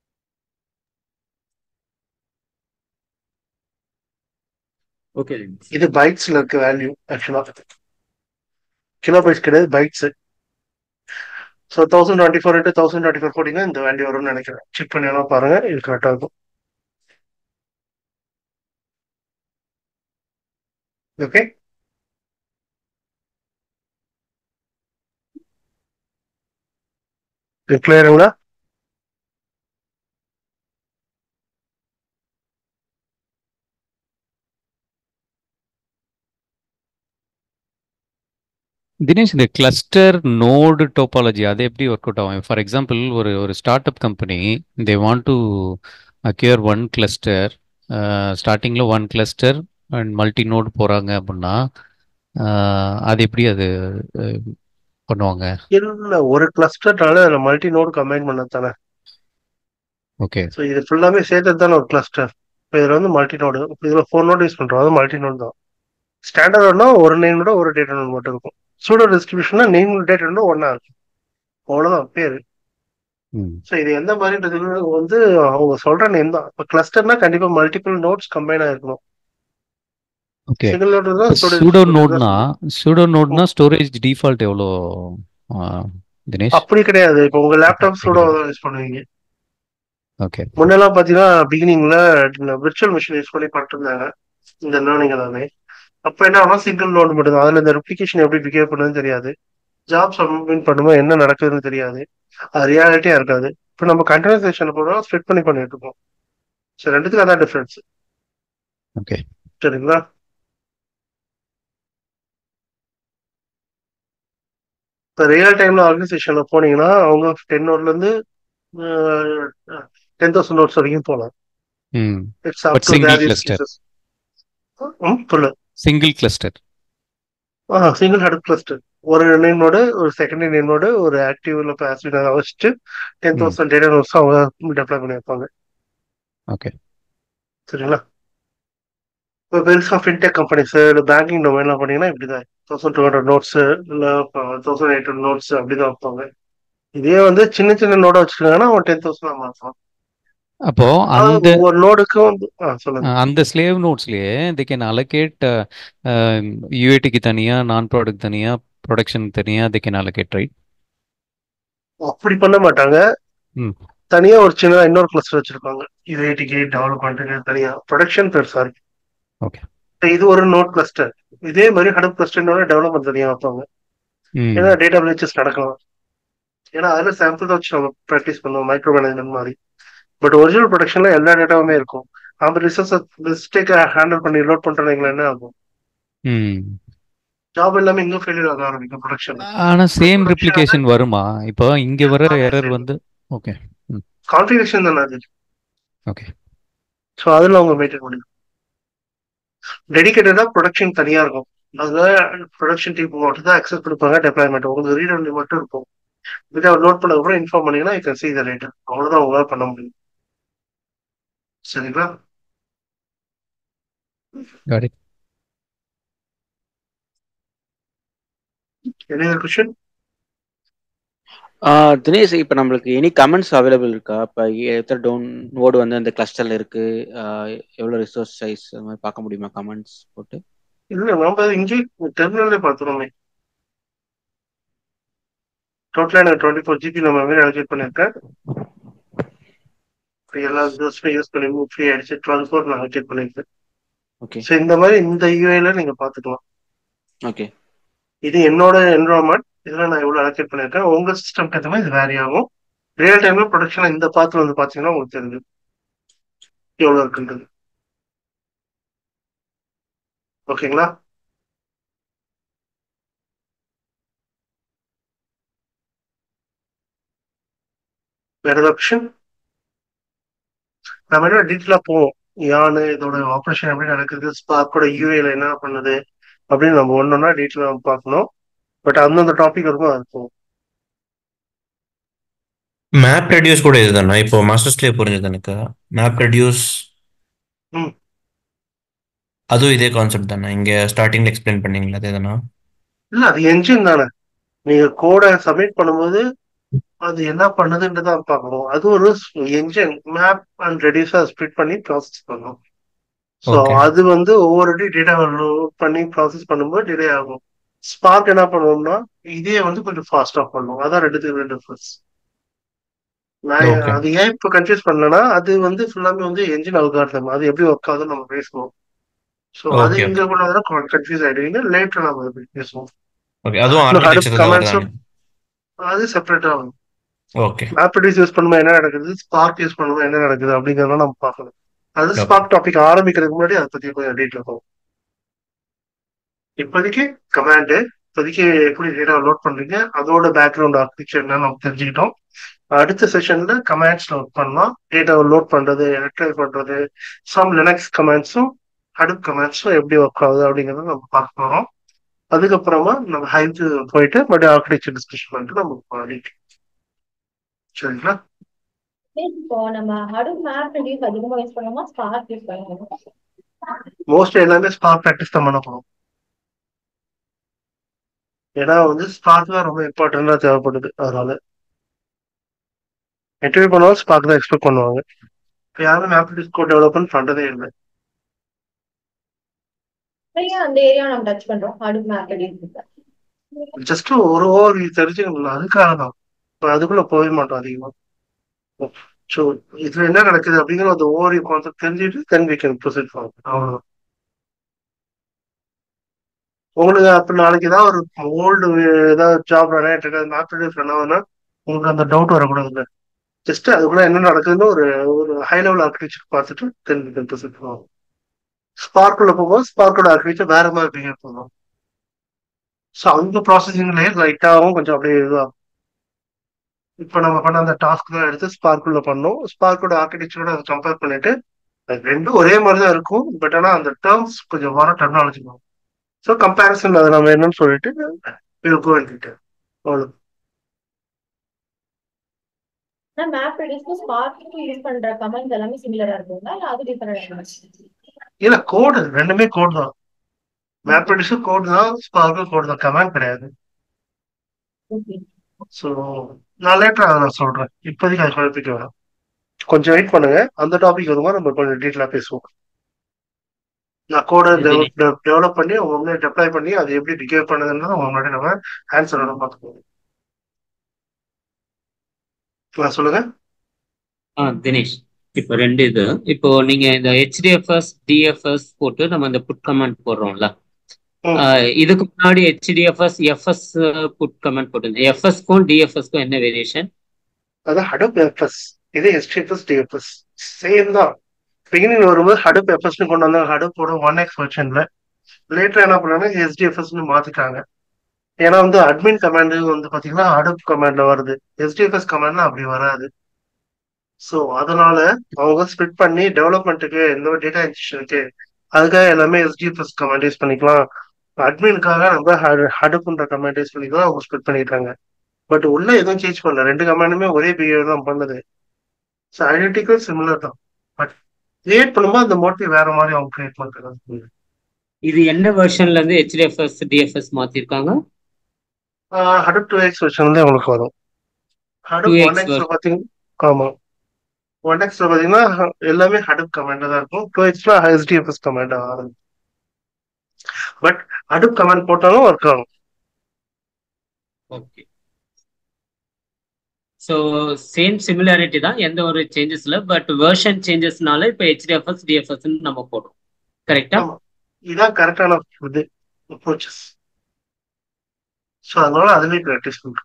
ஓகே இது பைட்ஸ்ல இருக்க வேல்யூ ஆக்சுவலா கிலோ பைட்ஸ் கிடையாது bytes so thousand twenty four into thousand twenty four போட்டிங்கன்னா இந்த வேல்யூ வரும்னு நினைக்கிறேன் செக் பண்ணி வேணா பாருங்க இது கரெக்டாக இருக்கும் ஓகே இது கிளியருங்களா தினேஷ் இந்த கிளஸ்டர் நோடு டோபாலஜி அது எப்படி ஒர்க் அவுட் ஆகும் ஃபார் எக்ஸாம்பிள் ஒரு ஒரு start up company they want to acquire one cluster ஸ்டார்டிங்கில் one cluster and multi node போகிறாங்க அப்படின்னா ஆஹ், அது எப்படி அது அஹ், பண்ணுவாங்க இல்ல ஒரு கிளஸ்டர்னால அதில் மல்டி நோடு கம்பைன் பண்ணது தானே ஓகே ஸோ இது ஃபுல்லாமே சேர்த்தது தானே ஒரு கிளஸ்டர் இப்போ இதில் வந்து மல்டி நோடு இதில் ஃபோர் நோட் யூஸ் பண்ணுறோம் அது மல்டி நோடு தான் ஸ்டாண்டர்ட்னா ஒரு நேமோட ஒரு டேட்டா நோட் மட்டும் இருக்கும் சூடோ டிஸ்ட்ரிபியூஷன்னா நேம் டேட்டா நோட் ஒன்றா இருக்கும் அவ்வளோதான் பேர் ம் ஸோ இது எந்த மாதிரின்றது வந்து அவங்க சொல்ற நேம் தான் இப்போ கிளஸ்டர்னா கண்டிப்பாக மல்டிபிள் நோட்ஸ் கம்பைன் ஆயிருக்கணும் ஓகே சிங்கிள் நோட் தான் சூடோ நோட்னா சூடோ நோட்னா ஸ்டோரேஜ் டிஃபால்ட் எவ்வளோ ஆஹ், தினேஷ் அப்படி கிடையாது இப்போ உங்க லேப்டாப் அப்படி சூடோ கிடையாது யூஸ் பண்ணுவீங்க ஓகே முன்னெல்லாம் பார்த்தீங்கன்னா பிகினிங்ல விர்ச்சுவல் மிஷின் யூஸ் பண்ணி பண்ணிருந்தாங்க இந்த லேர்னிங் எல்லாமே அப்போ என்ன ஆகும் சிங்கிள் நோட் மட்டும் தான் அதில் இந்த ரெப்ளிகேஷன் எப்படி பிஹேவ் பண்ணுதுன்னு தெரியாது ஜாப் சப்மிட் பண்ணும்போது என்ன நடக்குதுன்னு தெரியாது அது ரியாலிட்டியா இருக்காது இப்போ நம்ம கண்டெய்னரைசேஷன் போடுறோம் ஸ்ப்ளிட் பண்ணி பண்ணிட்டு இருக்கோம் ஸோ ரெண்டுத்துக்கும் அதான் டிஃபரன்ஸ் ஓகே சரிங்களா இப்போ ரியல் டைம்ல ஆர்கனைசேஷன்ல போனீங்கன்னா அவங்க டென் நோட்ல இருந்து டென் தௌசண்ட் நோட்ஸ் வரைக்கும் போகலாம் ம் it's up but to single various cluster cases சொல்லு சிங்கிள் கிளஸ்டர் ஆ சிங்கிள் ஹெட் கிளஸ்டர் ஒரு நேமோடு ஒரு செகண்டரி நேமோடு ஒரு ஆக்டிவ்ல பாசிவ் வச்சுட்டு ten hmm thousand data nodes அவங்க டெப்ளாய் பண்ணி வைப்பாங்க ஓகே சரிங்களா இப்போ பெருசா ஃபின்டெக் கம்பெனிஸ் இல்லை பேங்கிங் டொமைன்லாம் பண்ணீங்கன்னா இப்படிதான் தௌசண்ட் டூ ஹண்ட்ரட் நோட்ஸ் இல்லை தௌசண்ட் எயிட் ஹண்ட்ரட் நோட்ஸ் அப்படிதான் வைப்பாங்க இதே வந்து சின்ன சின்ன நோட வச்சிருக்காங்கன்னா அவன் டென் தௌசண்ட் மாசம் அப்போ அதாவது அந்த ஒவ்வொரு நோடுக்கும் வந்து ஆ சொல்லுங்க அஹ் அந்த ஸ்லேவ் நோட்ஸ்லயே தே கேன் அலோகேட் யூஏடிக்கு தனியா நான் ப்ராடக்ட் தனியா ப்ரொடக்ஷனுக்கு தனியா தே கேன் அலோகேட் ரைட் அப்படி பண்ண மாட்டாங்க ம் தனியா ஒரு சின்னதா இன்னொரு கிளஸ்டர் வச்சிருப்பாங்க இது ஐடிக்கு டெவலப்மெண்ட்டுக்கு தனியா ப்ரொடக்ஷன் பெருசா இருக்கு ஓகே இது ஒரு நோட் கிளஸ்டர் இதே மாதிரி ஹடப் கிளஸ்டர்னோட டெவலப்மெண்ட் தனியா வைப்பாங்க ம் ஏன்னா டேட்டா பிரீச்சஸ் நடக்கலாம் ஏன்னா அதுல சாம்பிள் வச்சு நம்ம ப்ராக்டிஸ் பண்ணுவோம் மைக்ரோ மேனேஜ்மெண்ட் மாதிரி பட் ஒரிஜினல் ப்ரொடக்ஷன்ல எல்லா டேட்டாவுமே இருக்கும் அந்த ரிசர்ச் மிஸ்டேக்கை ஹேண்டில் பண்ணி லோட் பண்றீங்களா என்ன ஆகும் ம் ஜாப் எல்லாமே இன்னும் ஃபெயிலியர் ஆக ஆரம்பிக்கும் ப்ரொடக்ஷன் ஆனா சேம் ப்ரொடக்ஷன் ரிப்ளிகேஷன் வருமா இப்போ இங்க வர எல்லாமே எரர் சேம் வந்து ஓகே ம் கான்ஃபிகரேஷன் தானே அது ஓகே ஸோ அதில் அவங்க மெயின்டைன் முடியும் டெடிக்கேட்டடா ப்ரொடக்ஷன் தனியா இருக்கும் அதில் ப்ரொடக்ஷன் டீம் மட்டும் தான் அக்சஸ் கொடுப்பாங்க டெப்ளாய்மெண்ட் உங்களுக்கு ரீட் ஒன்லி மட்டும் இருக்கும் இதை நோட் பண்ண அப்புறம் இன்ஃபார்ம் பண்ணீங்கன்னா you can see the rate அவ்வளோதான் உங்களால பண்ண முடியும் சரிங்களா got it எனி கொஸ்டின் ஆஹ் தினேஷ் இப்போ நம்மளுக்கு எனி கமெண்ட்ஸ் அவைலபிள் இருக்கா இப்போ எத்தனை டவுன் நோடு வந்து அந்த கிளஸ்டர்ல இருக்கு ஆஹ் எவ்வளவு ரிசோர்ஸ் சைஸ் அந்த மாதிரி பார்க்க முடியுமா கமெண்ட்ஸ் போட்டு இல்லை நம்ம இங்கே டெர்மினல்லே பார்த்துருவோமே டோட்டலாக எனக்கு டுவெண்ட்டி ஃபோர் ஜிபி நம்ம மாதிரி அலோகேட் பண்ணியிருக்கேன் இப்போ எல்லா ரிசோர்ஸுமே யூஸ் பண்ணி ஃப்ரீ ஆயிடுச்சு டுவெல் ஃபோர் நான் அலோகேட் பண்ணியிருக்கேன் ஓகே ஸோ இந்த மாதிரி இந்த யூஏல நீங்க பார்த்துக்கலாம் ஓகே இது என்னோட என்வரான்மெண்ட் இதில் நான் எவ்வளோ அலோகேட் பண்ணியிருக்கேன் உங்க சிஸ்டம் ஏற்ற மாதிரி இது வேரி ஆகும் ரியல் டைம்ல ப்ரொடக்ஷன் இந்த பாத்துல வந்து பார்த்தீங்கன்னா உங்களுக்கு தெரிஞ்சு எவ்வளோ இருக்குன்றது ஓகேங்களா வேற ஏதாவது கொஷின் நம்ம என்ன டீட்டெயிலாக போவோம் யானு இதோட ஆப்ரேஷன் எப்படி நடக்குது ஸ்பார்க்கோட யூஏல என்ன பண்ணுது அப்படின்னு நம்ம ஒன்னொன்னா டீட்டெயிலாக பார்க்கணும் பட் அந்தந்த டாபிக் இருக்கும் அது போகும் மேப் ரெடியூஸ் கூட இதுதானா இப்போ மாஸ்டர் ஸ்லேவ் புரிஞ்சது எனக்கு மேப் ரெடியூஸ் ம் அதுவும் இதே கான்செப்ட் தானே இங்க ஸ்டார்டிங்ல எக்ஸ்பிளைன் பண்ணீங்களா அதே தானா இல்ல அது என்ஜின் தானே நீங்க கோடை சப்மிட் பண்ணும்போது அது என்ன பண்ணுதுன்றத பார்க்கணும் அது ஒரு என்ஜின் மேப் அண்ட் ரெடியூஸா ஸ்ப்ளிட் பண்ணி ப்ராசஸ் பண்ணும் ஸோ ஓகே அது வந்து ஒவ்வொரு டேட்டா லோட் பண்ணி ப்ராசஸ் பண்ணும்போது டிலே ஆகும் ஸ்பார்க் என்ன பண்ணுவோம்னா இதே வந்து கொஞ்சம் ஃபாஸ்டா பண்ணும் அதான் ரெண்டு டிஃபரன்ஸ் நான் ஓகே அது ஏன் இப்போ கன்ஃபியூஸ் பண்ணலன்னா அது வந்து ஃபுல்லாமே வந்து என்ஜின் அல்காரிதம் அது எப்படி ஒர்க் ஆகுதுன்னு நம்ம பேசுவோம் ஸோ அது ஓகே இங்க கொண்டாதான் கன்ஃபியூஸ் ஆயிடுவீங்க லேட்டர் நம்ம அதை பத்தி பேசுவோம் ஓகே அதுவும் இன்னும் ஹடப் ஆர்கிடெக்சர் தான் கமெண்ட்ஸும் வருதாங்க அது செப்பரேட்டா வரும் ஓகே மேப்ரெடியூஸ் யூஸ் பண்ணும்போது என்ன நடக்குது ஸ்பார்க் யூஸ் பண்ணும்போது என்ன நடக்குது அப்படிங்கறத நம்ம பார்க்கணும் அது ஓகே ஸ்பார்க் டாபிக் ஆரம்பிக்கிறதுக்கு முன்னாடி அதை பத்தி கொஞ்சம் டீட்டெயில் பார்ப்போம் இப்போதைக்கு கமாண்டு இப்போதைக்கு எப்படி டேட்டா லோட் பண்றீங்க அதோட பேக்ரவுண்ட் ஆர்கிடெக்சர் என்ன நம்ம தெரிஞ்சுக்கிட்டோம் அடுத்த செஷன்ல கமாண்ட்ஸ் லோட் பண்ணலாம் டேட்டாவை லோட் பண்றது ரெட்ரைவ் பண்றது சம் லினக்ஸ் கமாண்ட்ஸும் ஹடுப் கமாண்ட்ஸும் எப்படி ஒர்க் ஆகுது அப்படிங்கறத நம்ம பார்க்க போறோம் அதுக்கப்புறமா நம்ம ஹைக்கு போயிட்டு மறுபடியும் ஆர்கிடெக்சர் டிஸ்கஷன் பண்ணிட்டு நம்ம பண்ணிக்கலாம் சரிங்களா இப்போ நம்ம ஹடூப் மேப் ரெடியூஸ் அதிகமா யூஸ் பண்ணோமா ஸ்பார்க் யூஸ் பண்ணணுமா மோஸ்ட் எல்லாமே ஸ்பார்க் ப்ராக்டிஸ் தான் பண்ண போறோம் ஏன்னா வந்து ஸ்பார்க் தான் ரொம்ப இம்பார்ட்டண்டா தேவைப்படுது அதனால இன்டர்வியூ பண்ணாலும் ஸ்பார்க் தான் எக்ஸ்பெக்ட் பண்ணுவாங்க இப்போ யாரும் மேப்ரெடியூஸ் கோட் டெவலப்மெண்ட் பண்றதே இல்லை ஏன் அந்த ஏரியா நம்ம டச் பண்றோம் ஹடூப் மேப் ரெடியூஸ் ஜஸ்ட் ஒரு ஓவர் தெரிஞ்சுக்கணும் அதுக்காக தான் இப்போ அதுக்குள்ள போக மாட்டோம் அதிகமா ஸோ இதுல என்ன நடக்குது அப்படிங்கிற அந்த ஓவர் கான்செப்ட் தெரிஞ்சுட்டு then we can proceed form அவ்வளவுதான் உங்களுக்கு அப்ப நாளைக்கு ஏதாவது ஒரு ஓல்டு ஏதாவது ஜாப் ரன் ஆயிட்டு இருக்கு மேப்ரெடியூஸ் ரன் ஆகுதுன்னா உங்களுக்கு அந்த டவுட் வரக்கூடாதுல்ல ஜஸ்ட் அதுக்குள்ள என்ன நடக்குதுன்னு ஒரு ஒரு ஹை லெவல் ஆர்கிடெக்சர் பார்த்துட்டு தென் வி கேன் ப்ரொசீட் பண்ணுவோம் ஸ்பார்க்குள்ள போகும்போது ஸ்பார்க்கோட ஆர்கிடெக்சர் வேற மாதிரி பிஹேவ் பண்ணுவோம் ஸோ அந்த ப்ராசஸிங் லேயர் லைட்டாகவும் கொஞ்சம் அப்படியே இதுவாகும் இப்போ நம்ம பண்ண அந்த டாஸ்க் தான் எடுத்து ஸ்பார்க்குள்ள பண்ணோம் ஸ்பார்க்கோட ஆர்கிடெக்சரோட அதை கம்பேர் பண்ணிட்டு அது ரெண்டும் ஒரே மாதிரி தான் இருக்கும் பட் ஆனால் அந்த டேர்ம்ஸ் கொஞ்சம் வர டெக்னாலஜி வரும் ஸோ கம்பேரிசன் அதை நம்ம என்னன்னு சொல்லிட்டு வில் கோ அண்ட் அவ்வளோ மேப் ரெடியூஸ்க்கு ஸ்பார்க்கு யூஸ் பண்ற கமெண்ட்ஸ் எல்லாமே சிமிலரா இருக்குங்களா இல்ல அது டிஃபரெண்ட் இல்ல கோடு ரெண்டுமே கோட் தான் மேப்ரெடிஸும் கோட் தான் ஸ்பார்க்கும் கோட் தான் கமெண்ட் கிடையாது ஓகே ஸோ நான் லேட்டர் அதை நான் சொல்றேன் இப்போதைக்கு அது குழப்பிக்க வேணாம் கொஞ்சம் வெயிட் பண்ணுங்க அந்த டாபிக் வருமா நம்ம கொஞ்சம் டீட்டெயிலாக பேசுவோம் நான் கோடை டெவலப் பண்ணி உங்க முன்னாடி டெப்ளை பண்ணி அது எப்படி டிகேவ் பண்ணுதுன்னு உங்க முன்னாடி நம்ம ஆன்சரோட பார்த்துக்குவோம் நான் சொல்லுங்க ஆ தினேஷ் இப்போ ரெண்டு இது இப்போ நீங்க இந்த ஹெச்டிஎஃப்எஸ் டிஎஃப்எஸ் போட்டு நம்ம இந்த புட் கமெண்ட் போடுறோம்ல ம். ஆஹ் இதுக்கு முன்னாடி ஹெச்டிஎஃப்எஸ் எஃப்எஸ் புட் கமெண்ட் போட்டிருந்தேன் எஃப்எஸ்க்கும் டிஎஃப்எஸ்க்கும் என்ன வேரியேஷன் அது ஹடப் எஃப்எஸ் இது எஸ்டிஎஃப்எஸ் டிஎஃப்எஸ் சேம் தான் பிகினிங் வரும்போது ஹடப் எஃப்எஸ்னு கொண்டு வந்தாங்க ஹடப்போட ஒன் எக்ஸ் வெர்ஷன்ல லேட்டர் என்ன பண்ணாங்க எஸ்டிஎஃப்எஸ்னு மாத்திட்டாங்க ஏன்னா வந்து அட்மின் கமாண்ட் வந்து பாத்தீங்கன்னா ஹடப் கமாண்ட்ல வருது எஸ்டிஎஃப்எஸ் கமாண்ட்ல அப்படி வராது ஸோ அதனால அவங்க ஸ்பிட் பண்ணி டெவலப்மெண்ட்டுக்கு எந்த டேட்டா இன்ஜெக்ஷனுக்கு அதுக்காக எல்லாமே எஸ்டிஎஃப்எஸ் கமாண்ட் யூஸ் பண்ணிக்கலாம் அட்மினுக்காக நம்ம ஹடப்ன்ற கமாண்ட் யூஸ் பண்ணிக்கலாம் அவங்க ஸ்பிட் பண்ணிட்டாங்க பட் உள்ள எதுவும் சேஞ்ச் பண்ணல ரெண்டு கமாண்டுமே ஒரே பிஹேவியர் தான் பண்ணுது ஸோ ஐடென்டிக்கல் சிமிலர் தான் பட் கிரியேட் பண்ணும்போது அந்த மோட்டிவ் வேற மாதிரி அவங்க கிரியேட் பண்றாங்க இது என்ன வெர்ஷன்ல இருந்து ஹெச்டிஎஃப்எஸ் டிஎஃப்எஸ் மாத்திருக்காங்க ஹடப் டூ எக்ஸ் வெர்ஷன்ல உங்களுக்கு வரும் ஹடப் 2x ஒன் எக்ஸ்ல version. பாத்தீங்க ஆமா ஒன் எக்ஸ்ல பாத்தீங்கன்னா எல்லாமே ஹடப் கமாண்ட் தான் இருக்கும் டூ எக்ஸ்ல ஹெச்டிஎஃப்எஸ் கமாண்ட் ஆகும் பட் ஹடப் கமாண்ட் போட்டாலும் ஒர்க் ஆகும் ஓகே ஸோ சேம் சிமிலாரிட்டி தான் எந்த ஒரு சேஞ்சஸ் இல்லை பட் வெர்ஷன் சேஞ்சஸ்னால இப்போ ஹெச்டிஎஃப்எஸ் டிஎஃப்எஸ் நம்ம போடுறோம் கரெக்டா ஆமா இதான் கரெக்டான இது அப்ரோச்சஸ் ஸோ அதனால அதுலேயே ப்ராக்டிஸ் பண்றோம்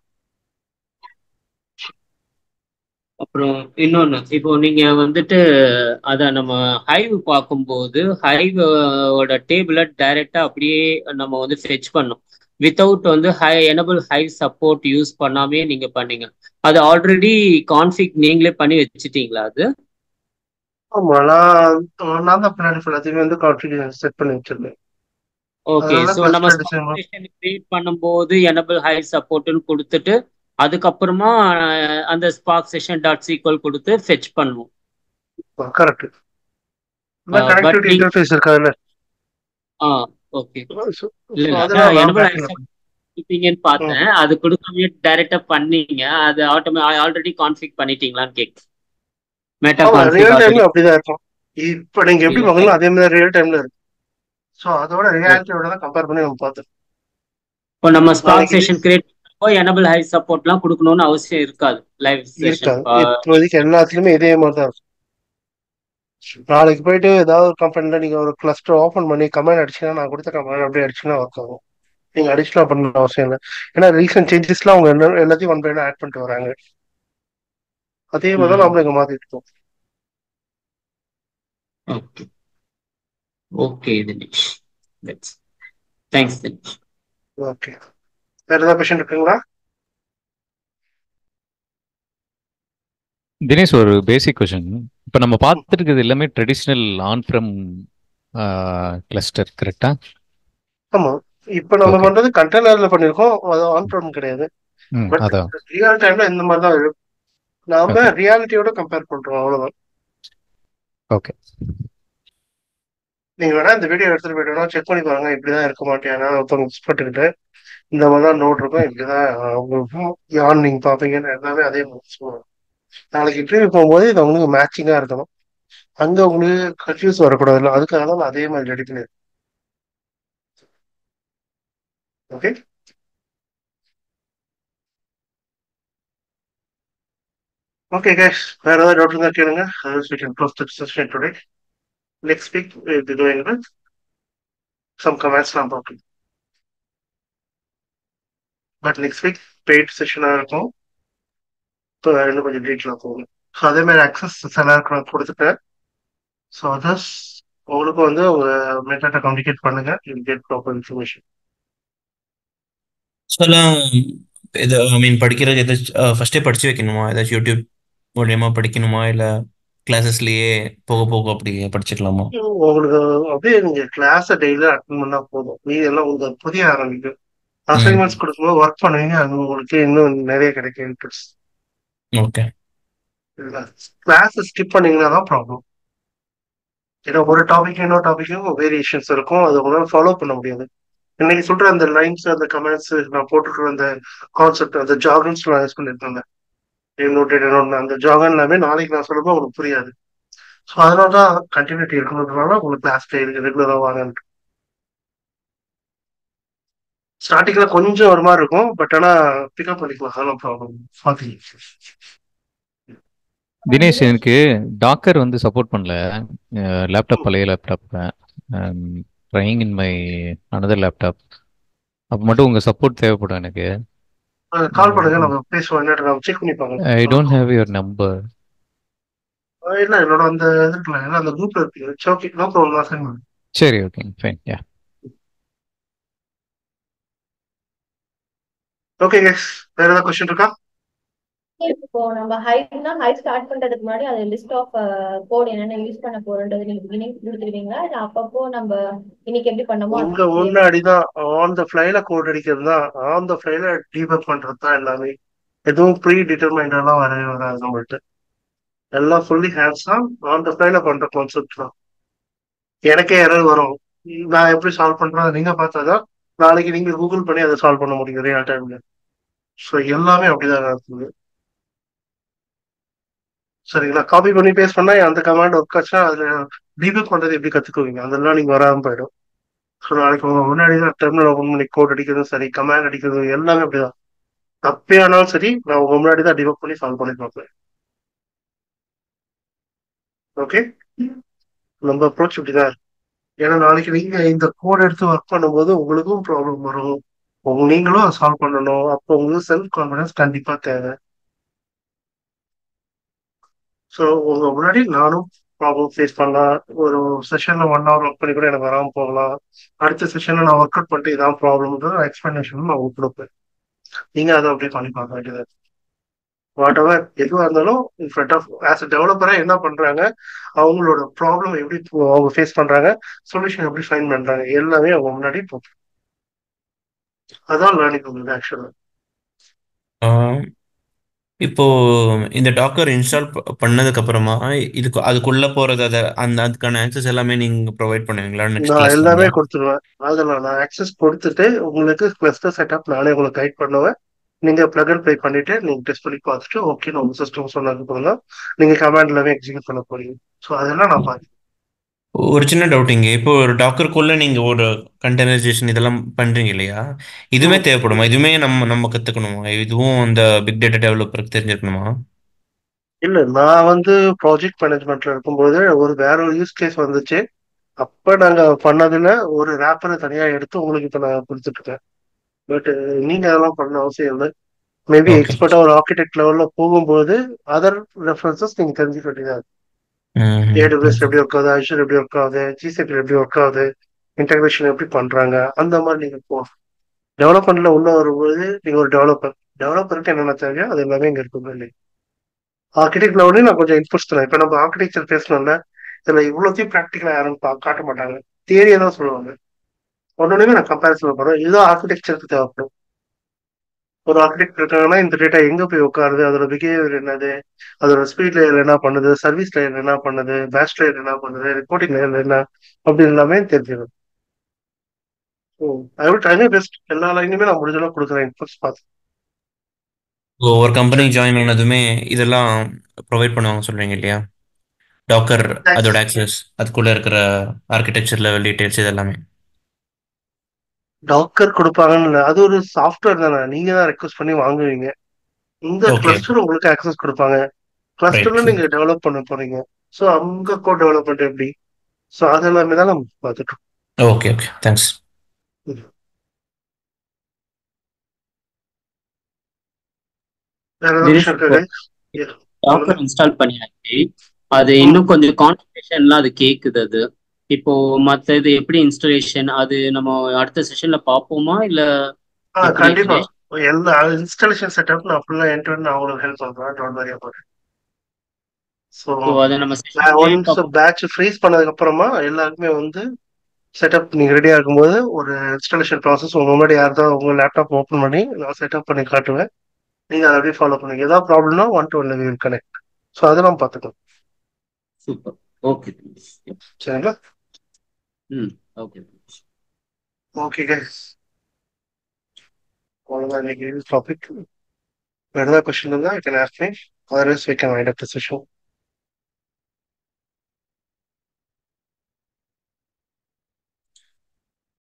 அப்புறம் இன்னொன்னு இப்போ நீங்க வந்துட்டு அத நம்ம ஹைவ் பார்க்கும்போது ஹைவோட டேபிளை டைரக்டா அப்படியே நம்ம வந்து ஃபெச் பண்ணோம் வித்தவுட் வந்து high enable Hive support use பண்ணாமே நீங்க பண்ணீங்க அது ஆல்ரெடி கான்ஃபிக் நீங்களே பண்ணி வச்சுட்டீங்களா அது ஆமா நான் நான் தான் பின்னாடி எல்லாத்தையுமே வந்து கான்ஃபிகரேஷன் செட் பண்ணி வச்சிருக்கேன் ஓகே அதனால ஸோ நம்ம cluster design கிரியேட் பண்ணும்போது எனபிள் ஹை சப்போர்ட்னு கொடுத்துட்டு அதுக்கப்புறமா அஹ், அந்த ஸ்பார்க் செஷன் டாட் சீக்வல் கொடுத்து ஃபெச் பண்ணுவோம் கரெக்ட் இந்த Uh, but கனெக்டிவிட்டி நீங்க- இன்டர்ஃபேஸ் இருக்காதுல்ல ஆ ஓகே So- இல்ல so இல்ல அதெல்லாம் அதான் நான் எனபிள் backend ல ஹை பண்ணி- கொடுப்பீங்கன்னு பார்த்தேன் அது கொடுக்காமயே டைரக்டா பண்ணீங்க அது ஆட்டோமே ஆல்ரெடி கான்ஃபிக் பண்ணிட்டீங்களான்னு கேக்கு மெட்டா ஆமா கான்ஃபிக் ரியல் ஆல்ரெடி டைம்ல அப்படிதான் இருக்கும் இப்ப நீங்க எப்படி பார்க்கணும் அதே மாதிரி ரியல் டைம்ல இருக்கு ஸோ அதோட ரியாலிட்டியோட தான் கம்பேர் பண்ணி நம்ம பார்த்தோம் இப்போ நம்ம ஸ்டாக் நாளைக்கு செஷன் கிரியேட் பண்ணப்போ எனபிள் ஹை சப்போர்ட்லாம் கொடுக்கணும்னு அவசியம் இருக்காது லைவ் செஷன் இருக்காது இப்போதைக்கு எல்லாத்துலயுமே இதே மாதிரி தான் இருக்கும் நாளைக்கு போயிட்டு ஏதாவது ஒரு கம்பெனில நீங்க ஒரு கிளஸ்டர் ஓபன் பண்ணி கமெண்ட் அடிச்சீங்கன்னா நான் கொடுத்த கமெண்ட் அப்படியே அடிச்சுன்னா ஒர்க் ஆகும் நீங்க அடிஷனலா பண்ண அவசியம் இல்லை ஏன்னா ரீசன்ட் சேஞ்சஸ்லாம் அவங்க என்ன எல்லாத்தையும் ஒன் பை ஆட் பண்ணிட்டு வராங்க அதே மாதிரி தான் நம்மளும் இங்க மாத்திட்டு இருக்கோம் okay okay Dinesh thanks Dinesh okay வேற ஏதாவது கொஸ்டின் இருக்குங்களா தினேஷ் ஒரு பேசிக் கொஷின் இப்போ நம்ம பார்த்துட்டு இருக்கிறது எல்லாமே ட்ரெடிஷ்னல் ஆன் ஃப்ரம் கிளஸ்டர் கரெக்டா ஆமா இப்ப நம்ம Okay. பண்றது கண்டெய்னர்ல பண்ணிருக்கோம் அது ஆன் ப்ரோம் கிடையாது ம் பட் அதான் ரியல் டைம்ல இந்த மாதிரி தான் இருக்கும் நாம Okay. ரியாலிட்டியோட கம்பேர் பண்றோம் அவ்வளவுதான் ஓகே நீங்க வேணா இந்த வீடியோ எடுத்துட்டு போயிட்டு செக் பண்ணி பாருங்க இப்படிதான் இருக்க மாட்டேன் ஒருத்தவங்க மிஸ் பண்ணிக்கிட்டு இந்த மாதிரி தான் நோட் இருக்கும் இப்படிதான் உங்களுக்கு யான் நீங்க பாப்பீங்கன்னு எல்லாமே அதே மாதிரி சொல்லுவாங்க நாளைக்கு இன்டர்வியூ போகும்போது இது உங்களுக்கு மேட்சிங்கா இருக்கணும் அங்க உங்களுக்கு கன்ஃபியூஸ் வரக்கூடாது இல்லை அதுக்காக தான் நான் அதே மாதிரி ரெடி பண்ணிருக்கேன் ஓகே ஓகே கேஷ் வேற ஏதாவது டவுட் இருந்தா கேளுங்க others we can close the session today next week will be going with some comments நான் பார்க்கலாம் பட் நெக்ஸ்ட் வீக் பெய்ட் செஷனாக இருக்கும் இப்போ இன்னும் கொஞ்சம் டீட்டெயிலாக போகும் ஸோ அதே மாதிரி அக்சஸ் எல்லாருக்கும் நான் கொடுத்துட்டேன் ஸோ அதர்ஸ் உங்களுக்கும் வந்து உங்க மெத்தட்டை கம்யூனிகேட் பண்ணுங்க you get proper information so எல்லாம் இது ஐ மீன் படிக்கிறது ஏதாச்சும் ஃபர்ஸ்டே படிச்சு வைக்கணுமா ஏதாச்சும் யூடியூப் மூலியமா படிக்கணுமா இல்லை கிளாஸஸ்லயே போக போக அப்படி படிச்சுக்கலாமா உங்களுக்கு அப்படியே நீங்க கிளாஸை டெய்லியும் அட்டன் பண்ணா போதும் மீதி எல்லாம் உங்க புதிய ஆரம்பிக்கும் அசைன்மெண்ட்ஸ் கொடுக்கும்போது ஒர்க் பண்ணுவீங்க அது உங்களுக்கு இன்னும் நிறைய கிடைக்கும் இன்ட்ரெஸ்ட் ஓகே கிளாஸ் ஸ்கிப் பண்ணீங்கன்னா தான் ப்ராப்ளம் ஏன்னா ஒரு டாபிக் இன்னொரு டாபிக்கும் வேரியேஷன்ஸ் இருக்கும் அதை உங்களால ஃபாலோ பண்ண முடியாது இன்னைக்கு சொல்ற அந்த லைன்ஸ் அந்த கமெண்ட்ஸ் நான் போட்டுருக்கிற அந்த கான்செப்ட் அந்த ஜாகன்ஸ் நான் யூஸ் பண்ணிருக்கேன் நோட்டட் அந்த ஜாகன் எல்லாமே நாளைக்கு நான் சொல்லும்போது உங்களுக்கு புரியாது ஸோ அதனால தான் கண்டினியூட்டி இருக்கணுன்றனால உங்களுக்கு கிளாஸ் டெய்லி ரெகுலராக வாங்கன்ட்டு ஸ்டார்டிங்ல கொஞ்சம் ஒரு மாதிரி இருக்கும் பட் ஆனா பிக்கப் பண்ணிக்கலாம் அதெல்லாம் ப்ராப்ளம் பாத்தீங்க தினேஷ் எனக்கு டாக்கர் வந்து சப்போர்ட் பண்ணல லேப்டாப் பழைய laptop trying in my another laptop அப்போ மட்டும் உங்க சப்போர்ட் தேவைப்படும் எனக்கு கால் பண்ணுங்க நம்ம பேசுவோம் என்ன செக் பண்ணி பார்க்கலாம் I don't have your number இல்ல என்னோட அந்த இது இருக்குல்ல இல்ல அந்த குரூப்ல இருக்கு ஓகே நோ ப்ராப்ளம் நான் சென்ட் பண்ணுறேன் சரி okay fine ya okay guys வேற ஏதாவது கொஸ்டின் இருக்கா இப்போ நம்ம ஹைனா ஹை ஸ்டார்ட் பண்றதுக்கு முன்னாடி அது லிஸ்ட் ஆஃப் கோட் என்னென்ன யூஸ் பண்ண போறோன்றது நீங்க பிகினிங் கொடுத்துருவீங்களா இல்ல அப்பப்போ நம்ம இன்னைக்கு எப்படி பண்ணமோ அது உங்க முன்னாடி தான் ஆன் த ஃபிளைல கோட் அடிக்கிறது தான் ஆன் த ஃபிளைல டீபக் பண்றது தான் எல்லாமே எதுவும் ப்ரீ டிட்டர்மைண்டெல்லாம் வரவே வராது நம்மள்ட்ட எல்லாம் ஃபுல்லி ஹேண்ட்ஸ் தான் ஆன் த ஃபிளைல பண்ற கான்செப்ட் தான் எனக்கே எரர் வரும் நான் எப்படி சால்வ் பண்றேன் அதை நீங்க பார்த்தாதான் நாளைக்கு நீங்க கூகுள் பண்ணி அதை சால்வ் பண்ண முடியும் ரியல் டைம்ல ஸோ எல்லாமே அப்படிதான் இருக்குது சரிங்களா காப்பி பண்ணி பேஸ்ட் பண்ணா அந்த கமாண்ட் ஒர்க் ஆச்சுன்னா அதுல டீபக் பண்றது எப்படி கத்துக்குவீங்க அதெல்லாம் நீங்க வராம போயிடும் ஸோ நாளைக்கு உங்க முன்னாடி தான் டெர்மினல் ஓப்பன் பண்ணி கோட் அடிக்கிறதும் சரி கமாண்ட் அடிக்கிறதும் எல்லாமே அப்படிதான் தப்பே ஆனாலும் சரி நான் உங்க முன்னாடி தான் டிபக் பண்ணி சால்வ் பண்ணி பார்ப்பேன் ஓகே நம்ம அப்ரோச் இப்படிதான் இருக்கு ஏன்னா நாளைக்கு நீங்க இந்த கோட் எடுத்து ஒர்க் பண்ணும்போது உங்களுக்கும் ப்ராப்ளம் வரும் உங்க நீங்களும் அதை சால்வ் பண்ணணும் அப்போ உங்களுக்கு செல்ஃப் கான்ஃபிடன்ஸ் கண்டிப்பா தேவை ஸோ உங்க முன்னாடி நானும் ப்ராப்ளம் ஃபேஸ் பண்ணலாம் ஒரு செஷன்ல ஒன் ஹவர் ஒர்க் பண்ணி கூட எனக்கு வராம போகலாம் அடுத்த செஷன்ல நான் ஒர்க் அவுட் பண்ணிட்டு இதான் ப்ராப்ளம்ன்ற எக்ஸ்பிளனேஷன் நான் உங்களுக்கு கொடுப்பேன் நீங்க அதை அப்படியே பண்ணி பார்க்க வேண்டியது வாட் எவர் எதுவாக இருந்தாலும் in front of as a டெவலப்பராக என்ன பண்றாங்க அவங்களோட ப்ராப்ளம் எப்படி அவங்க ஃபேஸ் பண்றாங்க சொல்யூஷன் எப்படி ஃபைன் பண்றாங்க எல்லாமே அவங்க முன்னாடி போகும் அதான் லேர்னிங் உங்களுக்கு ஆக்சுவலாக இப்போ இந்த டாக்கர் இன்ஸ்டால் பண்ணதுக்கு அப்புறமா இதுக்கு அதுக்குள்ள போறது அதை அந்த அதுக்கான ஆக்சஸ் எல்லாமே நீங்க ப்ரொவைட் பண்ணுவீங்களா நெக்ஸ்ட் நான் கிளாஸ்ல எல்லாமே இருந்தா கொடுத்துருவேன் அதெல்லாம் நான் ஆக்சஸ் கொடுத்துட்டு உங்களுக்கு கிளஸ்டர் செட்டப் நானே உங்களுக்கு கைட் பண்ணுவேன் நீங்க பிளக் அண்ட் ப்ளே பண்ணிட்டு நீங்க டெஸ்ட் பண்ணி பார்த்துட்டு ஓகே உங்க சிஸ்டம் சொன்னதுக்கு அப்புறம் தான் நீங்க கமாண்ட் எல்லாமே எக்ஸிக்யூட் பண்ண போறீங்க ஸோ அதெல்லாம் நான் பார்த்து ஒரு சின்ன டவுட்டிங்க இப்போ ஒரு டாக்கருக்குள்ள நீங்க ஒரு கண்டெய்னரைசேஷன் இதெல்லாம் பண்றீங்க இல்லையா இதுவுமே ம். தேவைப்படுமா இதுவுமே நம்ம நம்ம கத்துக்கணுமா இதுவும் அந்த பிக் டேட்டா டெவலப்பருக்கு தெரிஞ்சிருக்கணுமா இல்ல நான் வந்து ப்ராஜெக்ட் மேனேஜ்மெண்ட்ல இருக்கும்போது ஒரு வேற ஒரு யூஸ் கேஸ் வந்துச்சு அப்ப நாங்க பண்ணதுல ஒரு ரேப்பரை தனியா எடுத்து உங்களுக்கு இப்ப நான் கொடுத்துட்டு இருக்கேன் பட் நீங்க அதெல்லாம் பண்ண அவசியம் இல்லை மேபி ஓகே எக்ஸ்பர்ட்டா ஒரு ஆர்கிடெக்ட் லெவல்ல போகும்போது அதர் ரெஃபரன்சஸ் நீங்க தெரிஞ்சுக்க வேண்டியதா இருக்கு ஏடபிள்யூஎஸ் எப்படி ஒர்க் ஆகுது ஐஷர் எப்படி ஒர்க் ஆகுது ஜிசிபி எப்படி ஒர்க் ஆகுது இன்டகிரேஷன் எப்படி பண்றாங்க அந்த மாதிரி நீங்க போகணும் டெவலப்மெண்ட்ல உள்ள வரும்போது நீங்க ஒரு டெவலப்பர் டெவலப்பருக்கு என்னென்ன தேவையோ அது எல்லாமே இங்க இருக்கும் இல்லை ஆர்கிடெக்ட் லெவலையும் நான் கொஞ்சம் இன்புட்ஸ் தரேன் இப்போ நம்ம ஆர்கிடெக்சர் பேசணும்ல இதுல இவ்வளோத்தையும் ப்ராக்டிக்கலா யாரும் பா- காட்ட மாட்டாங்க தியரியா தான் சொல்லுவாங்க ஒன்னொன்னுமே நான் கம்பேரிசன் பண்ணுறேன் இதுதான் ஆர்கிடெக்சருக்கு தேவைப்படும் ஒரு ஆர்கிடெக்ட் இருக்காங்கன்னா இந்த டேட்டா எங்க போய் உட்காருது அதோட பிஹேவியர் என்னது அதோட ஸ்பீட் லேயர் என்ன பண்ணுது சர்வீஸ் லேயர் என்ன பண்ணுது பேட்ச் லேயர் என்ன பண்ணுது ரிப்போர்ட்டிங் லேயர் என்ன அப்படி எல்லாமே தெரிஞ்சிடும் so I will try my best எல்லா லைனுமே நான் முடிஞ்ச அளவுக்கு கொடுக்குறேன் இன்புட்ஸ் பார்த்து ஒரு கம்பெனி ஜாயின் பண்ணதுமே இதெல்லாம் ப்ரொவைட் பண்ணுவாங்க சொல்றீங்க இல்லையா டாக்கர் அதோட ஆக்சஸ் அதுக்குள்ள இருக்கிற ஆர்கிடெக்சர் லெவல் டீடைல்ஸ் இது எல்லாமே டாக்கர் கொடுப்பாங்கன்னு இல்ல. அது ஒரு சாஃப்ட்வேர் தானே நீங்க தான் ரெக்வஸ்ட் பண்ணி வாங்குவீங்க இந்த ஓகே கிளஸ்டர் உங்களுக்கு ஆக்சஸ் கொடுப்பாங்க கிளஸ்டர்ல ரைட் நீங்க டெவலப் பண்ண போறீங்க ஸோ அங்க கோ டெவலப்மெண்ட் எப்படி ஸோ அது எல்லாமே தான் நம்ம பார்த்துட்டோம் ஓகே ஓகே தேங்க்ஸ் வேற ஏதாவது தினேஷ் விஷயம் இப்போ இருக்கா guys? Yeah, டாக்கர் சொல்லுங்க இன்ஸ்டால் பண்ணியாச்சு அது ம். இன்னும் கொஞ்சம் கான்ஃபிகரேஷன்லாம் அது கேக்குது அது இப்போ மத்த இது எப்படி இன்ஸ்டலேஷன் அது நம்ம அடுத்த செஷன்ல பார்ப்போமா இல்ல ஆ எப்படி கண்டிப்பா தினேஷ் எல்லா இன்ஸ்டாலேஷன் செட்டப் நான் ஃபுல்லா எண்ட் நான் உங்களுக்கு ஹெல்ப் பண்றேன் don't worry about so so அதை நம்ம செஷன்லயே ஒன்ஸ் பார்ப்போம் பேட்ச் ஃப்ரீஸ் பண்ணதுக்கு அப்புறமா எல்லாருக்குமே வந்து செட்டப் நீங்க ரெடியா இருக்கும்போது ஒரு இன்ஸ்டாலேஷன் ப்ராசஸ் உங்க முன்னாடி யார் தான் உங்க லேப்டாப் ஓப்பன் பண்ணி நான் செட்டப் பண்ணி காட்டுவேன் நீங்க அதை அப்படியே ஃபாலோ பண்ணுங்க ஏதாவது ப்ராப்ளம்னா one to one will connect so அதெல்லாம் பார்த்துக்கலாம் சூப்பர் ஓகே தினேஷ் சரிங்களா ம் ஓகே தினேஷ் ஓகே கைஸ் அவ்வளோதான் இன்னைக்கு டாபிக் வேறு ஏதாவது கொஸ்டின் இருந்தால் I can ask me otherwise we can wind up the session